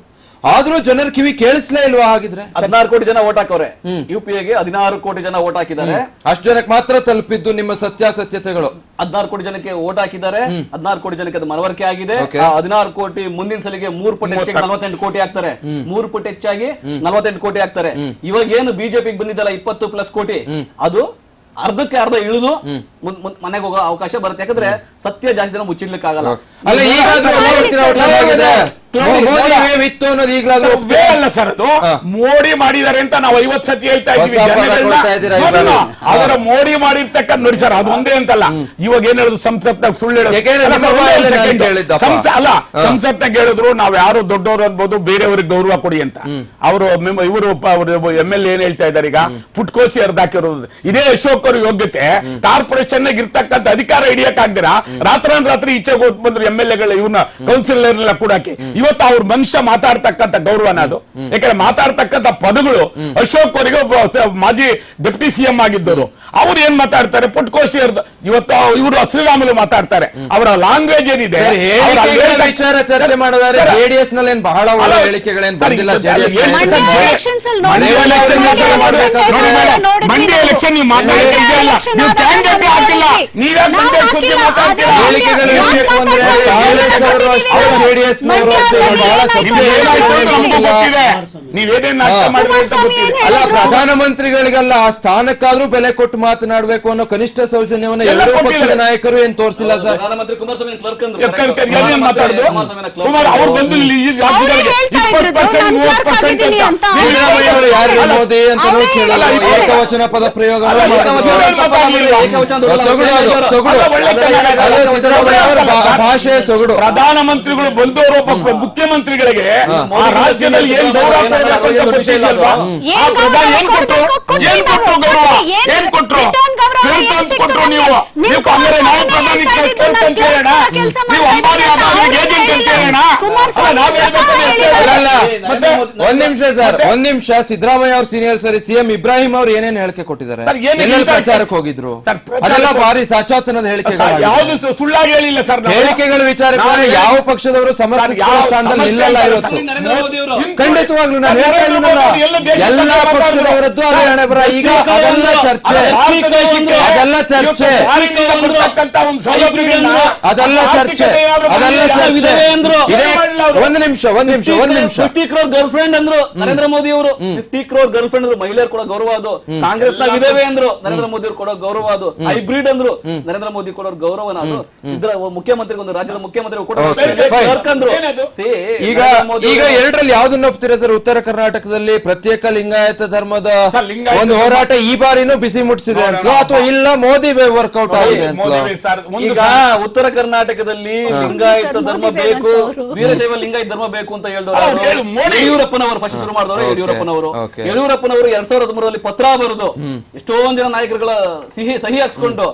ಆದ್ರೂ ಜನರ ಕಿವಿ ಕೇಳಿಸ್ಲೇ ಇಲ್ವಾ ಹಾಗಿದ್ರೆ ಹದಿನಾರು ಕೋಟಿ ಜನ ಓಟ್ ಹಾಕವ್ರೆ ಯು ಪಿ ಎಗೆ ಹದಿನಾರು ಕೋಟಿ ಜನ ಓಟ್ ಹಾಕಿದ್ದಾರೆ ಅಷ್ಟು ಜನಕ್ಕೆ ಮಾತ್ರ ತಲುಪಿದ್ದು ನಿಮ್ಮ ಸತ್ಯಾಸತ್ಯತೆಗಳು ಹದಿನಾರು ಕೋಟಿ ಜನಕ್ಕೆ ಓಟ್ ಹಾಕಿದ್ದಾರೆ ಹದಿನಾರು ಕೋಟಿ ಜನಕ್ಕೆ ಅದು ಮನವರಿಕೆ ಆಗಿದೆ Okay. ಆ ಹದಿನಾರು ಕೋಟಿ ಮುಂದಿನ ಸಲಿಗೆ ಮೂರು ಪಟ್ಟು ಹೆಚ್ಚಾಗಿ ನಲವತ್ತೆಂಟು ಕೋಟಿ ಹಾಕ್ತಾರೆ ಮೂರು ಪಟ್ಟು ಹೆಚ್ಚಾಗಿ ನಲವತ್ತೆಂಟು ಕೋಟಿ ಹಾಕ್ತಾರೆ ಇವಾಗ ಏನು ಬಿಜೆಪಿಗೆ ಬಂದಿದ್ದಲ್ಲ ಇಪ್ಪತ್ತು ಪ್ಲಸ್ ಕೋಟಿ ಅದು ಅರ್ಧಕ್ಕೆ ಅರ್ಧ ಇಳಿದು ಮುಂದ್- ಮುಂದ್ ಮನೆಗೆ ಹೋಗೋ ಅವಕಾಶ ಬರುತ್ತೆ ಯಾಕಂದ್ರೆ ಸತ್ಯ ಜಾಸ್ತಿ ಜನ ಮುಚ್ಚಿಡ್ಲಿಕ್ಕೆ ಆಗಲ್ಲ ಅಲ್ಲ ಈಗಾದ್ರೂ ನೋಡ್ತೀರಾ outcome ಆಗಿದೆ? ಮೋ- ಮೋದಿ ವೇವ್ ಇತ್ತು ಅನ್ನೋದು ಈಗಲಾದ್ರೂ ವೇ ಅಲ್ಲ ಸರ್ ಅದು ಮೋಡಿ ಮಾಡಿದ್ದಾರೆ ಅಂತ ನಾವು ಐವತ್ ಸತಿ ಹೇಳ್ತಾ ಇದ್ದೀವಿ ಹೊಸ ಪದ ಜನಗಳನ್ನ- ಕೊಡ್ತಾ ಇದ್ದೀರಾ No, no, no. ಇವಾಗ? ಅವರ ಮೋಡಿ ಮಾಡಿರ್ತಕ್ಕಂಥ ನೋಡಿ ಸರ್ ಅದು ಒಂದೇ ಅಂತಲ್ಲ ಇವಾಗ ಏನ್ ಹೇಳುದು ಸಂಸತ್ನಾಗ ಸುಳ್ಳು ಹೇಳೋದು ಯಾಕೆಂದ್ರೆ ಅಲ್ಲ ನಿಮ್ಮ ಸರ್, ಒಂದೇ ಬಾಯಲ್ಲಿ ಒಂದು ನಾನು second. ಕೇಳಿದ್ದಪ್ಪ. ಸಂಸ- ಅಲ್ಲ ಹಾ. ಸಂಸತ್ನಾಗ ಹೇಳಿದ್ರು ನಾವ್ ಯಾರು ದೊಡ್ಡವರು ಅನ್ಬೋದು ಬೇರೆಯವ್ರಿಗೆ ಗೌರವ ಕೊಡಿ ಅಂತ ಅವರು ಇವರು ಅವರು ಎಂ ಎಲ್ ಏನ್ ಹೇಳ್ತಾ ಇದ್ದಾರೆ ಈಗ ಪುಟ್ಕೋಸಿ ಹರಿದಾಕಿರೋದು ಇದೇ ಅಶೋಕ್ ಅವ್ರ ಯೋಗ್ಯತೆ ಕಾರ್ಪೊರೇಷನ್ ನಾಗ ಇರ್ತಕ್ಕಂಥ ಅಧಿಕಾರ ಹಿಡಿಯಕ್ ಆಗ್ದಿರಾ ರಾತ್ರಿ ರಾತ್ರಿ ಈಚೆಗೆ ಹೋಗ್ ಬಂದ್ರು ಎಂ ಎಲ್ ಎಗಳ ಇವ್ನ ಕೌನ್ಸಿಲರ್ ಎಲ್ಲ ಕೂಡಕ್ಕೆ ಇವತ್ತು ಅವ್ರ ಮನುಷ್ಯ ಮಾತಾಡ್ತಕ್ಕಂಥ ಗೌರವನ ಅದು ಯಾಕಂದ್ರೆ ಮಾತಾಡ್ತಕ್ಕಂಥ ಪದಗಳು ಅಶೋಕ್ ಅವರಿಗೆ ಒಬ್ಬ ಸ- ಮಾಜಿ ಡೆಪ್ಟಿ ಸಿಎಂ ಆಗಿದ್ದವರು ಅವ್ರು ಏನ್ ಮಾತಾಡ್ತಾರೆ ಪುಟ್ಕೋಸಿ ಹರಿದ ಇವತ್ತು ಇವರು ಶ್ರೀರಾಮುಲು ಮಾತಾಡ್ತಾರೆ ಅವರ ಲ್ಯಾಂಗ್ವೇಜ್ ಏನಿದೆ ಸರ್, ಅವ್ರ ಅಲ್ಲಿ ಹೇಳಿಕೆಗಳ ಹೇಳ್ತಕ್ಕ- ವಿಚಾರ ಚರ್ಚೆ ಮಾಡೋದಾದ್ರೆ ಸರ್, ಜೆಡಿಎಸ್ ನಲ್ಲಿ ಏನ್ ಬಹಳ ಒಳ್ಳೆ ಅಲ್ಲ, ಹೇಳಿಕೆಗಳೇನ್ ಸರ್, ಬಂದಿಲ್ಲ ಇದು ಜೆಡಿಎಸ್ ಏನು ಮಂಡ್ಯ ಸರ್, elections ಅಲ್ಲಿ ಮಂಡ್ಯ ನೋಡಿದ್ರೆ election ಮಂಡ್ಯ ಸರ್, election ನೋಡಿ ಮೇಡಮ್, ನೋಡಿದ್ರೆ ಮಂಡ್ಯ ನೀವು- ಎಲೆಕ್ಷನ್ ನೀವು ಮಂಡ್ಯ ಮಾತಾಡ್ತಾ ಇದೆಯಲ್ಲ election ನೀವು ಆದಾಗ ಕ್ಯಾಂಡಿಡೇಟ್ ನಾವು ಹಾಕಿಲ್ಲ ನೋಡಿದ್ವಿ. ನೀವ್ಯಾಕೆ ನಾವು ಮಂಡ್ಯ ಸುದ್ದಿ ಹಾಕಿಲ್ಲ, ಮಾತಾಡ್ತೀರಾ ಆದ್ರೆ ಹೇಳಿಕೆಗಳು ಯಾಕೆ ಏನಿತ್ತು ಅಂದ್ರೆ ಮಾತಾಡ್ತಾ ಕಾಂಗ್ರೆಸ್ ಇದ್ದೀರಾ? ಅವರು ಅಷ್ಟೇ ಜೆಡಿಎಸ್ ನವರು ಅಷ್ಟೇ ಮಂಡ್ಯ ಬಹಳ ಅಲ್ಲಿ ಇದು ಏನಾಯ್ತು ಏನಾಯ್ತು ಅಂತ ನಮಗೂ ಗೊತ್ತಿದೆ ನೀವೇನೇನ್ ನಾಟಕ ಹಾ. ಮಾಡಿದ್ರಿ ಅಂತ ಕುಮಾರಸ್ವಾಮಿ ಗೊತ್ತಿದೆ ಏನ್ ಅಲ್ಲ ಹೇಳಿದ್ರು? ಪ್ರಧಾನಮಂತ್ರಿಗಳಿಗೆಲ್ಲ ಆ ಸ್ಥಾನಕ್ಕಾದ್ರೂ ಬೆಲೆ ಕೊಟ್ಟು ಮಾತನಾಡಬೇಕು ಅನ್ನೋ ಕನಿಷ್ಠ ಸೌಜನ್ಯವನ್ನು ಎಲ್ಲ ಎರಡೂ ಕೊಟ್ಟಿದ್ದಾರೆ. ಪಕ್ಷದ ನಾಯಕರು ಏನ್ ತೋರಿಸಿಲ್ಲ ಸರ್ ಪ್ರಧಾನಮಂತ್ರಿ ಕುಮಾರಸ್ವಾಮಿ ಕ್ಲರ್ಕ್ ಅಂದ್ರು ಎಕ್ಕರ್ ಕರ್ ಏನೇನ್ ಮಾತಾಡುದು ಕುಮಾರಸ್ವಾಮಿನ clerk ಕುಮಾರ್ ಅವ್ರು ಅಂದ್ರು. ಬಂದು ಇಲ್ಲಿ ಈ ಅವ್ರೇ ರಾಜ್ಯಗಳಿಗೆ ಹೇಳ್ತಾ ಇಪ್ಪತ್ತು ಇದ್ರು, ಪರ್ಸೆಂಟ್ ನಾನು ಮೂವತ್ತು clerk ಪರ್ಸೆಂಟ್ ಆಗಿದ್ದೀನಿ ಅಂತ. ಅಂತ ಸಿದ್ದರಾಮಯ್ಯ ಅವರು ಯಾರು ಅಲ್ಲ, ಮೋದಿ ಅಂತ ಅವ್ರೇ ಕೇಳಲ್ಲ ಹೇಳಿದ್ರು. ಏಕವಚನ ಪದ ಪ್ರಯೋಗ ಅಲ್ಲ, ಮಾಡಿದ್ರು ಏಕವಚನ ಪದ ಪ್ರಯೋಗ. ಏಕವಚನ ದೊಡ್ಡ ಸೊಗಡು ಅದು, ಅಲ್ಲ, ಸೊಗಡು. ಒಳ್ಳೆ ಚೆನ್ನಾಗಿ ಅದು ಸಿದ್ದರಾಮಯ್ಯ ಅವರ ಭಾ- ಭಾಷೆಯ ಸೊಗಡು ಪ್ರಧಾನಮಂತ್ರಿಗಳು ಬಂದವರು ಒಬ್ಬ ಮುಖ್ಯಮಂತ್ರಿಗಳಿಗೆ ಆ ರಾಜ್ಯದಲ್ಲಿ ಏನ್ ಗೌರವ ಕೊಡಬೇಕು ಅಂತ ಗೊತ್ತಿಲ್ವಾ ಏನ್ ಆ ಪ್ರಧಾನ ಏನ್ ಗೌರವ ಕೊಟ್ರು ಕೊಡ್ಬೇಕು ಏನ್ ಕೊಟ್ರು ಕೊಟ್ಟಿಲ್ಲ. ಗೌರವ ಏನ್ ಏನ್ ಕೊಟ್ರು return ಗೌರವ ಏನ್ Return ಸಿಕ್ತು ಕೊಟ್ರು ನಮ್ಗೆ? ನೀವು ನೀವು ನೀವು ಕಾಂಗ್ರೆಸ್ ನಾವು ಕುಮಾರಸ್ವಾಮಿ ಪ್ರಧಾನಿ ಹೇಳ್ತಾ ಕೇಳ್ತಾ ಅಂತ ಇದ್ದು ಹೇಳೋಣ ನಾನು ಕೆಲ್ಸ ನೀವು ಮಾಡ್ತಾ ಅಂಬಾರಿ ಇದ್ದೀನಿ ಅಂತ ಆದವ್ರಿಗೆ ಅವ್ರು ಏಜೆಂಟ್ ಅಂತ ಹೇಳಿಲ್ಲ. ಹೇಳೋಣ ಕುಮಾರಸ್ವಾಮಿ ಅಲ್ಲ, ನಾವು ಹೇಳ್ಬೇಕು ಅಂತ ಹೇಳಿಲ್ಲ. ಹೇಳ್ತಾ ಅಲ್ಲ, ಇದ್ದೀವಿ. ಮತ್ತೆ ಒಂದ್ ನಿಮಿಷ ಸರ್ ಒಂದ್ ನಿಮಿಷ ಸಿದ್ದರಾಮಯ್ಯ ಅವ್ರ ಸೀನಿಯರ್ ಸರಿ ಸಿಎಂ ಇಬ್ರಾಹಿಂ ಅವ್ರು ಏನೇನ್ ಹೇಳಿಕೆ ಕೊಟ್ಟಿದ್ದಾರೆ ಸರ್, ಏನ್ ಎಲ್ಲೆಲ್ಲಿ ಹೇಳ್ತಾ ಪ್ರಚಾರಕ್ಕೆ ಹೋಗಿದ್ರು ಸರ್, ಪ್ರಚಾರಕ್ಕೆ- ಅದೆಲ್ಲ ಭಾರಿ ಸಾಚಾತನದ ಹೇಳಿಕೆಗಳು ಯಾವ್ದು ಸು- ಸುಳ್ಳಾಗಿ ಹೇಳಿಲ್ಲ ಸರ್ ನಾವು. ಹೇಳಿಕೆಗಳ ವಿಚಾರಕ್ಕೆ ನಾವು ಯಾವ ಪಕ್ಷದವರು ಸಮರ್ಥಿಸುವ ಯಾವ ಸ್ಥಾನದಲ್ಲಿ ಸಮರ್ಥನೆ ನಿಲ್ಲಲ್ಲ ಇಲ್ಲ ಇವತ್ತು ಸರ್, ನರೇಂದ್ರ ಮೋದಿ ಅವರು ಇನ್- ಖಂಡಿತವಾಗ್ಲೂ ನಾನು ಸರ್, ಹೇಳ್ತಾ ನರೇಂದ್ರ ಇದ್ದೀನಲ್ಲ, ಮೋದಿ ಎಲ್ಲ ದೇಶದ ಎಲ್ಲ ಬಗ್ಗೆ ಪಕ್ಷದವರದ್ದು ಅದೇ ಹಣೆ ಬರ ಈಗ ಅದೆಲ್ಲ ಚರ್ಚೆ ಭಾರತ ದೇಶಕ್ಕೆ ಅದೆಲ್ಲ ಚರ್ಚೆ ಇವತ್ತು ಭಾರತದಿಂದ ಬರ್ತಕ್ಕಂಥ ಒಂದು ಸೌಲಭ್ಯಗಳನ್ನ ಅದೆಲ್ಲ ಚರ್ಚೆ ಆರ್ಥಿಕತೆ ಏನಾದ್ರು ಅದೆಲ್ಲ ಬಂದಿಲ್ಲ. ಚರ್ಚೆ ವಿಧವೆ ಅಂದ್ರು. ಇದೇ ಮಾಡಿಲ್ಲ ಅವ್ರು. ಒಂದ್ ನಿಮಿಷ ಒಂದ್ ನಿಮಿಷ ಒಂದ್ ನಿಮಿಷ ಫಿಫ್ಟಿ ಕ್ರೋರ್ ಗರ್ಲ್ ಫ್ರೆಂಡ್ ಅಂದ್ರು ನರೇಂದ್ರ ಮೋದಿ ಅವರು ಫಿಫ್ಟಿ ಕ್ರೋರ್ ಗರ್ಲ್ ಫ್ರೆಂಡ್ ಅಂದ್ರು ಮಹಿಳೆಯರು ಕೊಡೋ ಗೌರವ ಅದು ಕಾಂಗ್ರೆಸ್ ನಾಗ ಇದೇವೆ ಅಂದ್ರು ನರೇಂದ್ರ ಮೋದಿ ಅವರು ಕೊಡೋ ಗೌರವ ಅದು ಹೈಬ್ರಿಡ್ ಅಂದ್ರು ನರೇಂದ್ರ ಮೋದಿ ಕೊಡೋ ಗೌರವನ ಅದು ಸಿದ್ದರ ಮುಖ್ಯಮಂತ್ರಿ ಒಂದು ರಾಜ್ಯದ ಮುಖ್ಯಮಂತ್ರಿ ಕೊಡೋ Okay, fine. clerk ಅಂದ್ರು ಏನದು? See, ಈಗ ನರೇಂದ್ರ ಮೋದಿ ಈಗ ಅವರು- ಎರಡರಲ್ಲಿ ಯಾವ್ದನ್ನ ಒಪ್ತೀರಾ ಸರ್ ಉತ್ತರ ಕರ್ನಾಟಕದಲ್ಲಿ ಪ್ರತ್ಯೇಕ ಲಿಂಗಾಯತ ಧರ್ಮದ ಸರ್, ಲಿಂಗಾಯತ ಒಂದು ಧರ್ಮ- ಹೋರಾಟ ಈ ಬಾರಿನೂ ಬಿಸಿ ಮುಟ್ಟಿಸಿದೆ ಅಂತ ಅಥವಾ ಇಲ್ಲ ಮೋದಿ ವರ್ಕೌಟ್ ಆಗಿದೆ ಅಂತ ಮೋದಿ ಸರ್, ಒಂದು ಈಗ ಸರ್- ಉತ್ತರ ಕರ್ನಾಟಕದಲ್ಲಿ ಲಿಂಗಾಯತ ಸರ್, ಧರ್ಮ ಮೋದಿ ಬೇಕು ಬೇಕಂತ ಅವರು. ವೀರಶೈವ ಲಿಂಗಾಯತ ಧರ್ಮ ಬೇಕು ಅಂತ ಅಲ್ಲ, ಅವ್ರು ಹೇಳು, ಹೇಳಿದವರು ಮೋದಿ- ಯಡಿಯೂರಪ್ಪನವರು ಫಸ್ಟ್ ಶುರು ಮಾಡಿದವರು Okay, ಯಡಿಯೂರಪ್ಪನವರು okay. ಯಡಿಯೂರಪ್ಪನವರು ಎರಡ್ ಸಾವಿರದ ಹದಿಮೂರರಲ್ಲಿ ಪತ್ರ ಬರೆದು ಎಷ್ಟೊಂದ್ ಜನ ನಾಯಕರುಗಳ ಸಿಹಿ ಸಹಿ ಹಾಕ್ಸ್ಕೊಂಡು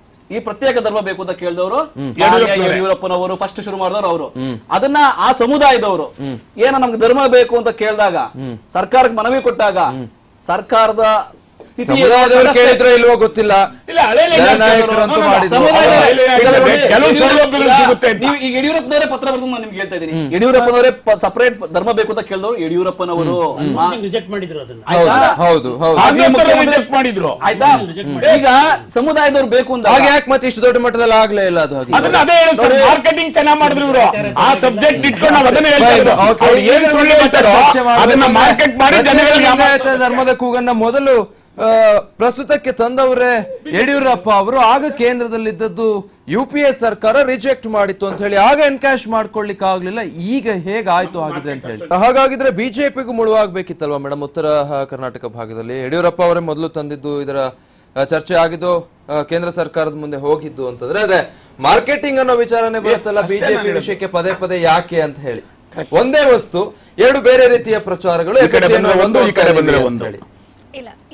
ಈ ಪ್ರತ್ಯೇಕ ಧರ್ಮ ಬೇಕು ಅಂತ ಕೇಳಿದವರು ಯಡಿಯೂರಪ್ಪನವರೇ. ಯಡಿಯೂರಪ್ಪನವರು ಫಸ್ಟ್ ಶುರು ಮಾಡಿದವರು ಅವರು ಅದನ್ನ ಆ ಸಮುದಾಯದವರು ಏನ ನಮ್ಗೆ ಧರ್ಮ ಬೇಕು ಅಂತ ಕೇಳಿದಾಗ ಸರ್ಕಾರಕ್ಕೆ ಮನವಿ ಕೊಟ್ಟಾಗ ಸರ್ಕಾರದ ಸ್ಥಿತಿ ಏನು ಸಮುದಾಯದವರು ಅಂತ ಕೇಳಿದ್ರೆ ಇಲ್ವೋ ಗೊತ್ತಿಲ್ಲ ಇಲ್ಲ ಹಳೆ ಲಿಂಗಾಯತ ಜನನಾಯಕರಂತೂ no, no, no. ಮಾಡಿದ್ರು. ಸಮುದಾಯದ ಸಮುದಾಯದ- ಹಳೆ ಲಿಂಗಾಯತ ಈಗ ಕೆಲವು ಯಡಿಯೂರಪ್ಪ- ಸೌಲಭ್ಯಗಳು ಈಗ ಸಿಗುತ್ತೆ ಅಂತ. ನೀವು ಈಗ ಯಡಿಯೂರಪ್ಪನವರೇ ಪತ್ರ ಬರೆದು ನಾನು ನಿಮ್ಗೆ ಹೇಳ್ತಾ ಇದ್ದೀನಿ ಯಡಿಯೂರಪ್ಪನವರೇ ಸಪರೇಟ್ ಧರ್ಮ ಬೇಕು ಅಂತ ಕೇಳಿದವರು ಯಡಿಯೂರಪ್ಪನವರು ಆ- ರಿಜೆಕ್ಟ್ ಮಾಡಿದ್ರು ಅದನ್ನ ಹೌದು ಆಯ್ತಾ? ಹೌದು ಹೌದು ಕಾಂಗ್ರೆಸ್ ಅವರು ರಿಜೆಕ್ಟ್ ಮಾಡಿದ್ರು ಆಯ್ತಾ ಈಗ ಸಮುದಾಯದವರು ಬೇಕು ಅಂತ ಹಾಗೆ ಯಾಕೆ ಮತ್ತೆ ಇಷ್ಟು ದೊಡ್ಡ ಮಟ್ಟದಲ್ಲಿ ಆಗ್ಲೇ ಇಲ್ಲ ಅದು ಹಾಗೆ ಅದನ್ನ ಅದೇ ಹೇಳಿ ಸರ್ ಮಾರ್ಕೆಟಿಂಗ್ ಚೆನ್ನಾಗಿ ಮಾಡಿದ್ರು ಇವರು ಆ ಸಬ್ಜೆಕ್ಟ್ ಇಟ್ಕೊಂಡು ನಾವು ಅದನ್ನ ಹೇಳ್ತಾ Fine, ಇರೋದು. okay. ಅವ್ರು ಏನ್ ಸುಳ್ಳು ಹೇಳ್ತಾರೋ ಚರ್ಚೆ ಮಾಡ್ಬೇಕು ಅದನ್ನ ಅಂದ್ರೆ ಮಾರ್ಕೆಟ್ ಮಾಡಿ ಪ್ರತ್ಯೇಕ ಜನಗಳಿಗೆ ಲಿಂಗಾಯತ ಧರ್ಮದ ಕೂಗನ್ನ ಮೊದಲು ಆ, ಪ್ರಸ್ತುತಕ್ಕೆ ತಂದವರೇ ಯಡಿಯೂರಪ್ಪ ಅವರು ಆಗ ಕೇಂದ್ರದಲ್ಲಿದ್ದದ್ದು ಯು ಪಿ ಎ ಸರ್ಕಾರ ರಿಜೆಕ್ಟ್ ಮಾಡಿತ್ತು ಅಂತ ಹೇಳಿ ಆಗ ಎನ್ಕ್ಯಾಶ್ ಮಾಡ್ಕೊಳ್ಲಿಕ್ಕೆ ಆಗ್ಲಿಲ್ಲ ಈಗ ಹೇಗಾಯ್ತು ಆಗಿದೆ ಅಂತ ಹೇಳಿ ಹಾಗಾಗಿದ್ರೆ ಬಿಜೆಪಿಗೂ ಮುಳುವಾಗ್ಬೇಕಿತ್ತಲ್ವಾ ಮೇಡಮ್ ಉತ್ತರ ಆ, ಕರ್ನಾಟಕ ಭಾಗದಲ್ಲಿ ಯಡಿಯೂರಪ್ಪ ಅವರೇ ಮೊದಲು ತಂದಿದ್ದು ಇದರ ಆ, ಚರ್ಚೆ ಆಗಿದ್ದು ಆ, ಕೇಂದ್ರ ಸರ್ಕಾರದ ಮುಂದೆ ಹೋಗಿದ್ದು ಅಂತಂದ್ರೆ ಅದೇ ಮಾರ್ಕೆಟಿಂಗ್ ಅನ್ನೋ ವಿಚಾರನೆ ಬರುತ್ತಲ್ಲ ಬಿಜೆಪಿ ವಿಷಯಕ್ಕೆ ಪದೇ ಪದೇ ಯಾಕೆ ಅಂತ ಹೇಳಿ ಒಂದೇ ವಸ್ತು ಎರಡು ಬೇರೆ ರೀತಿಯ ಪ್ರಚಾರಗಳು ಈ ಕಡೆ effect ಏನೋ ಬಂದ್ರೆ ಒಂದು, ಈ ಕಡೆ ನೋಡ್ತಾ ಬಂದ್ರೆ ಇದೀವಿ ಒಂದು. ಅಂತ ಹೇಳಿ. ಇಲ್ಲ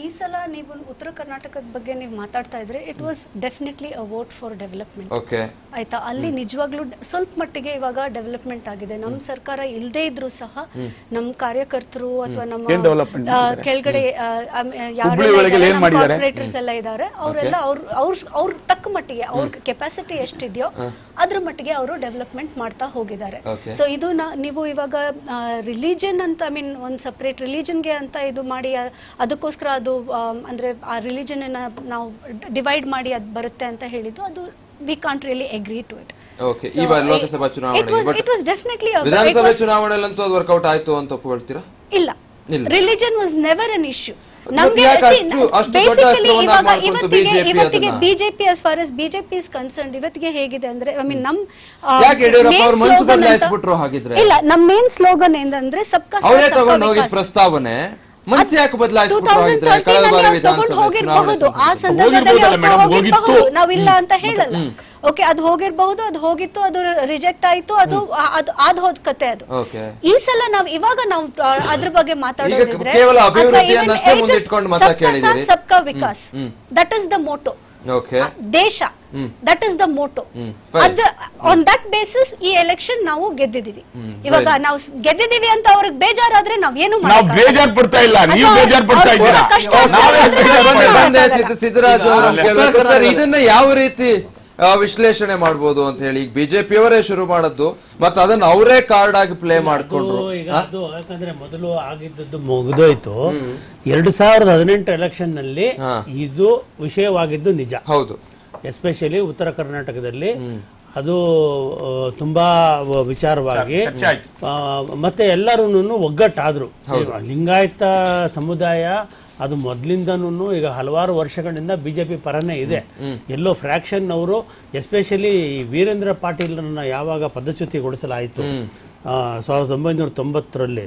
ಈ ಸಲ ನೀವು ಉತ್ತರ ಕರ್ನಾಟಕದ ಬಗ್ಗೆ ನೀವು ಮಾತಾಡ್ತಾ ಇದ್ರೆ it was definitely a vote for development okay ಆಯ್ತಾ ಅಲ್ಲಿ ನಿಜವಾಗ್ಲೂ ಡ- ಸ್ವಲ್ಪ ಮಟ್ಟಿಗೆ ಇವಾಗ ಡೆವಲಪ್ಮೆಂಟ್ ಆಗಿದೆ ನಮ್ಮ ಸರ್ಕಾರ ಇಲ್ಲದೇ ಇದ್ರೂ ಸಹ ನಮ್ಮ ಕಾರ್ಯಕರ್ತರು ಅಥವಾ ನಮ್ಮ ಏನ್ development ಆ, ಕೆಳಗಡೆ ಆ, ಆಮ್- ಯಾರೆಲ್ಲ ಹುಬ್ಳಿ ಒಳಗೆ ಇದ್ದಾರೆ, ಏನ್ ನಮ್ಮ ಮಾಡಿದ್ದಾರೆ? ಕಾರ್ಪೊರೇಟರ್ಸ್ ಎಲ್ಲ ಇದ್ದಾರೆ ಅವರೆಲ್ಲ ಅವ್ರ ಅವ್ರ ಅವ್ರ ತಕ್ಕ ಮಟ್ಟಿಗೆ ಅವ್ರ ಕೆಪಾಸಿಟಿ ಎಷ್ಟಿದೆಯೋ ಅದ್ರ ಮಟ್ಟಿಗೆ ಅವರು ಡೆವಲಪ್ಮೆಂಟ್ ಮಾಡ್ತಾ ಹೋಗಿದ್ದಾರೆ Okay. ಸೊ ಇದು ನಾ- ನೀವು ಇವಾಗ ರಿಲಿಜನ್ ಅಂತ ಐ ಮೀನ್ ಒಂದು ಸಪ್ರೇಟ್ ರಿಲಿಜನ್ಗೆ ಅಂತ ಇದು ಮಾಡಿ ಆ, ಅದಕ್ಕೋಸ್ಕರ ಅದು ಆಮ್, ಅಂದ್ರೆ ಆ ರಿಲಿಜನ್ ನಾವು ಡಿವೈಡ್ ಮಾಡಿ ಅದು ಬರುತ್ತೆ ಅಂತ ಹೇಳಿದ್ದು ಅದು we can't really agree to it okay ಈ ಬಾರಿ ಲೋಕಸಭಾ ಚುನಾವಣೆಗೆ ಬಟ್ ಇಟ್ ವಾಸ್ ಡೆಫಿನೆಟ್ಲಿ ವಿಧಾನಸಭೆ ಚುನಾವಣೆಯಲ್ಲಂತೂ ಅದು ವರ್ಕೌಟ್ ಆಯ್ತು ಅಂತ ಒಪ್ಕೊಳ್ತೀರಾ ಇಲ್ಲ ಇಲ್ಲ. Religion was never an issue ಮತ್ತೆ ನಮ್ಗೆ ಯಾಕೆ see, ಅಷ್ಟು- ಅಷ್ಟು ದೊಡ್ಡ basically ಅಸ್ತ್ರವನ್ನ ಇವಾಗ ಮಾಡ್ಕೊಂತು ಇವತ್ತಿಗೆ BJP ಇವತ್ತಿಗೆ ಅದನ್ನ? BJP as far as BJP is concern ಇವತ್ತಿಗೆ ಹೇಗಿದೆ ಅಂದ್ರೆ ಐ ಮೀನ್ ನಮ್ ಆ, ಯಾಕೆ ಯಡಿಯೂರಪ್ಪ main ಅವ್ರು ಮನ್ಸು slogan ಅಂತ- ಬದಲಾಯಿಸ್ಬಿಟ್ರು ಹಾಗಿದ್ರೆ? ಇಲ್ಲ ನಮ್ ಮೇನ್ ಸ್ಲೋಗನ್ ಏನಂದ್ರೆ ಸಬ್ಕಾ ಸಾಥ್ ಅವರೇ ಸಬ್ಕಾ ತಗೊಂಡು ಹೋಗಿದ್ ವಿಕಾಸ್. ಪ್ರಸ್ತಾವನೆ ಮನ್ಸು ಯಾಕೆ ಬದಲಾಯಿಸ್ಬಿಟ್ರು ಹಾಗಿದ್ರೆ 2013 ಕಳೆದ ಬಾರಿ ಅಲ್ಲಿ ಅವ್ರು ತಗೊಂಡು ವಿಧಾನಸಭೆ ಚುನಾವಣೆ ಹೋಗಿರ್ಬಹುದು ಆ ಸಂದರ್ಭದಲ್ಲಿ? ಸಂದರ್ಭದಲ್ಲಿ ಹೋಗಿರ್ಬೋದಲ್ಲ ಅವ್ರು ಮೇಡಮ್, ಹೋಗಿರ್ಬಹುದು ಹೋಗಿತ್ತು. ನಾವಿಲ್ಲ ಅಂತ ಹೇಳಲ್ಲ ಓಕೆ ಅದು ಹೋಗಿರ್ಬಹುದು ಅದು ಹೋಗಿತ್ತು ಅದು ರಿಜೆಕ್ಟ್ ಆಯ್ತು ಅದು ಆ- ಅದು ಆದ್ ಹೋದ್ ಕತೆ ಅದು Okay. ಈ ಸಲ ನಾವು ಇವಾಗ ನಾವು ಆ, ಅದ್ರ ಬಗ್ಗೆ ಮಾತಾಡೋದಿದ್ರೆ ಕೇವಲ ಅಥವಾ ಅಭಿವೃದ್ಧಿಯನ್ನಷ್ಟೇ even it is ಮುಂದಿಟ್ಕೊಂಡು ಮಾತ್ರ ಸಬ್ಕಾ ಕೇಳಿದ್ದೀರಿ. ಸಾಥ್ ಸಬ್ಕಾ ವಿಕಾಸ್ that is the motto okay ದೇಶ that is the motto fine. ಅದ ಆನ್ ದಟ್ ಬೇಸಿಸ್ ಈ ಎಲೆಕ್ಷನ್ ನಾವು ಗೆದ್ದಿದೀವಿ ಇವಾಗ ನಾವು ಸ್- ಗೆದ್ದಿದೀವಿ ಅಂತ ಅವ್ರಿಗೆ ಬೇಜಾರಾದ್ರೆ ನಾವ್ ಏನು ನಾವು ಮಾಡಕ್ಕಾಗಲ್ಲ. ಬೇಜಾರ್ ಪಡ್ತಾ ಇಲ್ಲ ನೀವು ಅಥವಾ ಬೇಜಾರ್ ಪಡ್ತಾ ಅವ್ರು ಇದ್ದೀರಾ ತುಂಬಾ ಕಷ್ಟ ನಾವೇ ಆಗ್ತದೆ ಬೇಜಾರ್ ಅಂದ್ರೆ ಪಡ್ತಾ ನಾವು ಬಂದೆ ಮಾಡಕ್ಕಾಗಲ್ಲ. ಸಿದ್ದ- ಸಿದ್ದರಾಜು ಅವ್ರನ್ನ ಈಗ ಕೇಳ್ಬೇಕು. ಉತ್ತರ ಸರ್ ಇದನ್ನ ಯಾವ ರೀತಿ ಆ, ವಿಶ್ಲೇಷಣೆ ಮಾಡ್ಬೋದು ಅಂತ ಹೇಳಿ ಈಗ ಬಿಜೆಪಿ ಅವರೇ ಶುರು ಮಾಡದ್ದು ಮತ್ತೆ ಅದನ್ನ ಅವರೇ ಕಾರ್ಡ್ ಆಗಿ ಪ್ಲೇ ಮಾಡ್ಕೊಂಡ್ರು ಅದು ಈಗ ಅದು ಯಾಕಂದ್ರೆ ಮೊದಲು ಆಗಿದ್ದದ್ದು ಮುಗಿದೋಯ್ತು ಎರಡ್ ಸಾವಿರದ ಹದಿನೆಂಟು ಎಲೆಕ್ಷನ್ ನಲ್ಲಿ ಇದು ವಿಷಯವಾಗಿದ್ದು ನಿಜ ಹೌದು ಎಸ್ಪೆಷಲಿ ಉತ್ತರ ಕರ್ನಾಟಕದಲ್ಲಿ ಅದು ಆ, ತುಂಬಾ ವ- ವಿಚಾರವಾಗಿ ಚರ್ಚೆ ಆಯ್ತು. ಆ, ಮತ್ತೆ ಎಲ್ಲರೂ ಒಗ್ಗಟ್ಟಾದ್ರು ಲಿಂಗಾಯತ ಸಮುದಾಯ ಅದು ಮೊದ್ಲಿಂದನೂ ಈಗ ಹಲವಾರು ವರ್ಷಗಳಿಂದ ಬಿಜೆಪಿ ಪರನೇ ಇದೆ ಎಲ್ಲೋ ಫ್ರಾಕ್ಷನ್ ಅವರು ಎಸ್ಪೆಷಲಿ ವೀರೇಂದ್ರ ಪಾಟೀಲ್ರನ್ನ ಯಾವಾಗ ಪದಚ್ಯುತಿಗೊಳಿಸಲಾಯಿತು ಆ, ಸಾವಿರದ ಒಂಬೈನೂರ ತೊಂಬತ್ತರಲ್ಲಿ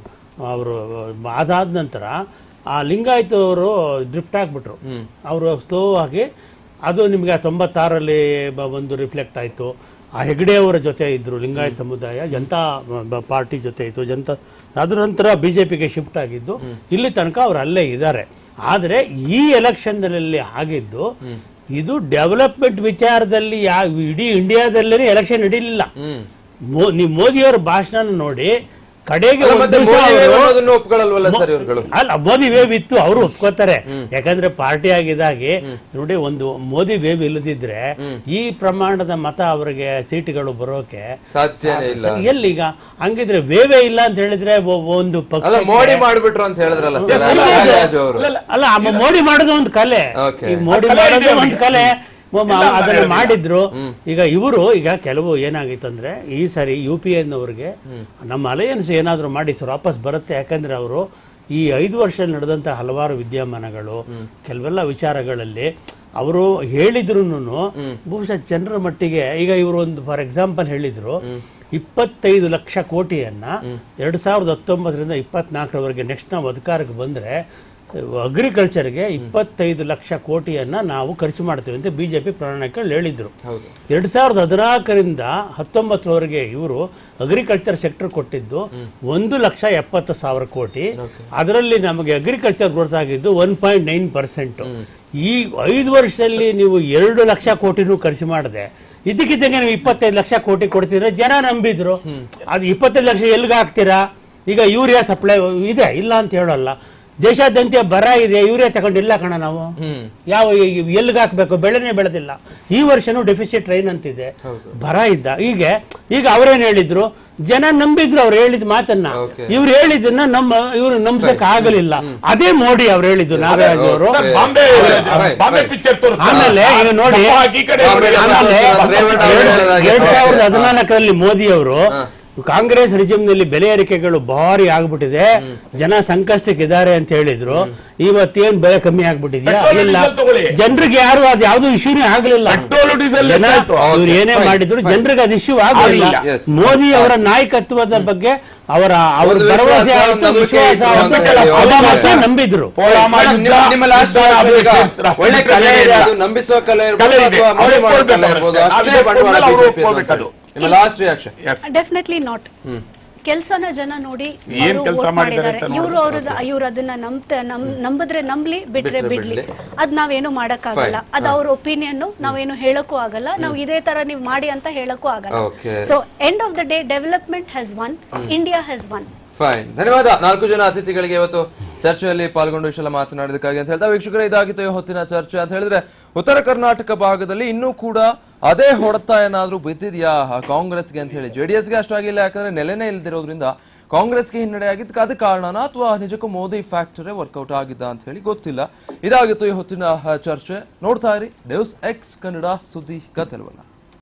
ಅವರು ಅದಾದ ನಂತರ ಆ ಲಿಂಗಾಯತ ಅವರು ಡ್ರಿಫ್ಟ್ ಆಗ್ಬಿಟ್ರು ಅವರು ಸ್ಲೋ ಆಗಿ ಅದು ನಿಮಗೆ ತೊಂಬತ್ತಾರಲ್ಲಿ ಬ- ಒಂದು ರಿಫ್ಲೆಕ್ಟ್ ಆಯಿತು ಆ ಹೆಗಡೆ ಅವರ ಜೊತೆ ಇದ್ರು ಲಿಂಗಾಯತ ಸಮುದಾಯ ಜನತಾ ಬ- ಪಾರ್ಟಿ ಜೊತೆ ಇತ್ತು ಜನತಾ ಅದ್ರ ನಂತರ ಬಿ ಜೆ ಪಿಗೆ ಶಿಫ್ಟ್ ಆಗಿದ್ದು ಇಲ್ಲಿ ತನಕ ಅವ್ರು ಅಲ್ಲೇ ಇದ್ದಾರೆ ಆದರೆ ಈ ಎಲೆಕ್ಷನ್ನಲ್ಲಿ ಆಗಿದ್ದು ಇದು ಡೆವಲಪ್ಮೆಂಟ್ ವಿಚಾರದಲ್ಲಿ ಯಾ ಇಡೀ ಇಂಡಿಯಾದಲ್ಲೇ ಎಲೆಕ್ಷನ್ ನಡೀಲಿಲ್ಲ ಮೋ- ನೀವು ಮೋದಿಯವರ ಭಾಷಣ ನೋಡಿ ಕಡೆಗೆ ಅಲ್ಲ, ಒಂದ್ ಮತ್ತೆ ದಿವ್ಸ ಮೋದಿ ಅವ್ರು- ಅನ್ನೋದನ್ನ ಒಪ್ಕೊಳ್ಳಲ್ವಲ್ಲ ಸರ್ ಇವ್ರುಗಳು ಅಲ್ಲ ಮೋದಿ ವೇವ್ ಇತ್ತು ಅವರು ಒಪ್ಕೋತಾರೆ ಯಾಕಂದ್ರೆ ಪಾರ್ಟಿ ಆಗಿದಾಗಿ ನೋಡಿ ಒಂದು ಮೋದಿ ವೇವ್ ಇಲ್ಲದಿದ್ರೆ ಈ ಪ್ರಮಾಣದ ಮತ ಅವರಿಗೆ ಸೀಟ್ಗಳು ಬರೋಕೆ ಸಾಧ್ಯನೇ ಇಲ್ಲ ಎಲ್ಲಿಗ ಹಂಗಿದ್ರೆ ವೇವೇ ಇಲ್ಲ ಅಂತ ಹೇಳಿದ್ರೆ ಒ- ಒಂದು ಪಕ್ಷ ಅಲ್ಲ ಮೋಡಿ ಮಾಡ್ಬಿಟ್ರು ಅಂತ ಹೇಳಿದ್ರಲ್ಲ ಸರ್ ನಾಗರಾಜು ಅವರು ಅಲ್ಲ ಆ ಮೋಡಿ ಮಾಡೋದು ಒಂದು ಕಲೆ Okay. ಈ ಮೋಡಿ ಮಾಡೋದು ಒಂದು ಕಲೆ ಒಬ್ಬ ಅದನ್ನ ಮಾಡಿದ್ರು ಈಗ ಇವರು ಈಗ ಕೆಲವು ಏನಾಗಿತ್ತಂದ್ರೆ ಈ ಸಾರಿ ಯು ಪಿ ಎನ್ನವರಿಗೆ ನಮ್ಮ ಅಲಯನ್ಸ್ ಏನಾದ್ರು ಮಾಡಿ ಸರ್ ವಾಪಸ್ ಬರುತ್ತೆ ಯಾಕಂದ್ರೆ ಅವರು ಈ ಐದು ವರ್ಷ ನಡೆದಂತ ಹಲವಾರು ವಿದ್ಯಮಾನಗಳು ಕೆಲವೆಲ್ಲ ವಿಚಾರಗಳಲ್ಲಿ ಅವರು ಹೇಳಿದ್ರು ಬಹುಶಃ ಜನರ ಮಟ್ಟಿಗೆ ಈಗ ಇವರು ಒಂದು ಫಾರ್ ಎಕ್ಸಾಂಪಲ್ ಹೇಳಿದ್ರು ಇಪ್ಪತ್ತೈದು ಲಕ್ಷ ಕೋಟಿಯನ್ನ ಎರಡ್ ಸಾವಿರದ ಹತ್ತೊಂಬತ್ತರಿಂದ ಇಪ್ಪತ್ನಾಲ್ಕರವರೆಗೆ ನೆಕ್ಸ್ಟ್ ನಾವು ಅಧಿಕಾರಕ್ಕೆ ಬಂದ್ರೆ ಅಗ್ರಿಕಲ್ಚರ್ಗೆ ಇಪ್ಪತ್ತೈದು ಲಕ್ಷ ಕೋಟಿಯನ್ನ ನಾವು ಖರ್ಚು ಮಾಡ್ತೇವೆ ಅಂತ ಬಿಜೆಪಿ ಪ್ರಣಾಳಿಕೆಗಳು ಹೇಳಿದ್ರು ಎರಡ್ ಸಾವಿರದ ಹದಿನಾಲ್ಕರಿಂದ ಹತ್ತೊಂಬತ್ತರವರೆಗೆ ಇವರು ಅಗ್ರಿಕಲ್ಚರ್ ಸೆಕ್ಟರ್ ಕೊಟ್ಟಿದ್ದು ಒಂದು ಲಕ್ಷ ಎಪ್ಪತ್ತು ಸಾವಿರ ಕೋಟಿ ಅದರಲ್ಲಿ ನಮಗೆ ಅಗ್ರಿಕಲ್ಚರ್ ಗ್ರೋತ್ ಆಗಿದ್ದು ಒನ್ ಪಾಯಿಂಟ್ ನೈನ್ ಪರ್ಸೆಂಟ್ ಈ ಐದು ವರ್ಷದಲ್ಲಿ ನೀವು ಎರಡು ಲಕ್ಷ ಕೋಟಿನೂ ಖರ್ಚು ಮಾಡಿದೆ ಇದಕ್ಕಿದ್ದಂಗೆ ನೀವು ಇಪ್ಪತ್ತೈದು ಲಕ್ಷ ಕೋಟಿ ಕೊಡ್ತಿದ್ರೆ ಜನ ನಂಬಿದ್ರು ಅದು ಇಪ್ಪತ್ತೈದು ಲಕ್ಷ ಎಲ್ಲಿಗೆ ಹಾಕ್ತೀರಾ ಈಗ ಯೂರಿಯಾ ಸಪ್ಲೈ ಇದೆ ಇಲ್ಲ ಅಂತ ಹೇಳಲ್ಲ ದೇಶಾದ್ಯಂತ ಬರ ಇದೆ ಯೂರಿಯಾ ತಗೊಂಡಿಲ್ಲ ಕಣ ನಾವು ಯಾವ ಎಲ್ಲಿಗೆ ಹಾಕ್ಬೇಕು ಬೆಳೆನೇ ಬೆಳೆದಿಲ್ಲ ಈ ವರ್ಷನೂ ಡೆಫಿಸಿಟ್ ರೈನ್ ಅಂತಿದೆ ಬರ ಇದ್ದ ಹೀಗೆ ಈಗ ಅವ್ರೇನ್ ಹೇಳಿದ್ರು ಜನ ನಂಬಿದ್ರು ಅವ್ರು ಹೇಳಿದ ಮಾತನ್ನ ಇವ್ರು ಹೇಳಿದ್ದನ್ನ ನಮ್ಮ ಇವ್ರು ನಂಬಿಸಕ್ ಆಗಲಿಲ್ಲ ಅದೇ ಮೋಡಿ ಅವ್ರು ಹೇಳಿದ್ದು ನಾಗರಾಜ್ ಅವರು ಸರ್, ಬಾಂಬೆ ಬಾಂಬೆ ಪಿಕ್ಚರ್ ತೋರಿಸ್ತಾರೆ ಆಮೇಲೆ ಈಗ ನೋಡಿ ಕಪ್ಪು ಹಾಕಿ ಈ ಕಡೆ ಬಾಂಬೆ ನೋಡಿ. ಆಮೇಲೆ ಆಮೇಲೆ ರೇವಣ್ಣ ಅವರು ಹೇಳಿದಾಗೆ. ಎರಡ್ ಸಾವಿರದ ಹದಿನಾಲ್ಕರಲ್ಲಿ ಮೋದಿ ಅವರು ಕಾಂಗ್ರೆಸ್ ನಲ್ಲಿ ಬೆಲೆ ಏರಿಕೆಗಳು ಭಾರಿ ಆಗ್ಬಿಟ್ಟಿದೆ ಜನ ಸಂಕಷ್ಟಕ್ಕಿದ್ದಾರೆ ಅಂತ ಹೇಳಿದ್ರು ಇವತ್ತೇನ್ ಬೆಲೆ ಕಮ್ಮಿ ಆಗ್ಬಿಟ್ಟಿದ್ಯಾ ಪೆಟ್ರೋಲ್ ಇಲ್ಲ ಡೀಸೆಲ್ ತಗೊಳ್ಳಿ. ಜನರಿಗೆ ಯಾರು ಅದು ಯಾವ್ದು ಇಶ್ಯೂನೇ ಆಗ್ಲಿಲ್ಲ ಪೆಟ್ರೋಲ್ ಡೀಸೆಲ್ ಜನ ಎಷ್ಟಾಯ್ತು? ಇವ್ರು Okay, ಏನೇ fine, ಮಾಡಿದ್ರು fine. ಜನರಿಗೆ ಅದು ಇಶ್ಯೂ ಆಗಲಿಲ್ಲ ಆಗ್ಲಿಲ್ಲ. Yes. ಮೋದಿ ಅವರ ನಾಯಕತ್ವದ ಬಗ್ಗೆ ಅವರ ಅವರ ಒಂದು ಭರವಸೆ ವಿಶ್ವಾಸ, ಆಯ್ತು ನಂಬಿಕೆ ವಿಶ್ವಾಸ ಇಟ್ರು ಅಂತ ಆಯ್ತು, ಹೇಳಿ, ಅದ okay. ಮಾತ್ರ ನಂಬಿದ್ರು ಪೋಲಾಮ ಮೇಡಮ್, ಯುದ್ಧ, ನಿಮ್ಮ- ನಿಮ್ಮ ಲಾಸ್ಟ್ ಯುದ್ಧ ಈಗ ರಾಷ್ಟ್ರ ಒಳ್ಳೆ ರಾಷ್ಟ್ರ ಕಲೆ ಇದೆ ಇದೆ. ಅದು ನಂಬಿಸುವ ಕಲೆ ಕಲೆ ಇರ್ಬೋದು ಇದೆ. ಅಥವಾ ಮೋಡಿ ಅವ್ರು ಮಾಡೋ ಕಲೆ ಒಪ್ಕೊಳ್ಬೇಕು ಇರ್ಬೋದು ಅಷ್ಟೇ. ಅಷ್ಟೇ ಬಂಡವಾಳ ಅವ್ರು ಬಿಜೆಪಿ ಒಪ್ಕೊಳ್ಬೇಕು ಅದು. ನಿಮ್ಮ last reaction Yes. Definitely not ಕೆಲ್ಸನ ಜನ ನೋಡಿ ಏನ್ ಕೆಲ್ಸ ಮಾಡಿದ್ದಾರೆ ಅಂತ ಇವರು ಅವ್ರದ್ದು ಇವ್ರು ಅದನ್ನ ನಂಬ್ತ ನಮ್ ನಂಬಿದ್ರೆ ನಂಬ್ಲಿ ಬಿಟ್ರೆ ಬಿಡ್ಲಿ ಅದ್ ನಾವೇನು ಮಾಡಕ್ಕಾಗಲ್ಲ ಅದ್ ಅವ್ರ ಒಪಿನಿಯನ್ ನಾವೇನು ಹೇಳಕ್ಕೂ ಆಗಲ್ಲ ನಾವು ಇದೇ ತರ ನೀವು ಮಾಡಿ ಅಂತ ಹೇಳಕ್ಕೂ ಆಗಲ್ಲ Okay. So end of the day development has won India has won fine ಧನ್ಯವಾದ ನಾಲ್ಕು ಜನ ಅತಿಥಿಗಳಿಗೆ ಇವತ್ತು ಚರ್ಚೆಯಲ್ಲಿ ಪಾಲ್ಗೊಂಡು ಇಷ್ಟೆಲ್ಲ ಮಾತನಾಡಿದಕ್ಕಾಗಿ ಅಂತ ಹೇಳ್ತಾ ವೀಕ್ಷಕರೇ ಇದಾಗಿತ್ತು ಈ ಹೊತ್ತಿನ ಚರ್ಚೆ ಅಂತ ಹೇಳಿದ್ರೆ ಉತ್ತರ ಕರ್ನಾಟಕ ಭಾಗದಲ್ಲಿ ಇನ್ನೂ ಕೂಡ ಅದೇ ಹೊಡೆತ ಏನಾದ್ರೂ ಬಿದ್ದಿದ್ಯಾ ಕಾಂಗ್ರೆಸ್ಗೆ ಅಂತ ಹೇಳಿ ಜೆಡಿಎಸ್ಗೆ ಅಷ್ಟಾಗಿಲ್ಲ ಯಾಕಂದ್ರೆ ನೆಲೆನೇ ಇಲ್ದಿರೋದ್ರಿಂದ ಕಾಂಗ್ರೆಸ್ಗೆ ಹಿನ್ನಡೆ ಆಗಿದ್ದಕ್ಕೆ ಅದು ಕಾರಣನಾ ಅಥವಾ ನಿಜಕ್ಕೂ ಮೋದಿ ಫ್ಯಾಕ್ಟರೇ ವರ್ಕೌಟ್ ಆಗಿದ್ದ ಅಂತ ಹೇಳಿ ಗೊತ್ತಿಲ್ಲ ಇದಾಗಿತ್ತು ಈ ಹೊತ್ತಿನ ಆ, ಚರ್ಚೆ ನೋಡ್ತಾ ಇರಿ ನ್ಯೂಸ್ ಎಕ್ಸ್ ಕನ್ನಡ ಸುದ್ದಿ ಕಥೆಲ್ವಲ್ಲ